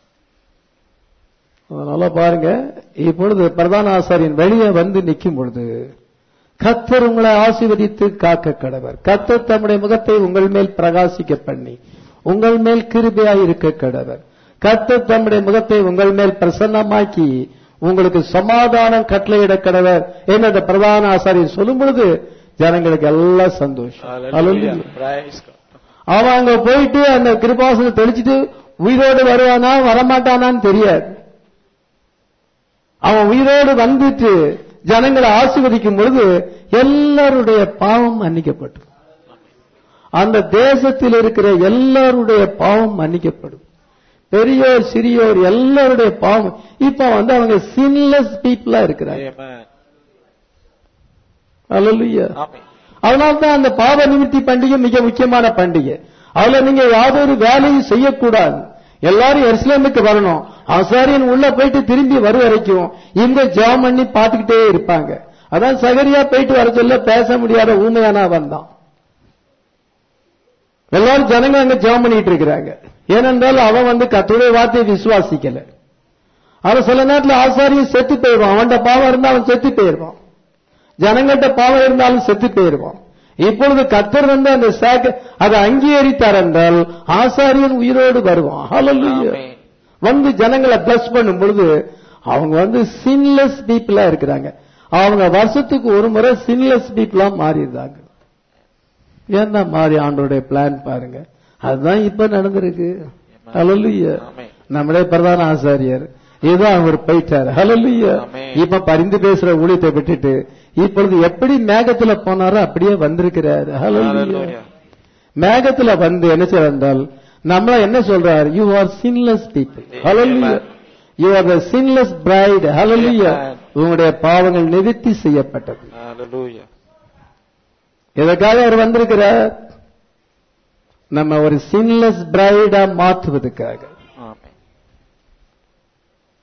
அதனால பாருங்க இப்பொழுது பிரதான ஆசாரியன் வெளியே வந்து நிற்கும் பொழுது கத்தர் உங்களை ஆசீர்வதித்து காக்க கடவர் கத்தர் தம்முடைய முகத்தை உங்கள் மேல் பிரகாசிக்க பண்ணி உங்கள் மேல் கிருபையாய் இருக்க கடவர் கத்தர் தம்முடைய முகத்தை உங்கள் மேல் பிரசன்னமாக்கி உங்களுக்கு சமாதானம் கட்டளையிட கடவர் என்று அந்த பிரதான ஆசாரியன் சொல்லும் பொழுது ஜனங்களுக்கு எல்லாம் சந்தோஷம் Hallelujah. Hallelujah. Praise God. அவன் அங்க போயிட்டு அந்த கிருபாசனை தெளிச்சிட்டு உயிரோடு வருவானா வரமாட்டானான்னு தெரியாது அவன் உயிரோடு வந்துட்டு ஜனங்களை ஆசீர்வதிக்கும் பொழுது எல்லாருடைய பாவம் மன்னிக்கப்படும் அந்த தேசத்தில் இருக்கிற எல்லாருடைய பாவம் மன்னிக்கப்படும் பெரியோர் சிறியோர் எல்லாருடைய பாவம் இப்ப வந்து அவங்க சின்லெஸ் பீப்புளா இருக்கிறாங்க Amen. அல்ல Amen. அதனால்தான் அந்த பாவ நிமித்தி பண்டிகை மிக முக்கியமான பண்டிகை அதுல நீங்க யாதொரு வேலையும் செய்யக்கூடாது எல்லாரும் எருசலேமுக்கு வரணும் ஆசாரியன் உள்ள போயிட்டு திரும்பி வரும் வரைக்கும் இந்த ஜெபம் பண்ணி பார்த்துக்கிட்டே இருப்பாங்க அதான் சகரியா போயிட்டு வர சொல்ல பேச முடியாத ஊமையானா வந்தான் எல்லாரும் ஜனங்க அங்க ஜெபம் பண்ணிட்டு இருக்கிறாங்க ஏனென்றால் அவன் வந்து கத்துடைய வார்த்தையை விசுவாசிக்கல அவன் சில நேரத்துல ஆசாரியும் செத்து போயிடுவான் அவன்கிட்ட பாவம் இருந்தா அவன் செத்து போயிடுவான் ஜனங்கள்ட்ட பாவம் இருந்தாலும் செத்து போயிடுவான் இப்பொழுது கத்தர் வந்து அந்த சாக்க அதை அங்கீகரித்தார் என்றால் ஆசாரியன் உயிரோடு வருவான் Hallelujah. Amen. வந்து ஜனங்களை பிளஸ் பண்ணும் பொழுது அவங்க வந்து சின்லெஸ் பீப்புளா இருக்கிறாங்க அவங்க வருஷத்துக்கு ஒரு முறை சின்லெஸ் பீப்புளா மாறிடுறாங்க ஏன்னா மாறி ஆண்டோடைய பிளான் பாருங்க அதுதான் இப்ப நடந்திருக்கு ஹalleluya Amen. நம்முடைய பிரதான ஆசாரியர் இதுதான் அவர் போயிட்டார் ஹalleluya Amen. இப்ப பரிந்து பேசுற ஊழியத்தை விட்டுட்டு இப்பொழுது எப்படி மேகத்துல போனாரோ அப்படியே வந்திருக்கிறார் ஹalleluya Hallelujah. மேகத்துல வந்து என்ன செய்றால் நம்மள என்ன சொல்றார் you are sinless people hallelujah Amen. You are the sinless bride hallelujah Amen. உங்களுடைய பாவங்கள் நிவர்த்தி செய்யப்பட்டது Hallelujah. எதற்காக அவர் வந்திருக்கிறார் நம்ம ஒரு சின்லெஸ் பிரைடா மாற்றுவதற்காக Amen.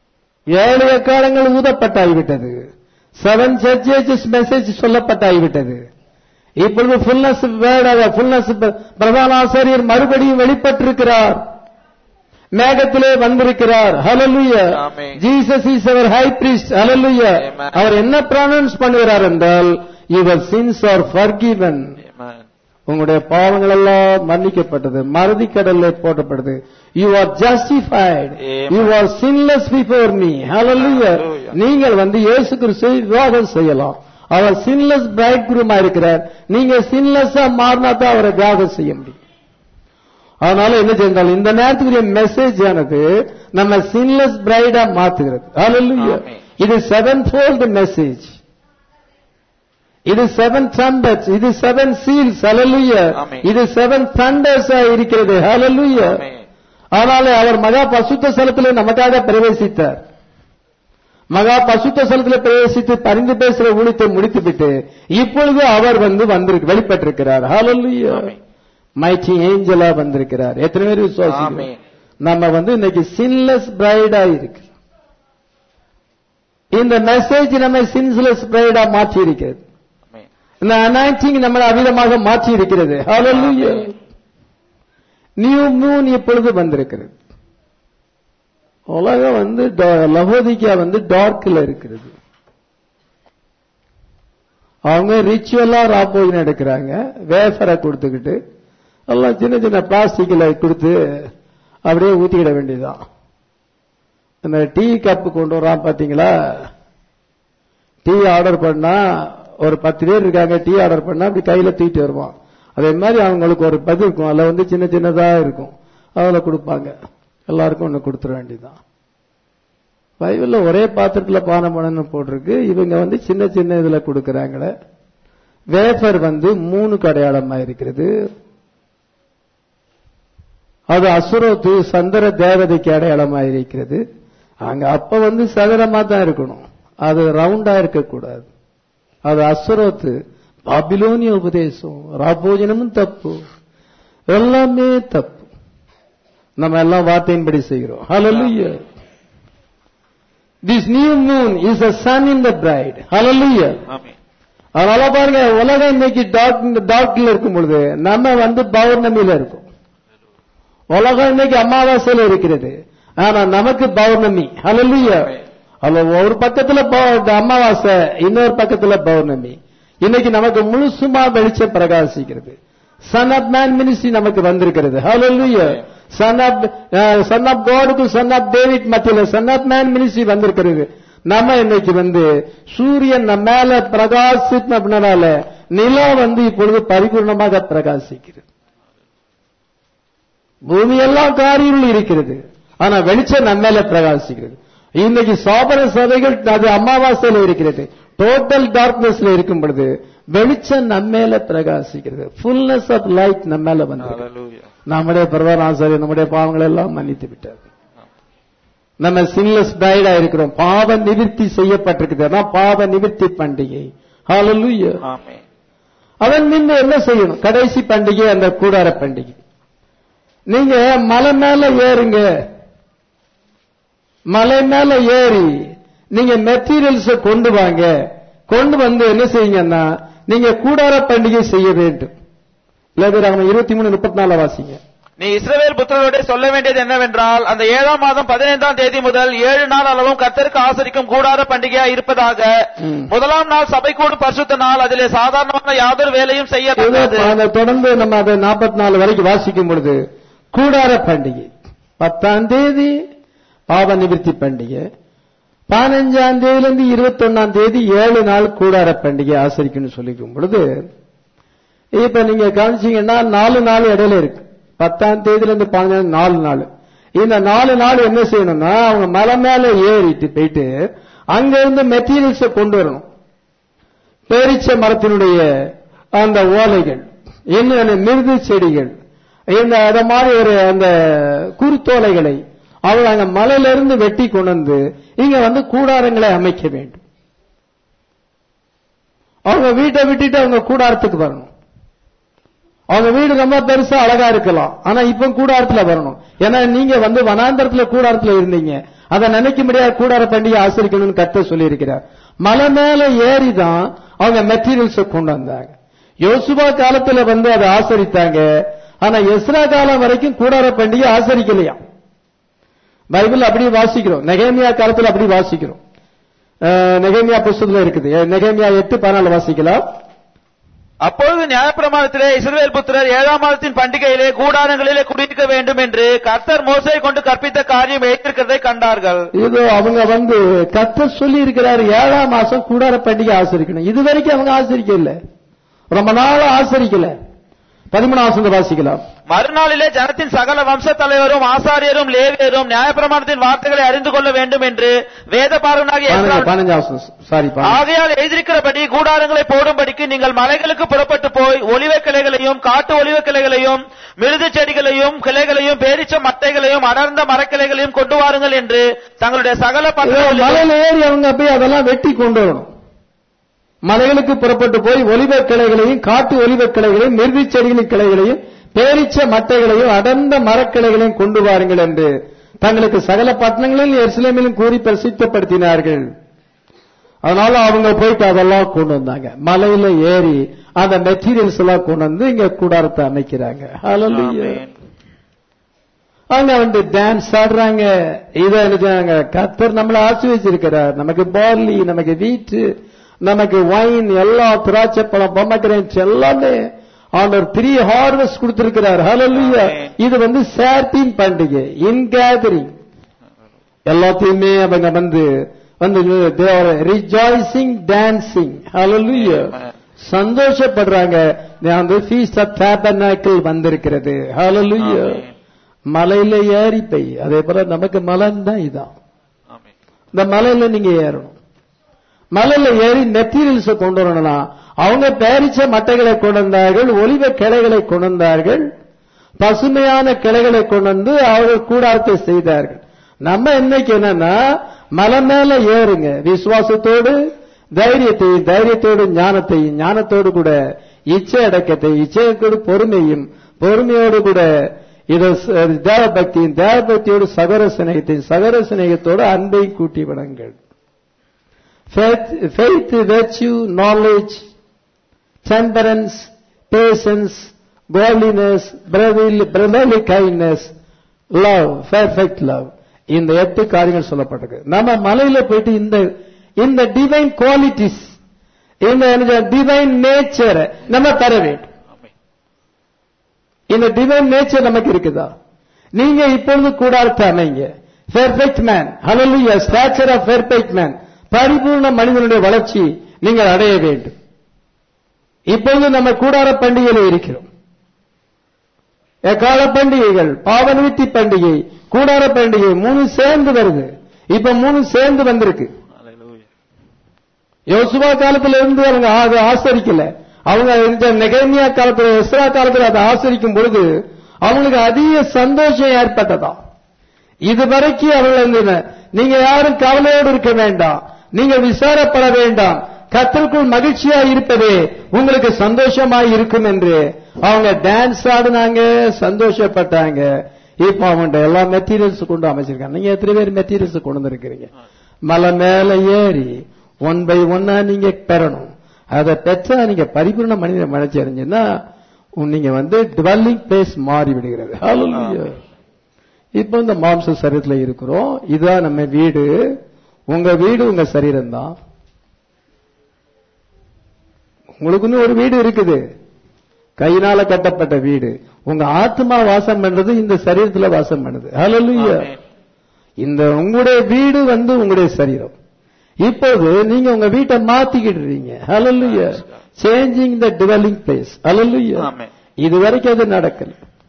ஏழு எக்காலங்கள் ஊதப்பட்டாகிவிட்டது செவன் சர்ச்சேஜஸ் மெசேஜ் சொல்லப்பட்டாகிவிட்டது இப்பொழுது ஃபுல்னஸ் வேர்டாக ஃபுல்னஸ் பிரதான ஆசிரியர் மறுபடியும் வெளிப்பட்டிருக்கிறார் மேகத்திலே வந்திருக்கிறார் ஹalleluya Amen. ஜீசஸ் இஸ் அவர் ஹை priest ஹalleluya Amen. அவர் என்ன ப்ரானன்ஸ் பண்ணுகிறார் என்றால் your sins are forgiven Amen. உங்களுடைய பாவங்கள் எல்லாம் மன்னிக்கப்பட்டது மறதி கடல்ல போடப்பட்டது you are justified Amen. You are sinless before me hallelujah Hallelujah. நீங்கள் வந்து இயேசு கிறிஸ்துவை விவாகம் செய்யலாம் அவர் சின்லெஸ் பிரைட் குருமா இருக்கிறார் நீங்க சின்லெஸ்ஸா மாறினா தான் அவரை விவாகம் செய்ய முடியும் அதனால என்ன செய்தால் இந்த நேரத்துக்குரிய மெசேஜ் ஆனது நம்ம சின்லெஸ் பிரைடா மாத்துகிறது ஹalleluya Amen. இது செவன் ஃபோல்டு மெசேஜ் இது செவன் trumpets இது செவன் சீல்ஸ் ஹalleluya Amen. இது செவன் thunders இருக்கிறது ஹalleluya Amen. அதனால அவர் மகா பசுத்த ஸ்தலத்திலே நமக்காக பிரவேசித்தார் மகா பசுத்த ஸ்தலத்திலே பிரவேசித்து பரிந்து பேசுற ஊழியத்தை முடித்துவிட்டு இப்பொழுது அவர் வந்து வந்திருக்கு வெளிப்பட்டிருக்கிறார் ஹalleluya Amen. மைட்டி ஏஞ்சலா வந்திருக்கிறார் எத்தனை பேர் விசுவாசிக்கிறோம் Amen. நம்ம வந்து இன்னைக்கு சின்லெஸ் பிரைடா இருக்கு இந்த மெசேஜ் நம்ம சின்ஸ்லெஸ் பிரைடா மாற்றி இருக்கிறது Amen. இந்த அனாயிட்டிங் நம்மளை அவிதமாக மாற்றி இருக்கிறது ஹalleluya நியூ மூன் இப்பொழுது வந்திருக்கிறது உலகம் வந்து டா- லவோதிக்கா வந்து டார்க்ல இருக்கிறது அவங்க ரிச்சுவலா ராப்போஜன் எடுக்கிறாங்க வேஃபரை கொடுத்துக்கிட்டு எல்லாம் சின்ன சின்ன பிளாஸ்டிக்ல கொடுத்து அப்படியே ஊத்திக்கிட வேண்டியதுதான் இந்த டீ கப்பு கொண்டு வரான் பாத்தீங்களா டீ ஆர்டர் பண்ணா ஒரு பத்து பேர் இருக்காங்க டீ ஆர்டர் பண்ணா அப்படி கையில தூக்கிட்டு வருவான் அதே மாதிரி அவங்களுக்கு ஒரு பதில் இருக்கும் அதுல வந்து சின்ன சின்னதா இருக்கும் அதுல கொடுப்பாங்க எல்லாருக்கும் ஒண்ணு கொடுத்துட வேண்டியதுதான் பைபிள்ல ஒரே பாத்திரத்துல பானம் பண்ணணும்னு போட்டிருக்கு இவங்க வந்து சின்ன சின்ன இதுல கொடுக்கறாங்களே வேஃபர் வந்து மூணு அடையாளமா இருக்கிறது அது அசுரோத்து சந்திர தேவதைக்கு அடையாளமா இருக்கிறது அங்க அப்ப வந்து சதுரமா தான் இருக்கணும் அது ரவுண்டா இருக்கக்கூடாது அது அசுரோத்து பாபிலோனிய உபதேசம் ராபோஜனமும் தப்பு எல்லாமே தப்பு நம்ம எல்லாம் வார்த்தையின்படி செய்கிறோம் ஹalleluya this new moon is a sun in the bride hallelujah Amen. அதனால பாருங்க உலகம் இன்னைக்கு டார்க் டார்க்ல இருக்கும் பொழுது நம்ம வந்து பௌர்ணமியில இருக்கோம் உலகம் இன்னைக்கு அமாவாசையில இருக்கிறது ஆனா நமக்கு பௌர்ணமி ஹalleluya அல்ல ஒரு பக்கத்துல பௌ- அமாவாசை இன்னொரு பக்கத்துல பௌர்ணமி இன்னைக்கு நமக்கு முழுசுமா வெளிச்சம் பிரகாசிக்கிறது சன் ஆப் மேன் மினிஸ்ட்ரி நமக்கு வந்திருக்கிறது hallelujah son of son of காடுக்கும் சன் ஆப் டேவிட் மத்தியில சன் ஆப் மேன் மினிஸ்ட்ரி வந்திருக்கிறது நம்ம இன்னைக்கு வந்து சூரியன் நம்ம மேல பிரகாசித்தனால நிலம் வந்து இப்பொழுது பரிபூர்ணமாக பிரகாசிக்கிறது பூமி எல்லாம் காரியில் இருக்கிறது ஆனா வெளிச்சம் நம்ம மேல பிரகாசிக்கிறது இன்னைக்கு சோபன சபைகள் அது அமாவாசையில இருக்கிறது டோட்டல் டார்க்னஸ்ல இருக்கும் பொழுது வெளிச்சம் நம்ம மேல பிரகாசிக்கிறது ஃபுல்னஸ் ஆஃப் லைட் நம்ம மேல வந்து Hallelujah. நம்முடைய பிரதான ஆசிரியர் நம்முடைய பாவங்களை எல்லாம் மன்னித்து விட்டார் நம்ம சின்லெஸ் பிரைடா இருக்கிறோம் பாவ நிவிர்த்தி செய்யப்பட்டிருக்குது அதான் பாவ நிவிர்த்தி பண்டிகை ஹalleluya Amen. அதன் முன்ன என்ன செய்யணும் கடைசி பண்டிகை அந்த கூடார பண்டிகை நீங்க மலை மேல ஏறுங்க மலை மேல ஏறி நீங்க மெட்டீரியல்ஸ் கொண்டு வாங்க கொண்டு வந்து என்ன செய்யுங்கன்னா நீங்க கூடார பண்டிகை செய்ய வேண்டும் இல்ல இருபத்தி மூணு முப்பத்தி நாலு வாசிங்க நீ இஸ்ரவேல் புத்திரரோட சொல்ல வேண்டியது என்னவென்றால் அந்த ஏழாம் மாதம் பதினைந்தாம் தேதி முதல் ஏழு நாள் அளவும் கர்த்தருக்கு ஆசரிக்கும் கூடார பண்டிகையா இருப்பதாக ம். முதலாம் நாள் சபை கூடும் பரிசுத்த நாள் அதிலே சாதாரணமான யாதொரு வேலையும் செய்யப்படாது இதை அதை தொடர்ந்து நம்ம அதை நாற்பத்தி நாலு வரைக்கும் வாசிக்கும் பொழுது கூடார பண்டிகை பத்தாம் தேதி பாவ நிவர்த்தி பண்டிகை பதினஞ்சாம் தேதியிலிருந்து இருபத்தி ஒன்னாம் தேதி ஏழு நாள் கூடார பண்டிகை ஆசரிக்கணும்னு சொல்லிக்கும் பொழுது இப்ப நீங்க கவனிச்சீங்கன்னா நாலு நாள் இடையில இருக்கு பத்தாம் தேதியில இருந்து பதினஞ்சு நாலு நாள் இந்த நாலு நாள் என்ன செய்யணும்னா அவங்க மலை மேல ஏறிட்டு போயிட்டு அங்க இருந்து மெட்டீரியல்ஸை கொண்டு வரணும் பேரிச்ச மரத்தினுடைய அந்த ஓலைகள் இன்னும் அந்த மிருது செடிகள் இந்த அத மாதிரி ஒரு அந்த குருத்தோலைகளை அவங்க அங்க மலையில இருந்து வெட்டி கொண்டு வந்து இங்க வந்து கூடாரங்களை அமைக்க வேண்டும் அவங்க வீட்டை விட்டுட்டு அவங்க கூடாரத்துக்கு வரணும் அவங்க வீடு ரொம்ப பெருசா அழகா இருக்கலாம் ஆனா இப்ப கூடாரத்துல வரணும் ஏன்னா நீங்க வந்து வனாந்தரத்துல கூடாரத்துல இருந்தீங்க அதை நினைக்க முடியாது கூடார பண்டிகை ஆசரிக்கணும்னு கத்த சொல்லி இருக்கிறார் மலை மேல ஏறி தான் அவங்க மெட்டீரியல்ஸ கொண்டு வந்தாங்க யோசுவா காலத்துல வந்து அதை ஆசரித்தாங்க ஆனா எஸ்ரா காலம் வரைக்கும் கூடார பண்டிகை ஆசரிக்கலையா பைபிள் அப்படி வாசிக்கிறோம் நெகேமியா காலத்துல அப்படி வாசிக்கிறோம் அஹ், நெகேமியா புஸ்தகத்துல இருக்குது நெகேமியா எட்டு பதினாலு வாசிக்கலாம் அப்பொழுது நியாயப்பிரமாணத்திலே இஸ்ரவேல் புத்திரர் ஏழாம் மாதத்தின் பண்டிகையிலே கூடாரங்களிலே குடியிருக்க வேண்டும் என்று கர்த்தர் மோசை கொண்டு கற்பித்த காரியம் ஏற்றிருக்கிறதை கண்டார்கள் இது அவங்க வந்து கத்த சொல்லி இருக்கிறாரு ஏழாம் மாசம் கூடார பண்டிகை ஆசரிக்கணும் இது வரைக்கும் அவங்க ஆசரிக்கல ரொம்ப நாள் ஆசரிக்கல பதிமூணாம் வசந்த வாசிக்கலாம் மறுநாளிலே ஜனத்தின் சகல வம்ச தலைவரும் ஆசாரியரும் லேவியரும் நியாயப்பிரமாணத்தின் வார்த்தைகளை அறிந்து கொள்ள வேண்டும் என்று வேத பாரனாகிய பதினஞ்சு- பதினஞ்சாம் வசனம் சாரி ஆகையால் எழுதியிருக்கிறபடி கூடாரங்களை போடும்படிக்கு நீங்கள் மலைகளுக்கு புறப்பட்டு போய் ஒலிவ கிளைகளையும் காட்டு ஒலிவ கிளைகளையும் மிருது செடிகளையும் கிளைகளையும் பேரிச்ச மட்டைகளையும் அடர்ந்த மரக்கிளைகளையும் கொண்டு வாருங்கள் என்று தங்களுடைய சகல பட்டணங்களிலும் மலையில ஏறி அவங்க போய் அதெல்லாம் வெட்டி கொண்டு வரணும் மலைகளுக்கு புறப்பட்டு போய் ஒலிவ கிளைகளையும் காட்டு ஒலிவ கிளைகளையும் மிருதி செடிகளின் கிளைகளையும் பேரிச்ச மட்டைகளையும் அடர்ந்த மரக்கிளைகளையும் கொண்டு வாருங்கள் என்று தங்களுக்கு சகல பட்டணங்களில் எருசலேமிலும் கூறி பிரசித்தப்படுத்தினார்கள் அதனால அவங்க போயிட்டு அதெல்லாம் கொண்டு வந்தாங்க மலையில ஏறி அந்த மெட்டீரியல்ஸ் எல்லாம் கொண்டு வந்து இங்க கூடாரத்தை அமைக்கிறாங்க Hallelujah. ஆமென். அவங்க வந்து டான்ஸ் ஆடுறாங்க இதை எழுதுறாங்க கத்தர் நம்மளை ஆசீர்வச்சிருக்கிறார் நமக்கு பார்லி நமக்கு வீட்டு நமக்கு வைன் எல்லா திராட்சை பழம் பொம்மக்கிரேன்ஸ் எல்லாமே ஆண்டவர் த்ரீ ஹார்வெஸ்ட் கொடுத்திருக்கிறார் ஹalleluya Amen. இது வந்து சேர்த்தின் பண்டிகை இன் கேதரிங் எல்லாத்தையுமே அவங்க வந்து வந்து ரிஜாய்சிங் டான்சிங் ஹalleluya Amen. சந்தோஷப்படுறாங்க அந்த ஃபீஸ்ட் ஆஃப் டேபர்னாக்கிள் வந்திருக்கிறது ஹalleluya ஆமென். மலையில ஏறி போய் அதே போல நமக்கு மலைன்னு தான் இதான் ஆமென். இந்த மலையில நீங்க ஏறணும் மலையில ஏறி மெட்டீரியல்ஸ் கொண்டு வரணும்னா அவங்க பேரிச்ச மட்டைகளை கொண்டு வந்தார்கள் ஒலிவ கிளைகளை கொண்டு வந்தார்கள் பசுமையான கிளைகளை கொண்டு வந்து அவர்கள் கூடாரத்தை செய்தார்கள் நம்ம இன்னைக்கு என்னன்னா மலை மேல ஏறுங்க விசுவாசத்தோடு தைரியத்தையும் தைரியத்தோடு ஞானத்தையும் ஞானத்தோடு கூட இச்சை அடக்கத்தை இச்சையோடு பொறுமையும் பொறுமையோடு கூட இதை தேவபக்தியும் தேவபக்தியோடு சகர சிநேகத்தையும் சகர சிநேகத்தோடு அன்பையும் கூட்டி விடுங்கள் faith, faith, virtue, knowledge, temperance, patience, godliness, brotherly, brotherly kindness, love, perfect love. இந்த எட்டு காரியங்கள் சொல்லப்பட்டிருக்கு நம்ம மலையில போயிட்டு இந்த இந்த டிவைன் குவாலிட்டிஸ் இந்த டிவைன் நேச்சர் நம்ம பெற வேண்டும் ஆமென். இந்த டிவைன் நேச்சர் நமக்கு இருக்குதா நீங்க இப்பொழுது கூடாரத்தை அமைங்க perfect man hallelujah stature of perfect man பரிபூர்ண மனிதனுடைய வளர்ச்சி நீங்கள் அடைய வேண்டும் இப்பொழுது நம்ம கூடார பண்டிகையில இருக்கிறோம் எக்கால பண்டிகைகள் பாவநிவர்த்தி பண்டிகை கூடார பண்டிகை மூணு சேர்ந்து வருது இப்ப மூணு சேர்ந்து வந்திருக்கு Hallelujah. யோசுவா காலத்துல இருந்து அவங்க அதை ஆசரிக்கல அவங்க இந்த நெகேமியா காலத்துல எஸ்ரா காலத்துல அதை ஆசரிக்கும் பொழுது அவங்களுக்கு அதிக சந்தோஷம் ஏற்பட்டதா இது வரைக்கும் அவர்கள் வந்து என்ன, நீங்க யாரும் கவலையோடு இருக்க வேண்டாம் நீங்க விசாரப்பட வேண்டாம் கத்தருக்குள் மகிழ்ச்சியா இருப்பதே உங்களுக்கு சந்தோஷமாய் இருக்கும் என்று அவங்க டான்ஸ் ஆடினாங்க சந்தோஷப்பட்டாங்க இப்ப அவங்க எல்லா மெட்டீரியல்ஸ் கொண்டு அமைச்சிருக்காங்க நீங்க எத்தனை பேர் மெட்டீரியல்ஸ் கொண்டு வந்திருக்கிறீங்க மலை மேல ஏறி ஒன் பை ஒன்னா நீங்க பெறணும் அதை பெற்றா நீங்க பரிபூர்ண மனித மனச்சி அடைஞ்சீங்கன்னா நீங்க வந்து டுவெல்லிங் பிளேஸ் மாறி விடுகிறது Hallelujah. இப்போ இந்த மாம்ச சரீரத்துல இருக்கிறோம் இதுதான் நம்ம வீடு உங்க வீடு உங்க சரீரம் தான் உங்களுக்குன்னு ஒரு வீடு இருக்குது கையினால கட்டப்பட்ட வீடு உங்க ஆத்மா வாசம் பண்றது இந்த சரீரத்துல வாசம் பண்ணுது Hallelujah. ஆமென். இந்த உங்களுடைய வீடு வந்து உங்களுடைய சரீரம் இப்போது நீங்க உங்க வீட்டை மாத்திக்கிடுறீங்க ஹalleluya சேஞ்சிங் த டிவெல்லிங் பிளேஸ் ஹalleluya ஆமென். இது வரைக்கும் அது நடக்கல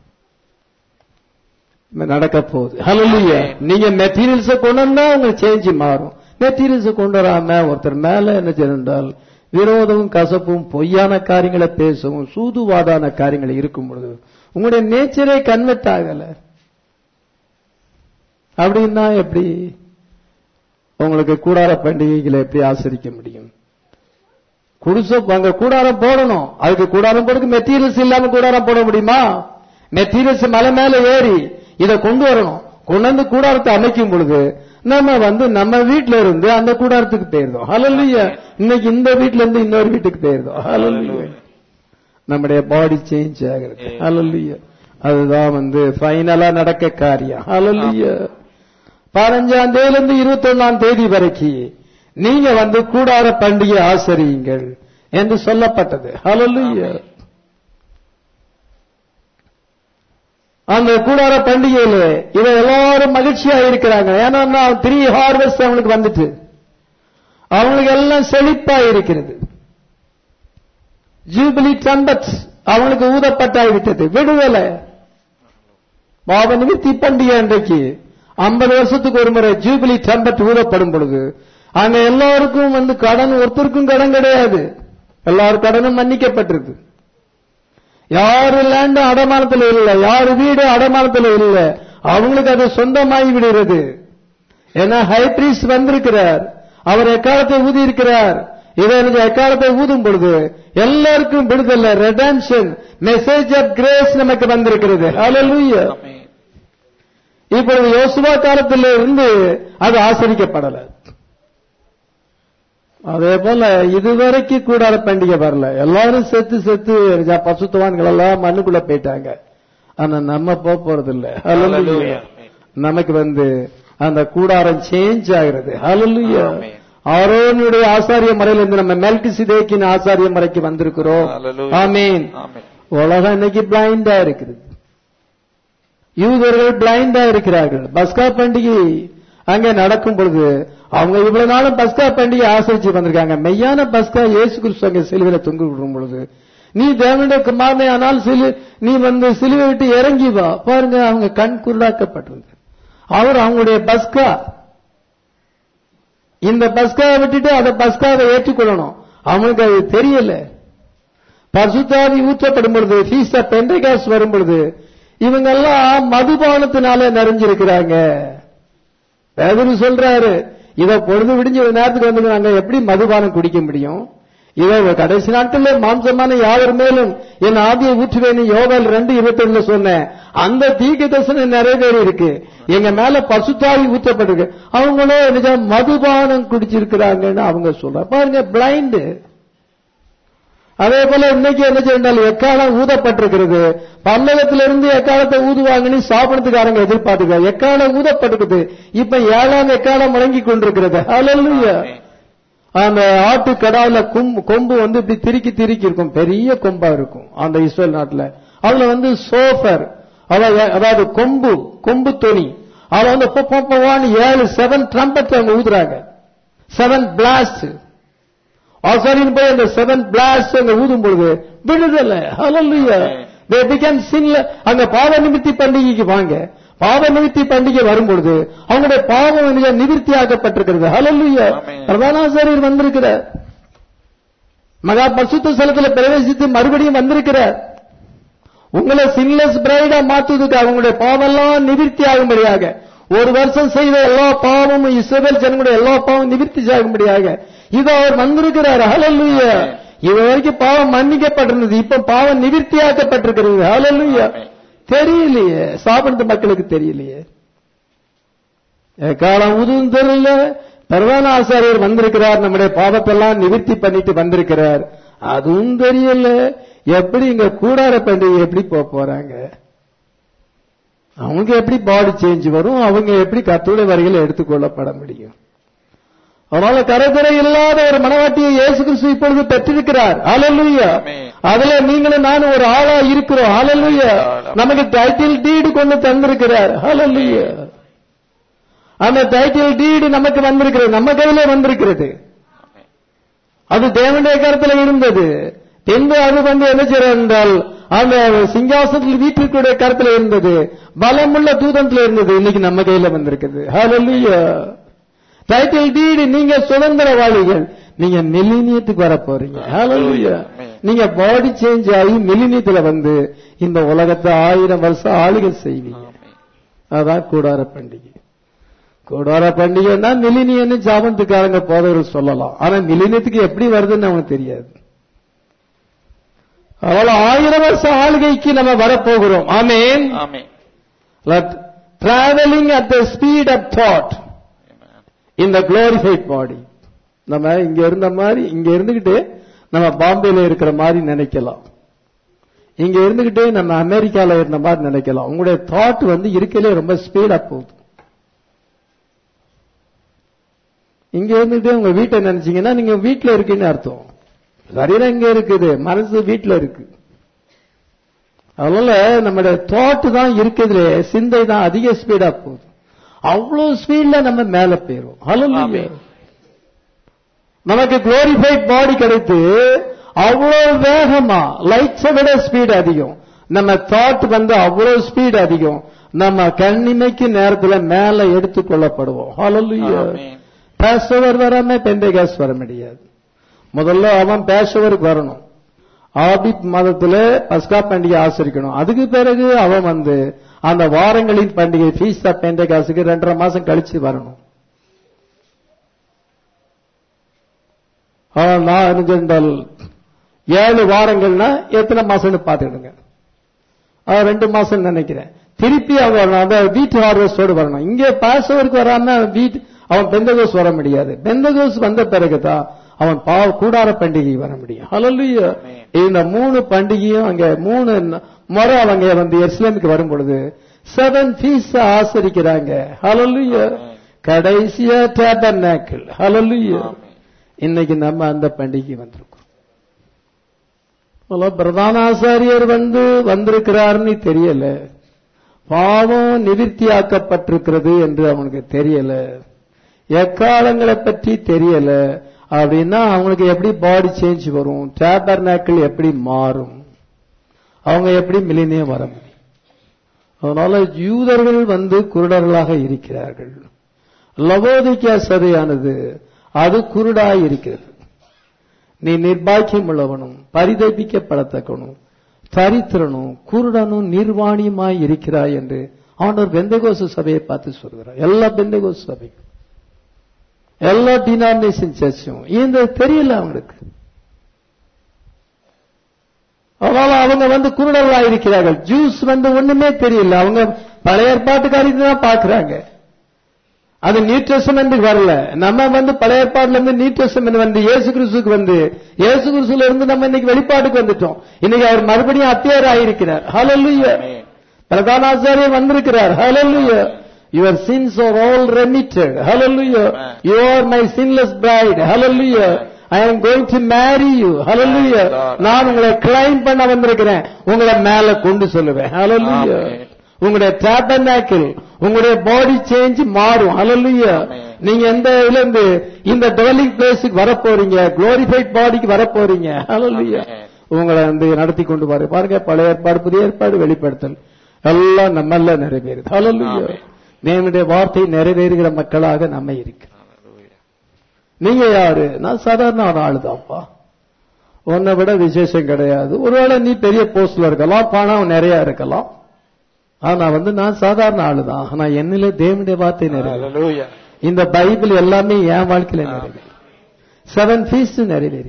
இப்ப நடக்க போகுது ஹalleluya ஆமென். நீங்க மெட்டீரியல்ஸ் கொண்டு வந்தா உங்க சேஞ்ச் மாறும் மெட்டீரியல்ஸ் கொண்டு வராம ஒருத்தர் மேல என்ன செய்தால் விரோதமும் கசப்பும் பொய்யான காரியங்களை பேசவும் சூதுவாதான காரியங்களை இருக்கும் பொழுது உங்களுடைய நேச்சரே கன்வெர்ட் ஆகல அப்படின்னா எப்படி உங்களுக்கு கூடார பண்டிகைகளை எப்படி ஆசரிக்க முடியும் குடிசை அங்க கூடாரம் போடணும் அதுக்கு கூடாரம் போடுறதுக்கு மெட்டீரியல்ஸ் இல்லாம கூடாரம் போட முடியுமா மெட்டீரியல்ஸ் மலை மேல ஏறி இதை கொண்டு வரணும் கொண்டு வந்து கூடாரத்தை அமைக்கும் பொழுது நம்ம வந்து நம்ம வீட்ல இருந்து அந்த கூடாரத்துக்கு போயிருந்தோம் ஹalleluya இன்னைக்கு இந்த வீட்ல இருந்து இன்னொரு வீட்டுக்கு போயிருந்தோம் ஹalleluya நம்முடைய பாடி சேஞ்ச் ஆகிறது ஹalleluya அதுதான் வந்து ஃபைனலா நடக்க காரியம் ஹalleluya பதினஞ்சாம் தேதியில இருந்து இருபத்தி ஒன்னாம் தேதி வரைக்கும் நீங்க வந்து கூடார பண்டிகை ஆசரியுங்கள் என்று சொல்லப்பட்டது ஹalleluya அந்த கூடார பண்டிகையில இதை எல்லாரும் மகிழ்ச்சியா இருக்கிறாங்க ஏன்னா த்ரீ ஹார்வெஸ்ட் அவங்களுக்கு வந்துட்டு அவங்களுக்கு எல்லாம் செழிப்பா இருக்கிறது ஜூபிலி ட்ரம்பட் அவங்களுக்கு ஊதப்பட்டாய்விட்டது விடுதலை பாவ நிமித்தி பண்டிகை அன்றைக்கு ஐம்பது வருஷத்துக்கு ஒரு முறை ஜூபிலி ட்ரம்பட் ஊதப்படும் பொழுது அங்க எல்லாருக்கும் வந்து கடன் ஒருத்தருக்கும் கடன் கிடையாது எல்லாரும் கடனும் மன்னிக்கப்பட்டிருக்கு யாரு லேண்ட் அடமானத்துல இல்ல யாரு வீடு அடமானத்துல இல்ல அவங்களுக்கு அது சொந்தமாகி விடுகிறது ஏன்னா ஹைப்ரீஸ் வந்திருக்கிறார் அவர் எக்காலத்தை ஊதி இருக்கிறார் இதை எக்காலத்தை ஊதும் பொழுது எல்லாருக்கும் விடுதலை ரெடன்ஷன் மெசேஜ் ஆஃப் கிரேஸ் நமக்கு வந்திருக்கிறது ஹalleluya ஆமென். இப்பொழுது யோசுவா காலத்தில் இருந்து அது ஆசரிக்கப்படல அதே போல இதுவரைக்கும் கூடார பண்டிகை வரல எல்லாரும் செத்து செத்து ஜ- பசுத்தவான்கள் எல்லாம் மண்ணுக்குள்ள போயிட்டாங்க ஆனா நம்ம போக போறது இல்ல Hallelujah. நமக்கு வந்து அந்த கூடாரம் சேஞ்ச் ஆகிறது ஹalleluya Amen. ஆரோனுடைய ஆசாரிய மறையில இருந்து நம்ம மெல்கி சிதேக்கின் ஆசாரிய மறைக்கு வந்திருக்கிறோம் Hallelujah. ஆமீன் ஆமென். உலகம் இன்னைக்கு பிளைண்டா இருக்குது யூதர்கள் பிளைண்டா இருக்கிறார்கள் பஸ்கா பண்டிகை அங்கே நடக்கும் பொழுது அவங்க இவ்வளவு நாளும் பஸ்கா பண்டிகை ஆசரிச்சு வந்திருக்காங்க மெய்யான பஸ்கா இயேசு கிறிஸ்து அங்கே சிலுவையில தொங்கு விடும் பொழுது நீ தேவனுடைய குமாரனை ஆனால் சிலு நீ வந்து சிலுவை விட்டு இறங்கி வா பாருங்க அவங்க கண் குருடாக்கப்பட்டிருக்கு அவர் அவங்களுடைய பஸ்கா இந்த பஸ்காவை விட்டுட்டு அதை பஸ்காவை ஏற்றுக்கொள்ளணும் அவங்களுக்கு அது தெரியல பரிசுத்தாவி ஊற்றப்படும் பொழுது ஃபீஸ் ஆஃப் பெண்டகாஸ் வரும் பொழுது இவங்க எல்லாம் மதுபானத்தினால நிறைஞ்சிருக்கிறாங்க பேதரு சொல்றாரு இத பொழுது விடிஞ்ச ஒரு நேரத்துக்கு வந்து நாங்க எப்படி மதுபானம் குடிக்க முடியும் இத கடைசி நாட்கள்ல மாம்சமான யாவர் மேலும் என் ஆவியை ஊற்றுவேன்னு யோகால் ரெண்டு இருபத்தி சொன்னேன் அந்த தீர்க்க தரிசனம் நிறைவேறி இருக்கு எங்க மேல பசுத்தாவி ஊற்றப்பட்டிருக்கு அவங்களோ நிஜம் மதுபானம் குடிச்சிருக்கிறாங்கன்னு அவங்க சொல்ற பாருங்க பிளைண்டு அதே போல இன்னைக்கு என்ன செய்யறால் எக்காலம் ஊதப்பட்டிருக்கிறது பல்லகத்திலிருந்து எக்காலத்தை ஊதுவாங்கன்னு சாப்பிடத்துக்காரங்க எதிர்பார்த்துக்கிறாங்க எக்காலம் ஊதப்பட்டிருக்குது இப்ப ஏழாம் எக்காலம் முழங்கி கொண்டிருக்கிறது ஹalleluya அந்த ஆட்டு கடாயில கொம்பு கொம்பு வந்து இப்படி திருக்கி திருக்கி இருக்கும் பெரிய கொம்பா இருக்கும் அந்த இஸ்ரேல் நாட்டுல அதுல வந்து சோஃபர் அதாவது அதாவது கொம்பு கொம்பு தொனி அதுல வந்து பொ- பொ- பொவான்னு ஏழு செவன் ட்ரம்பட் அவங்க ஊதுறாங்க செவன் பிளாஸ்ட் ஆசாரியின் போய் அந்த செவன் பிளாஸ்ட் அங்க ஊதும் பொழுது விடுதலை ஹalleluya they become sinless அங்க பாவ நிமித்தி பண்டிகைக்கு வாங்க பாவ நிமித்தி பண்டிகை வரும் பொழுது அவங்களுடைய பாவம் மிக நிவிர்த்தியாக்கப்பட்டிருக்கிறது ஹalleluya Amen. பிரதானாசாரியர் வந்திருக்கிறார் மகா பரிசுத்த ஸ்தலத்துல பிரவேசித்து மறுபடியும் வந்திருக்கிறார் உங்களை சின்லெஸ் பிரைடா மாத்துவதுக்கு அவங்களுடைய பாவெல்லாம் நிவிர்த்தி ஆகும்படியாக ஒரு வருஷம் செய்த எல்லா பாவமும் இஸ்ரவேல் ஜனங்களுடைய எல்லா பாவம் நிவிர்த்தி ஆகும்படியாக இது அவர் வந்திருக்கிறார் ஹalleluya இது வரைக்கும் பாவம் மன்னிக்கப்பட்டிருந்தது இப்ப பாவம் நிவிர்த்தியாக்கப்பட்டிருக்கிறது ஹalleluya Amen. தெரியலையே சாப்பிடுற மக்களுக்கு தெரியலையே காலம் உதுவும் தெரியல பிரதான ஆசாரியர் வந்திருக்கிறார் நம்முடைய பாவத்தெல்லாம் நிவர்த்தி பண்ணிட்டு வந்திருக்கிறார் அதுவும் தெரியல எப்படி இங்க கூடார பண்டிகை எப்படி போக போறாங்க அவங்க எப்படி பாடி சேஞ்ச் வரும் அவங்க எப்படி கத்தோடைய வரிகளை எடுத்துக்கொள்ளப்பட முடியும் அதனால கரைதுறை இல்லாத ஒரு மனவாட்டியை இயேசு கிறிஸ்து இப்பொழுது பெற்றிருக்கிறார் ஹalleluya Amen. அதுல நீங்களும் நானும் ஒரு ஆளா இருக்கிறோம் ஹalleluya நமக்கு டைட்டில் டீடு கொண்டு தந்திருக்கிறார் ஹalleluya அந்த டைட்டில் டீடு நமக்கு வந்திருக்கிறது நம்ம கையில வந்திருக்கிறது அது தேவனுடைய கருத்துல இருந்தது பின்பு அது வந்து என்ன செய்யறது என்றால் அந்த சிங்காசனத்தில் வீட்டிற்குடைய கருத்துல இருந்தது பலமுள்ள தூதத்துல இருந்தது இன்னைக்கு நம்ம கையில வந்திருக்குது ஹalleluya டைட்டில் டீடு நீங்க சுதந்திரவாளிகள் நீங்க மில்லினியத்துக்கு வர போறீங்க ஹalleluya நீங்க பாடி சேஞ்ச் ஆகி மில்லினியத்துல வந்து இந்த உலகத்தை ஆயிரம் வருஷம் ஆளுகை செய்வீங்க அதான் கூடார பண்டிகை கூடார பண்டிகைன்னா மிலினியன்னு ஜாபத்துக்காரங்க போதவர்கள் சொல்லலாம் ஆனா மிலினியத்துக்கு எப்படி வருதுன்னு அவனுக்கு தெரியாது அவள ஆயிரம் வருஷம் ஆளுகைக்கு நம்ம வரப்போகிறோம் amen amen travelling at the speed of thought இந்த குளோரிஃபைட் பாடி நம்ம இங்க இருந்த மாதிரி இங்க இருந்துகிட்டு நம்ம பாம்பேல இருக்கிற மாதிரி நினைக்கலாம் இங்க இருந்துகிட்டே நம்ம அமெரிக்கால இருந்த மாதிரி நினைக்கலாம் உங்களுடைய தாட் வந்து இருக்கலே ரொம்ப ஸ்பீடா போகுது இங்க இருந்துட்டு உங்க வீட்டை நினைச்சீங்கன்னா நீங்க வீட்டுல இருக்குன்னு அர்த்தம் சரீரம் இங்க இருக்குது மனசு வீட்டுல இருக்கு அதனால நம்முடைய தாட் தான் இருக்குதுல சிந்தை தான் அதிக ஸ்பீடா போகுது அவ்வளவு ஸ்பீட்ல நம்ம மேல போயிரும் ஹalleluya நமக்கு குளோரிஃபைட் பாடி கிடைத்து அவ்வளவு வேகமா லைட்ஸை விட ஸ்பீட் அதிகம் நம்ம தாட் வந்து அவ்வளவு ஸ்பீட் அதிகம் நம்ம கண்ணிமைக்கு நேரத்துல மேல எடுத்துக் கொள்ளப்படுவோம் ஹalleluya ஆமென். பேசவர் வராம பெண்டகாஸ் வர முடியாது முதல்ல அவன் பேசவருக்கு வரணும் ஆபித் மதத்துல பஸ்கா பண்டிகை ஆசரிக்கணும் அதுக்கு பிறகு அவன் வந்து அந்த வாரங்களின் பண்டிகை ஃபீஸ்டா பெண்டகாசுக்கு ரெண்டரை மாசம் கழிச்சு வரணும் ஆனா, நான் என்ன சொன்னால், ஏழு வாரங்கள்னா எத்தனை மாசம்னு பாத்துக்கிடுங்க அவன் ரெண்டு மாசம் நினைக்கிறேன் திருப்பி அவன் வரணும் அந்த வீட்டு ஹார்வெஸ்டோடு வரணும் இங்கே பாசவருக்கு வராம வீட் அவன் பெந்தகோஸ் வர முடியாது பெந்தகோஸ் வந்த பிறகுதான் அவன் பாவ கூடார பண்டிகை வர முடியும் ஹalleluya இந்த மூணு பண்டிகையும் அங்க மூணு ந- முறை அவங்க வந்து எஸ்லாமுக்கு வரும் பொழுது செவன் ஃபீஸ் ஆசரிக்கிறாங்க ஹalleluya கடைசியா டேபர்நாக்கிள் ஹalleluya இன்னைக்கு நம்ம அந்த பண்டிகை வந்திருக்கோம் அதனால பிரதான ஆசாரியர் வந்து வந்திருக்கிறாருன்னு தெரியல பாவம் நிவிர்த்தியாக்கப்பட்டிருக்கிறது என்று அவனுக்கு தெரியல எக்காலங்களை பற்றி தெரியல அப்படின்னா அவங்களுக்கு எப்படி பாடி சேஞ்ச் வரும் டேபர்நாக்கிள் எப்படி மாறும் அவங்க எப்படி மில்லினியம் வர முடியும் அதனால யூதர்கள் வந்து குருடர்களாக இருக்கிறார்கள் லவோதிக்கா சதையானது அது குருடாய் இருக்கிறது நீ நிர்பாக்கியம் உள்ளவனும் பரிதபிக்கப்படத்தக்கனும் தரித்திரனும் குருடனும் நிர்வாணியுமாய் இருக்கிறாய் என்று அவனர் பெந்தகோச சபையை பார்த்து சொல்கிறார் எல்லா பெந்தகோச சபைக்கும் எல்லா டினாமினேஷன் சர்ச்சும் இந்த தெரியல அவங்களுக்கு அதனால அவங்க வந்து குருடர்களா இருக்கிறார்கள் ஜூஸ் வந்து ஒண்ணுமே தெரியல அவங்க பழைய ஏற்பாட்டு காரியத்தை தான் பாக்குறாங்க அது நியூ டெஸ்டமெண்ட் வரல நம்ம வந்து பழைய ஏற்பாடுல இருந்து நியூ டெஸ்டமெண்ட் வந்து இயேசு கிறிஸ்துக்கு வந்து இயேசு கிறிஸ்துல இருந்து நம்ம இன்னைக்கு வெளிப்பாட்டுக்கு வந்துட்டோம் இன்னைக்கு அவர் மறுபடியும் அப்பியர் ஆயிருக்கிறார் ஹalleluya ஆமென். பிரதான ஆசாரியர் வந்திருக்கிறார் hallelujah your sins are all remitted hallelujah Amen. You are my sinless bride hallelujah I am going to marry you hallelujah Amen, Lord. நான் உங்களை கிளைம் பண்ண வந்திருக்கிறேன் உங்களை மேல கொண்டு சொல்லுவேன் ஹalleluya Amen. உங்களுடைய டேபர்நாக்கிள் உங்களுடைய பாடி சேஞ்ச் மாறும் ஹalleluya Amen. நீங்க எந்த இதுல இருந்து இந்த டெவலிங் பிளேஸுக்கு வர போறீங்க குளோரிஃபைட் பாடிக்கு வர போறீங்க ஹalleluya Amen. உங்களை வந்து நடத்தி கொண்டு பாரு பாருங்க பழைய ஏற்பாடு புதிய ஏற்பாடு வெளிப்படுத்தல் எல்லாம் நம்மள நிறைவேறுது ஹalleluya Amen. தேவனுடைய வார்த்தை நிறைவேறுகிற மக்களாக நம்ம இருக்கிறோம் நீங்க யாரு நான் சாதாரண ஒரு ஆளுதான்ப்பா உன்னை விட விசேஷம் கிடையாது ஒருவேளை நீ பெரிய போஸ்ட்ல இருக்கலாம் பணம் நிறைய இருக்கலாம் ஆனா வந்து நான் சாதாரண ஆளுதான் ஆனா என்னில தேவனுடைய வார்த்தை நிறைவேறும் Hallelujah. இந்த பைபிள் எல்லாமே என் வாழ்க்கையில நிறைவேறி செவன் ஃபீஸ் நிறைவேறி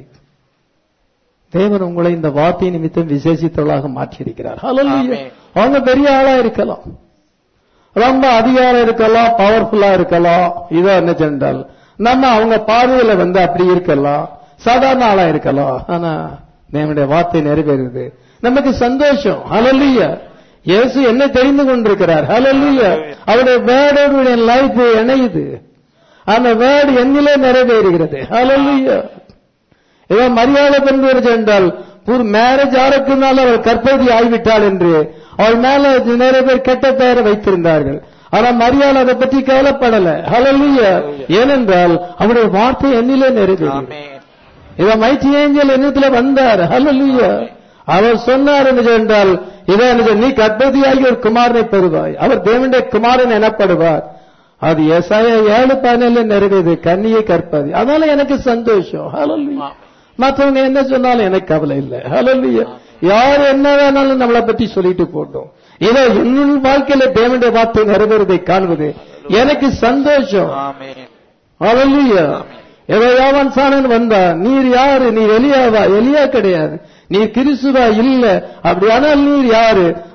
தேவன் உங்களை இந்த வார்த்தை நிமித்தம் விசேஷித்தவளாக மாற்றியிருக்கிறார் Hallelujah. ஆமென். அவங்க பெரிய ஆளா இருக்கலாம் ரொம்ப அதிகாரம் இருக்கலாம் பவர்ஃபுல்லா இருக்கலாம் இதோ என்ன சென்றால் நம்ம அவங்க பார்வையில வந்து அப்படி இருக்கலாம் சாதாரண ஆளா இருக்கலாம் ஆனா நம்முடைய வார்த்தை நிறைவேறுது நமக்கு சந்தோஷம் ஹalleluya இயேசு என்ன தெரிந்து கொண்டிருக்கிறார் ஹalleluya அவருடைய வேர்டோடு லைஃப் இணையுது அந்த வேர்டு என்னிலே நிறைவேறுகிறது ஹalleluya இவன் மரியாதை பெண்கள் சென்றால் ஒரு மேரேஜ் ஆறக்குனால அவள் கற்பதி ஆகிவிட்டாள் என்று அவள் மேல நிறைய பேர் கெட்ட பெயரை வைத்திருந்தார்கள் ஆனா மரியாதை அதை பற்றி கவலைப்படல ஹalleluya ஏனென்றால் அவருடைய வார்த்தை என்னிலே நிறைவேறுகிறது Amen. இவன் மைட்டி ஏஞ்சல் என்னத்துல வந்தார் ஹalleluya அவர் சொன்னார் என்று என்றால் இதை நீ கர்ப்பதியாகி ஒரு குமாரனை பெறுவாய் அவர் தேவனுடைய குமாரன் எனப்படுவார் அது ஏசாயா ஏழு பதினேழு நிறைவேது கன்னியை கற்பதி அதனால எனக்கு சந்தோஷம் ஹalleluya மற்றவங்க என்ன சொன்னாலும் எனக்கு கவலை இல்லை ஹalleluya யார் என்ன வேணாலும் நம்மளை பற்றி சொல்லிட்டு போட்டோம் இதோ என்னுள் வாழ்க்கையில தேவனுடைய வார்த்தை நிறைவேறதை காண்பது எனக்கு சந்தோஷம் Amen. ஹalleluya ஏதோ யாவன் சாணன் வந்தா நீர் யாரு நீர் எலியாவா எலியா கிடையாது நீர் கிறிஸ்துவா இல்ல அப்படியானால் நீர் யாரு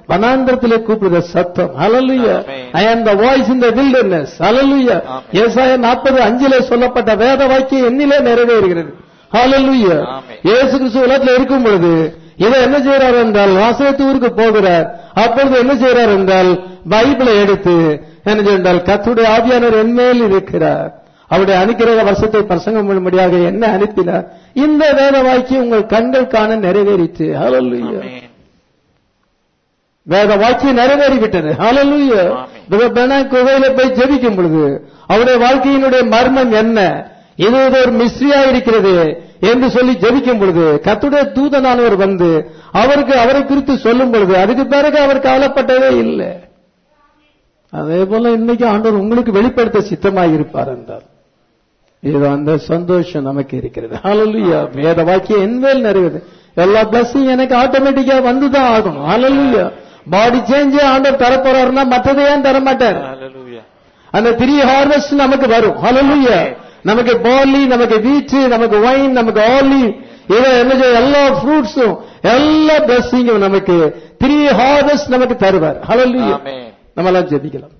வனாந்திரத்திலே கூப்பிடுற சத்தம் ஹalleluya Amen. I am the voice in the wilderness hallelujah Amen. ஏசாயா 40 அஞ்சிலே சொல்லப்பட்ட வேத வாக்கியம் என்னிலே நிறைவேறுகிறது ஹalleluya Amen. இயேசு கிறிஸ்து உலகத்தில் இருக்கும் பொழுது இதை என்ன செய்றார் என்றால் வாசகத்தூருக்கு போகிறார் அப்பொழுது என்ன செய்றார் என்றால் பைபிளை எடுத்து என்ன செய்தால் கத்துடைய ஆவியானவர் என்மேல் இருக்கிறார் அவருடைய அனுக்கிரக வருஷத்தை பிரசங்கம் பண்ணும்படியாக என்ன அனுப்பினார் இந்த வேத வாக்கியம் உங்கள் கண்கள் காண நிறைவேறிச்சு ஹalleluya ஆமென். வேத வாக்கியம் நிறைவேறிவிட்டது ஹalleluya ஆமென். பிரதர் பெனாய் குகையில போய் ஜெபிக்கும் பொழுது அவருடைய வாழ்க்கையினுடைய மர்மம் என்ன இது இது ஒரு மிஸ்ட்ரியா இருக்கிறது என்று சொல்லி ஜெபிக்கும் பொழுது கத்துடைய தூதனானவர் வந்து அவருக்கு அவரை குறித்து சொல்லும் பொழுது அதுக்கு பிறகு அவர் கவலைப்பட்டதே இல்லை அதே போல இன்னைக்கு ஆண்டவர் உங்களுக்கு வெளிப்படுத்த சித்தமாய் இருப்பார் என்றார் இது அந்த சந்தோஷம் நமக்கு இருக்கிறது ஹalleluya வேத வாக்கியம் என்மேல் நிறைவேது எல்லா பிளஸிங் எனக்கு ஆட்டோமேட்டிக்கா வந்துதான் ஆகணும் ஹalleluya பாடி சேஞ்ச் ஆண்டவர் தரப்போறாருன்னா மற்றதை ஏன் தர மாட்டார் Hallelujah. அந்த த்ரீ ஹார்வெஸ்ட் நமக்கு வரும் ஹalleluya நமக்கு பார்லி நமக்கு வீச்சு நமக்கு ஒயின் நமக்கு ஆலி இதை என்ன செய்ய எல்லா ஃப்ரூட்ஸும் எல்லா பிளஸிங்கும் நமக்கு த்ரீ ஹார்வெஸ்ட் நமக்கு தருவார் ஹalleluya Amen. நம்ம எல்லாம் ஜெபிக்கலாம்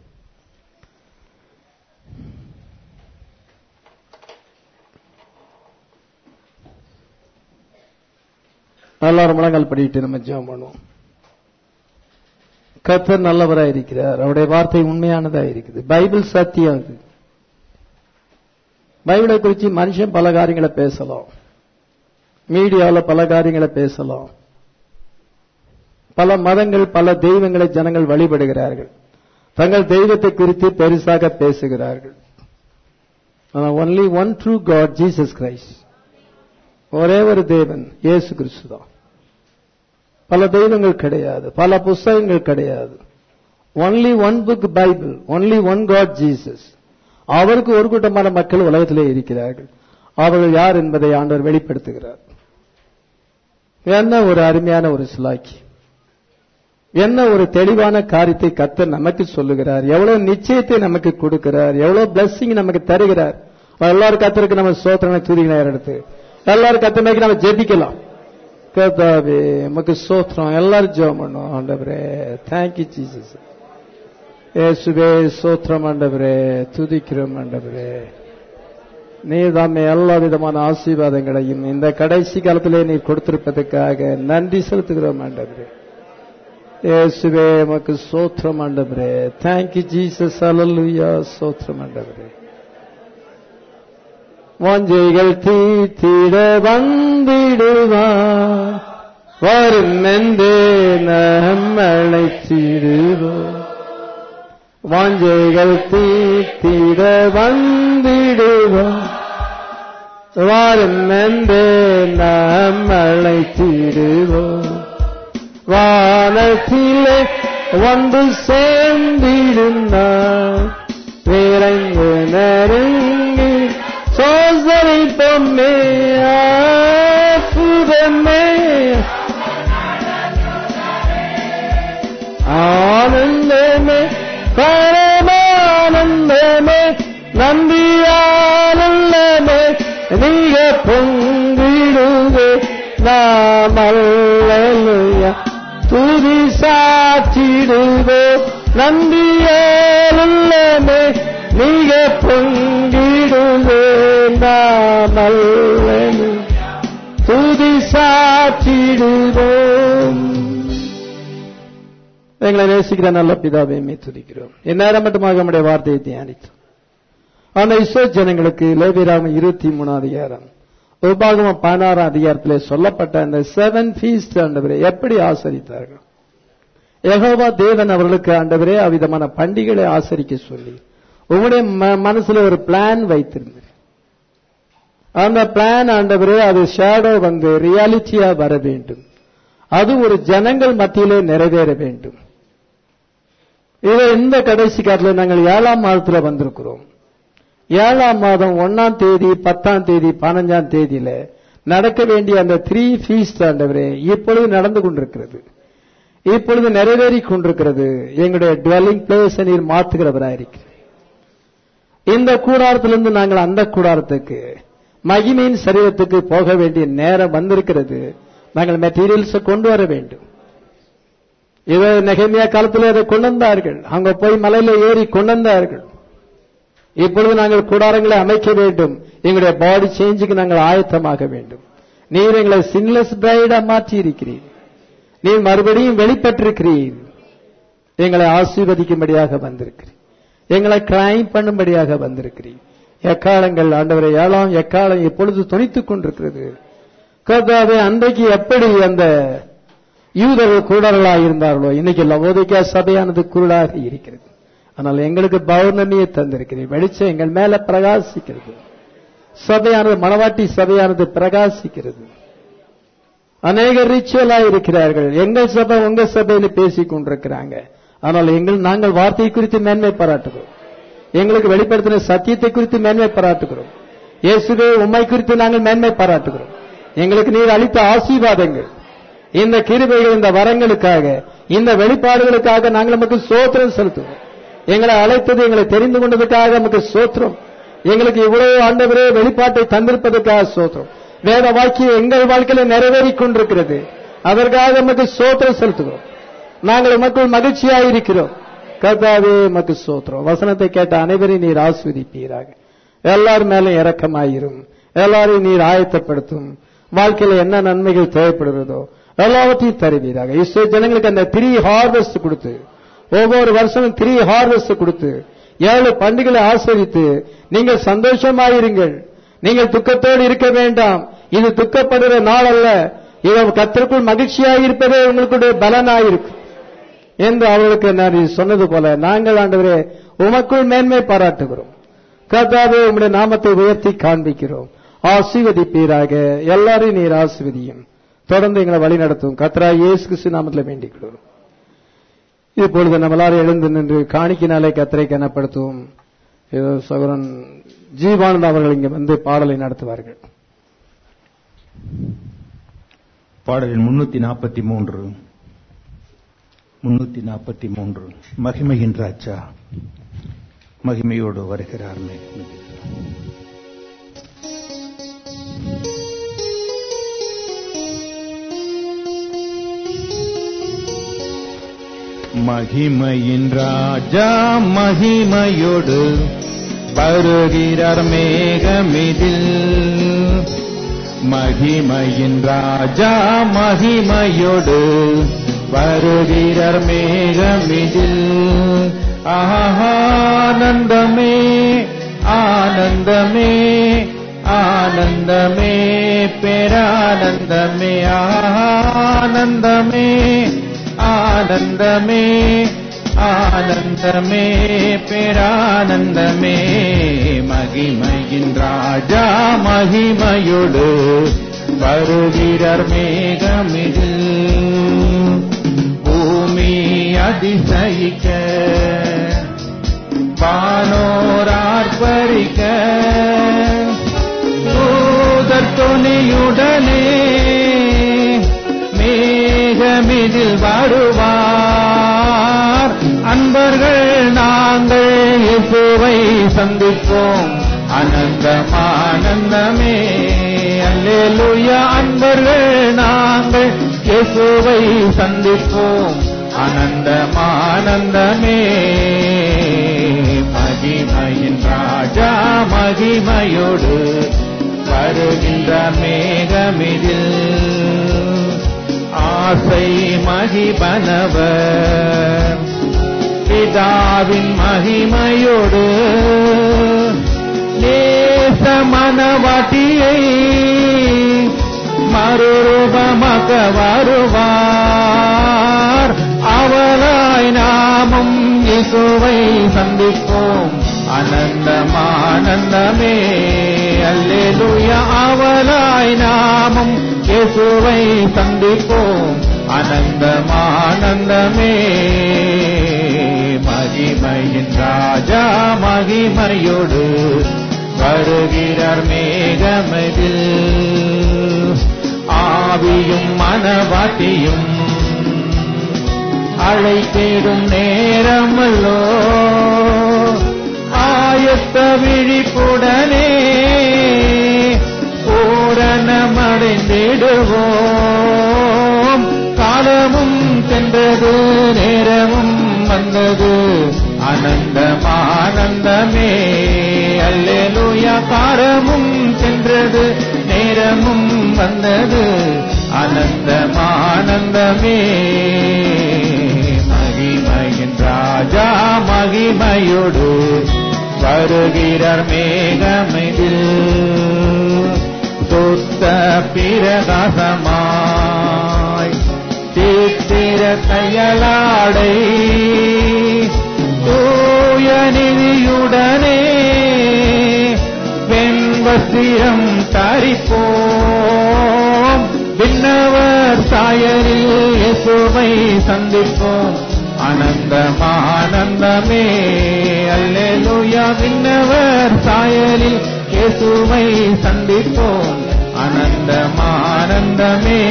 எல்லாரும் முழங்கால் படிட்டு நம்ம ஜெபம் பண்ணுவோம் கர்த்தர் நல்லவரா இருக்கிறார் அவருடைய வார்த்தை உண்மையானதா இருக்குது பைபிள் சத்தியம் அது பைபிளை குறித்து மனுஷன் பல காரியங்களை பேசலாம் மீடியாவில் பல காரியங்களை பேசலாம் பல மதங்கள் பல தெய்வங்களை ஜனங்கள் வழிபடுகிறார்கள் தங்கள் தெய்வத்தை குறித்து பெருசாக பேசுகிறார்கள் only one true God Jesus Christ ஒரே ஒரு தேவன் இயேசு கிறிஸ்து தான் பல தெய்வங்கள் கிடையாது பல புஸ்தகங்கள் கிடையாது only one book Bible only one God Jesus அவருக்கு ஒரு கூட்டமான மக்கள் உலகத்திலே இருக்கிறார்கள் அவர்கள் யார் என்பதை ஆண்டவர் வெளிப்படுத்துகிறார் என்ன ஒரு அருமையான ஒரு சிலாக்கி என்ன ஒரு தெளிவான காரியத்தை கத்தர் நமக்கு சொல்லுகிறார் எவ்வளவு நிச்சயத்தை நமக்கு கொடுக்கிறார் எவ்வளவு பிளஸ்ஸிங் நமக்கு தருகிறார் எல்லாரும் கத்தருக்கு நம்ம சோத்திரனை துதிக்கலாம் எடுத்து எல்லாரும் கத்தமைக்கு நம்ம ஜெபிக்கலாம் கர்த்தாவே நமக்கு சோத்திரம் எல்லாரும் ஜெபம் பண்ணும் ஆண்டவரே தேங்க்யூ ஜீசஸ் இயேசுவே சோத்திரம் ஆண்டவரே துதிக்கிறோம் ஆண்டவரே நீர் தாமே எல்லா விதமான ஆசீர்வாதங்களையும் இந்த கடைசி காலத்திலே நீர் கொடுத்திருப்பதற்காக நன்றி செலுத்துகிறோம் ஆண்டவரே இயேசுவே உமக்கு சோத்திரம் ஆண்டவரே தேங்க்யூ ஜீசஸ் அல்லேலூயா சோத்திரம் ஆண்டவரே வாஞ்சைகள் தீத்திட வந்திடுவார் வரும் என்றே நம்மளை தீடுவோம் வாஞ்சைகள் தீத்திட வந்திடுவார் வரும் என்றே நம்மளை தீடுவோம் வானத்திலே வந்து சேர்ந்திருந்தார் விரைந்து நெருங்கி சோசரிப்பமே அற்புதமே ஆனந்தமே பரமானந்தமே நம்பியானந்தமே நீக பொங்கிடுவே நாம் அல்லேலூயா துதி சாற்றிடுவே நம்பியானந்தமே நீக பொங்கிடுவே நாம் அல்லேலூயா துதி சாற்றிடுவோம் எங்களை நேசிக்கிற நல்ல பிதாவை மே துதிக்கிறோம் இந்நேரம் மட்டுமாக நம்முடைய வார்த்தையை தியானித்தோம் அந்த இஸ்ரோ ஜனங்களுக்கு லேபிராம இருபத்தி மூணாம் அதிகாரம் உபாகம பதினாறாம் அதிகாரத்திலே சொல்லப்பட்ட அந்த செவன் ஃபீஸ்ட் ஆண்டவரை எப்படி ஆசரித்தார்கள் யெகோவா தேவன் அவர்களுக்கு ஆண்டவரே அவ்விதமான பண்டிகைகளை ஆசரிக்க சொல்லி உங்களுடைய ம- மனசுல ஒரு பிளான் வைத்திருந்தது அந்த பிளான் ஆண்டவரே அது ஷேடோ வந்து ரியாலிட்டியா வர வேண்டும் அது ஒரு ஜனங்கள் மத்தியிலே நிறைவேற வேண்டும் இதை இந்த கடைசி காலத்தில் நாங்கள் ஏழாம் மாதத்துல வந்திருக்கிறோம் ஏழாம் மாதம் ஒன்னாம் தேதி பத்தாம் தேதி பதினஞ்சாம் தேதியில நடக்க வேண்டிய அந்த த்ரீ ஃபீஸ்ட் ஆண்டவரே இப்பொழுது நடந்து கொண்டிருக்கிறது இப்பொழுது நிறைவேறி கொண்டிருக்கிறது எங்களுடைய டுவெல்லிங் பிளேஸ் நீர் மாற்றுகிறவராயிருக்கிறேன் இந்த கூடாரத்திலிருந்து நாங்கள் அந்த கூடாரத்துக்கு மகிமையின் சரீரத்துக்கு போக வேண்டிய நேரம் வந்திருக்கிறது நாங்கள் மெட்டீரியல்ஸை கொண்டு வர வேண்டும் இதை நெகமியா காலத்தில் அதை கொண்டு வந்தார்கள் அங்க போய் மலையில ஏறி கொண்டு வந்தார்கள் இப்பொழுது நாங்கள் கூடாரங்களை அமைக்க வேண்டும் எங்களுடைய பாடி சேஞ்சுக்கு நாங்கள் ஆயத்தமாக வேண்டும் நீர் எங்களை சின்லெஸ் பிரைடா மாற்றி இருக்கிறீர் நீர் மறுபடியும் வெளிப்பட்டிருக்கிறீர் எங்களை ஆசீர்வதிக்கும்படியாக வந்திருக்கிறீர் எங்களை கிரைம் பண்ணும்படியாக வந்திருக்கிறீர் எக்காலங்கள் ஆண்டவரை ஏழாம் எக்காலம் எப்பொழுது துணித்துக் கொண்டிருக்கிறது கர்த்தாவே அன்றைக்கு எப்படி அந்த யூதர்கள் குருடர்களாக இருந்தார்களோ இன்னைக்கு லவோதிக்கா சபையானது குருடாக இருக்கிறது ஆனால் எங்களுக்கு பௌர்ணமியை தந்திருக்கிறேன் வெளிச்சம் எங்கள் மேல பிரகாசிக்கிறது சபையானது மணவாட்டி சபையானது பிரகாசிக்கிறது அநேக ரிச்சுவலா இருக்கிறார்கள் எங்கள் சபை உங்க சபையில பேசிக் கொண்டிருக்கிறாங்க ஆனால் எங்கள் நாங்கள் வார்த்தை குறித்து மேன்மை பாராட்டுகிறோம் எங்களுக்கு வெளிப்படுத்தின சத்தியத்தை குறித்து மேன்மை பாராட்டுகிறோம் இயேசுவே உண்மை குறித்து நாங்கள் மேன்மை பாராட்டுகிறோம் எங்களுக்கு நீர் அளித்த ஆசீர்வாதங்கள் இந்த கிருபைகள் இந்த வரங்களுக்காக இந்த வெளிப்பாடுகளுக்காக நாங்கள் நமக்கு சோத்திரம் செலுத்துவோம் எங்களை அழைத்தது எங்களை தெரிந்து கொண்டதுக்காக நமக்கு சோத்திரம் எங்களுக்கு இவ்வளவு ஆண்டவரே வெளிப்பாட்டை தந்திருப்பதற்காக சோத்திரம் வேத வாக்கியம் எங்கள் வாழ்க்கையில நிறைவேறிக் கொண்டிருக்கிறது அதற்காக நமக்கு சோத்திரம் செலுத்துகிறோம் நாங்கள் உமக்குள் மகிழ்ச்சியாக இருக்கிறோம் கர்த்தாவே உமக்கு சோத்திரம் வசனத்தை கேட்ட அனைவரையும் நீர் ஆஸ்வதிப்பீராக எல்லார் மேலும் இரக்கமாயிரும் எல்லாரையும் நீர் ஆயத்தப்படுத்தும் வாழ்க்கையில என்ன நன்மைகள் தேவைப்படுகிறதோ எல்லாவற்றையும் தருவீராக இஸ்ரோ ஜனங்களுக்கு அந்த த்ரீ ஹார்வெஸ்ட் கொடுத்து ஒவ்வொரு வருஷமும் த்ரீ ஹார்வெஸ்ட் கொடுத்து ஏழு பண்டிகளை ஆசிரித்து நீங்கள் சந்தோஷமாயிருங்கள் நீங்கள் துக்கத்தோடு இருக்க வேண்டாம் இது துக்கப்படுகிற நாள் அல்ல இது கத்திற்குள் மகிழ்ச்சியாக இருப்பதே உங்களுடைய பலனாயிருக்கும் என்று அவர்களுக்கு நான் சொன்னது போல நாங்கள் ஆண்டவரே உமக்குள் மேன்மை பாராட்டுகிறோம் கர்த்தாவே உம்முடைய நாமத்தை உயர்த்தி காண்பிக்கிறோம் ஆசீர்வதிப்பீராக எல்லாரையும் நீர் ஆசீர்வதியும் தொடர்ந்து எங்களை வழி நடத்தும் கத்ரா இயேசு கிறிஸ்து நாமத்தில் வேண்டிக் கொள்கிறோம் இப்பொழுது நம்ம எல்லாரும் எழுந்து நின்று காணிக்கினாலே கத்தரை கனப்படுத்துவோம் ஏதோ சகோதரன் ஜீவானந்த் அவர்கள் இங்க வந்து பாடலை நடத்துவார்கள் பாடலின் முன்னூத்தி நாற்பத்தி மூன்று முன்னூத்தி நாற்பத்தி மூன்று மகிமையின் ராஜா மகிமையோடு வருகிறார் மேகமிகு. மகிமையின் ராஜா மகிமையோடு வருகிறார் மேகமிதில் மகிமையின் ராஜா மகிமையோடு வருகிறார் மேகமிதில் ஆனந்தமே ஆனந்தமே ஆனந்தமே பேரானந்தமே ஆனந்தமே ஆனந்தமே ஆனந்தமே பேரானந்தமே மகிமையின் ராஜா மகிமையோடு வருகிறார் மேகமிதில் பூமி அதிசயிக்க வானோரார்ப்பரிக்க தூதர் துணியுடனே மேகமிதில் வருவார் அன்பர்கள் நாங்கள் இயேசுவை சந்திப்போம் அனந்தம் ஆனந்தமே அல்லேலூயா அன்பர்கள் நாங்கள் இயேசுவை சந்திப்போம் அனந்தம் ஆனந்தமே மகிமையின் ராஜா மகிமையோடு வருகின்ற மேகமிதில் ஆசை மகிபனவர் பிதாவின் மகிமையோடு நேச மனவாட்டியை மறுரூபமாக வருவார் அவளாய் நாமும் இசுவை சந்திப்போம் அனந்தம் ஆனந்தமே அல்லேலூயா அவளாய் நாமும் இயேசுவை சந்திப்போம் அனந்தம் ஆனந்தமே மகிமையின் ராஜா மகிமையோடு வருகிறார் மேகமதில் ஆவியும் மனவாட்டியும் அழைத்திடும் நேரமல்லோ ஆயத்த விழிப்புடனே பூரணமடைந்திடுவோம் காலமும் சென்றது நேரமும் வந்தது ஆனந்தம் ஆனந்தமே அல்லேலூயா காரமும் சென்றது நேரமும் வந்தது ஆனந்தம் ஆனந்தமே மகிமையின் ராஜா மகிமையோடு வருகிறார் மேகமிதில் சுத்த பிரகாசமாய் சித்திர கையலாடை தூய நிதியுடனே வெண்வசிரம் தரிப்போம் விண்ணவர் சாயலில் இயேசுவை சந்திப்போம் ஆனந்தம் ஆனந்தமே அல்லேலூயா விண்ணவர் சாயலில் இயேசுவை சந்திப்போம் ஆனந்தம் ஆனந்தமே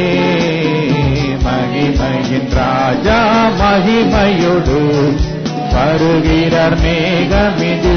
மகிமையின் ராஜா மகிமையோடு வருகிறார் மேகமிது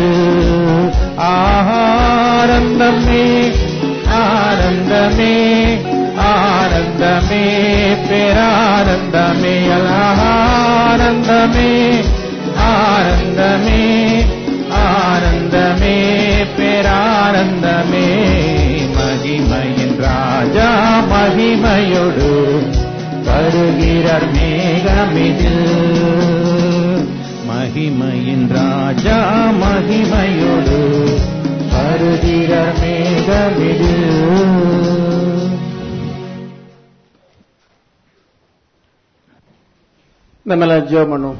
ஆனந்தமே ஆனந்தமே ஆனந்தமே பேரானந்தமே ஆனந்தமே ஆனந்தமே ஆனந்தமே பேரானந்தமே மகிமையின் ராஜா மகிமையோடு வருகிறார் மேகமிதில் மகிமையின் ராஜா மகிமையோடு வருகிறார் மேகமிதில் நம்மளாம் ஜெபம் பண்ணுவோம்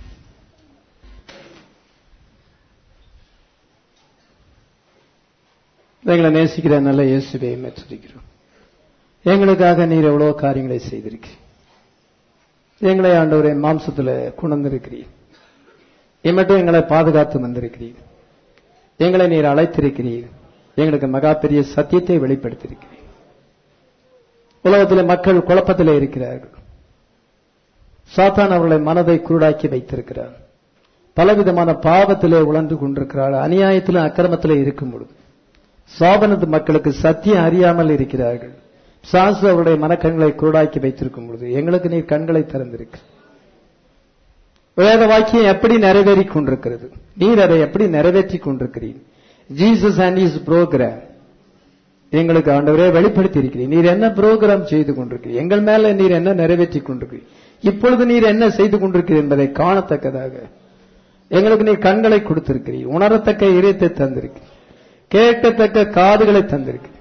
எங்களை நேசிக்கிற நல்ல இயேசுவை துதிக்கிறோம் எங்களுக்காக நீர் எவ்வளவு காரியங்களை செய்திருக்கிறீர் எங்களை ஆண்டவரே மாம்சத்துல கொண்டிருக்கிறீர் இம்மட்டும் எங்களை பாதுகாத்து வந்திருக்கிறீர் எங்களை நீர் அழைத்திருக்கிறீர் எங்களுக்கு மகா பெரிய சத்தியத்தை வெளிப்படுத்தியிருக்கிறீர் உலகத்திலே மக்கள் குழப்பத்திலே இருக்கிறார்கள் சாத்தான் அவர்களை மனதை குருடாக்கி வைத்திருக்கிறார் பலவிதமான பாவத்திலே உழந்து கொண்டிருக்கிறார் அநியாயத்திலும் அக்கிரமத்திலே இருக்கும் பொழுது சாபனத்து மக்களுக்கு சத்தியம் அறியாமல் இருக்கிறார்கள் சாசு அவருடைய மனக்கண்களை குருடாக்கி வைத்திருக்கும் பொழுது எங்களுக்கு நீர் கண்களை திறந்திருக்கு வேத வாக்கியம் எப்படி நிறைவேறி கொண்டிருக்கிறது நீர் அதை எப்படி நிறைவேற்றி கொண்டிருக்கிறீர் ஜீசஸ் அண்ட் இஸ் புரோகிராம் எங்களுக்கு ஆண்டவரே வெளிப்படுத்தி இருக்கிறீர் நீர் என்ன புரோகிராம் செய்து கொண்டிருக்கிறீர் எங்கள் மேல நீர் என்ன நிறைவேற்றி கொண்டிருக்கிறீர் இப்பொழுது நீர் என்ன செய்து கொண்டிருக்கிறீர் என்பதை காணத்தக்கதாக எங்களுக்கு நீர் கண்களை கொடுத்திருக்கிறீர் உணரத்தக்க இதயத்தை தந்திருக்கிறீர் கேட்கத்தக்க காதுகளை தந்திருக்கிறீர்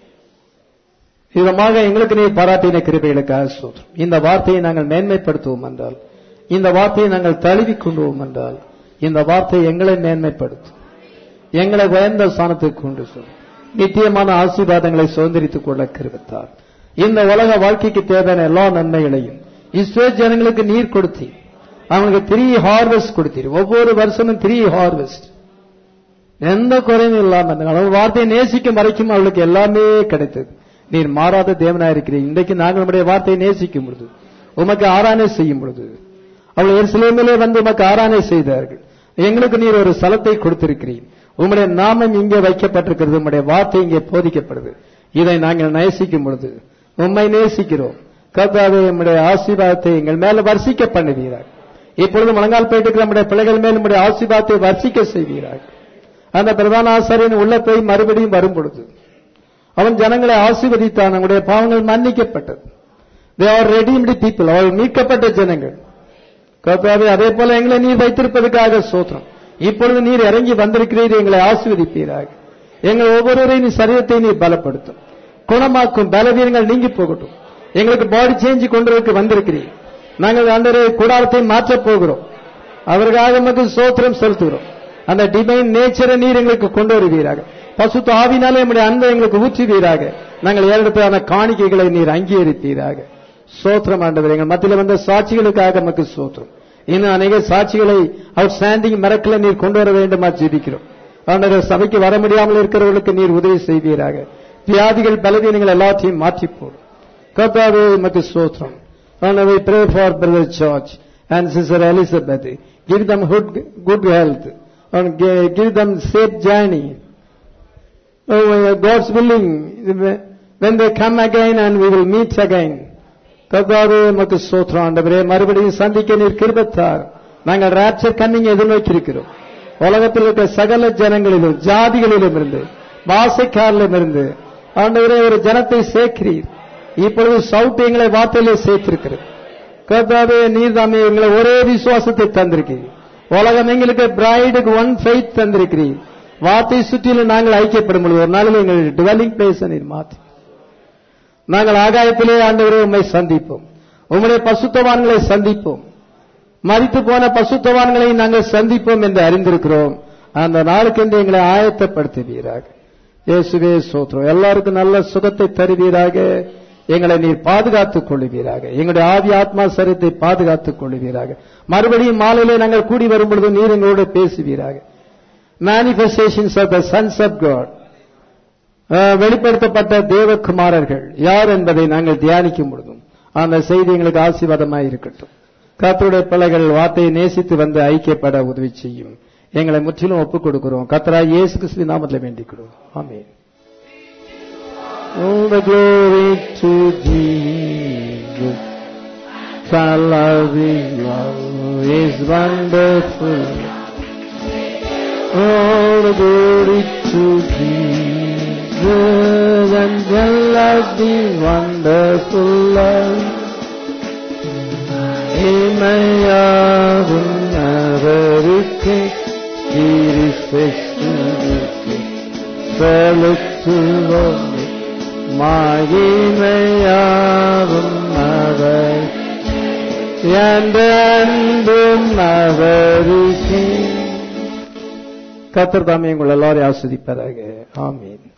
விதமாக எங்களுக்கு நீர் பாராட்டின கிருபைகளுக்காக சொல்றோம் இந்த வார்த்தையை நாங்கள் மேன்மைப்படுத்துவோம் என்றால் இந்த வார்த்தையை நாங்கள் தழுவிக் கொண்டுவோம் என்றால் இந்த வார்த்தை எங்களை மேன்மைப்படுத்தும் எங்களை உயர்ந்த ஸ்தானத்துக்கு கொண்டு சொல்லும் நித்தியமான ஆசீர்வாதங்களை சுதந்திரித்துக் கொள்ள கிருபத்தார் இந்த உலக வாழ்க்கைக்கு தேவையான எல்லா நன்மைகளையும் இஸ்ரேல் ஜனங்களுக்கு நீர் கொடுத்தீர் அவங்களுக்கு த்ரீ ஹார்வெஸ்ட் கொடுத்தீர் ஒவ்வொரு வருஷமும் த்ரீ ஹார்வெஸ்ட் எந்த குறையும் இல்லாம இருந்தாங்க அவள் வார்த்தையை நேசிக்கும் வரைக்கும் அவளுக்கு எல்லாமே கிடைத்தது நீர் மாறாத தேவனா இருக்கிறீர் இன்றைக்கு நாங்கள் நம்முடைய வார்த்தையை நேசிக்கும் பொழுது உமக்கு ஆராதனை செய்யும் பொழுது அவள் எருசலேமிலே வந்து உமக்கு ஆராதனை செய்தார்கள் எங்களுக்கு நீர் ஒரு ஸ்தலத்தை கொடுத்திருக்கிறீர் உம்முடைய நாமம் இங்கே வைக்கப்பட்டிருக்கிறது உம்முடைய வார்த்தை இங்கே போதிக்கப்படுது இதை நாங்கள் நேசிக்கும் பொழுது உம்மை நேசிக்கிறோம் கர்த்தாவே உம்முடைய ஆசீர்வாதத்தை எங்கள் மேல வர்ஷிக்க பண்ணுவீரார் இப்பொழுது முழங்கால் போயிட்டு நம்முடைய பிள்ளைகள் மேல் உம்முடைய ஆசீர்வாதத்தை வர்ஷிக்க செய்வீரார் அந்த பிரதான ஆசாரியன் உள்ள போய் மறுபடியும் வரும் பொழுது அவன் ஜனங்களை ஆசீர்வதித்தான் அவனுடைய பாவங்கள் மன்னிக்கப்பட்டது தே ஆர் ரெடிம்டு பீப்புள் அவள் மீட்கப்பட்ட ஜனங்கள் கர்த்தாவே அதே போல எங்களை நீர் வைத்திருப்பதற்காக சோத்திரம் இப்பொழுது நீர் இறங்கி வந்திருக்கிறீர் எங்களை ஆசீர்வதிப்பீராக எங்கள் ஒவ்வொருவரையும் நீ சரீரத்தை நீர் பலப்படுத்தும் குணமாக்கும் பலவீனங்கள் நீங்கி போகட்டும் எங்களுக்கு பாடி சேஞ்ச் கொண்டு வந்திருக்கிறீர் நாங்கள் அந்த கூடாரத்தை மாற்றப் போகிறோம் அவருக்காக நமக்கு சோத்திரம் செலுத்துகிறோம் அந்த டிவைன் நேச்சரை நீர் எங்களுக்கு கொண்டு வருவீராக பசுத்த ஆவினாலே நம்முடைய அன்பை எங்களுக்கு ஊற்றுவீராக நாங்கள் ஏறெடுப்பான காணிக்கைகளை நீர் அங்கீகரிப்பீராக சோத்திரம் ஆண்டவர் எங்கள் மத்தியில் வந்த சாட்சிகளுக்காக நமக்கு சோத்திரம் இன்னும் அநேக சாட்சிகளை அவுட் ஸ்டாண்டிங் மரக்கில் நீர் கொண்டு வர வேண்டுமா ஜெபிக்கிறோம் ஆண்டவர் சபைக்கு வர முடியாமல் இருக்கிறவர்களுக்கு நீர் உதவி செய்வீராக வியாதிகள் பலவீனங்கள் எல்லாத்தையும் மாற்றி போடும் கர்த்தாவே நமக்கு சோத்திரம் ஆண்டவர் pray for brother George and sister Elizabeth give them good, good health and gi- give them safe journey oh, God's willing when they come again and we will meet again கர்த்தாவே உமக்கு ஸ்தோத்திரம் ஆண்டவரே மறுபடியும் சந்திக்க நீர் கிருபத்தார் நாங்கள் ராப்சர் கண்ணிங்க எதிர்நோக்கி இருக்கிறோம் உலகத்தில் இருக்க சகல ஜனங்களிலும் ஜாதிகளிலும் இருந்து வாசைக்காரிலும் இருந்து ஆண்டவரே ஒரு ஜனத்தை சேர்க்கிறீர் இப்பொழுது சவுட் எங்களை வார்த்தையிலே சேர்த்திருக்கிறது கர்த்தாவே நீர் தாமே எங்களை ஒரே விசுவாசத்தை தந்திருக்கிறீர் உலகம் எங்களுக்கு பிரைடுக்கு ஒன் ஃபெய்த் தந்திருக்கிறீர் வார்த்தை சுற்றிலும் நாங்கள் ஐக்கியப்படும் பொழுது ஒரு நாளில் எங்கள் டிவெலிங் பிளேஸ் நீர் மாற்றி நாங்கள் ஆகாயத்திலே ஆண்டவரே உம்மை சந்திப்போம் உம்முடைய பசுத்தவான்களை சந்திப்போம் மறித்து போன பசுத்தவான்களை நாங்கள் சந்திப்போம் என்று அறிந்திருக்கிறோம் அந்த நாளுக்கென்று எங்களை ஆயத்தப்படுத்துவீராக இயேசுவே சோத்திரம் எல்லாருக்கும் நல்ல சுகத்தை தருவீராக எங்களை நீர் பாதுகாத்துக் கொள்ளுவீராக எங்களுடைய ஆவி ஆத்மா சரீரத்தை பாதுகாத்துக் கொள்ளுவீராக மறுபடியும் மாலையிலே நாங்கள் கூடி வரும் பொழுது நீர் எங்களோடு பேசுவீராக manifestations of the sons of God வெளிப்படுத்தப்பட்ட தேவகுமாரர்கள் யார் என்பதை நாங்கள் தியானிக்கும் பொழுதும் அந்த செய்தி எங்களுக்கு ஆசீர்வாதமாய் இருக்கட்டும் கத்தருடைய பிள்ளைகள் வார்த்தையை நேசித்து வந்து ஐக்கியப்பட உதவி செய்யும் எங்களை முற்றிலும் ஒப்புக் கொடுக்கிறோம் கத்தரா இயேசு கிறிஸ்து நாமத்தில் வேண்டிக் கொள்வோம் ஆமென் All the glory to Jesus. For love is love is wonderful. All the glory to Jesus and the love is wonderful love. இமையாவும் அவருக்கு இருப்பெற்கு செலுத்துவோம் மகிமையாவும் அவர் என்ற அன்பும் அவருக்கு கத்தர் தாமே உங்கள் எல்லாரையும் ஆஸ்வதிப்பதாக ஆமீன்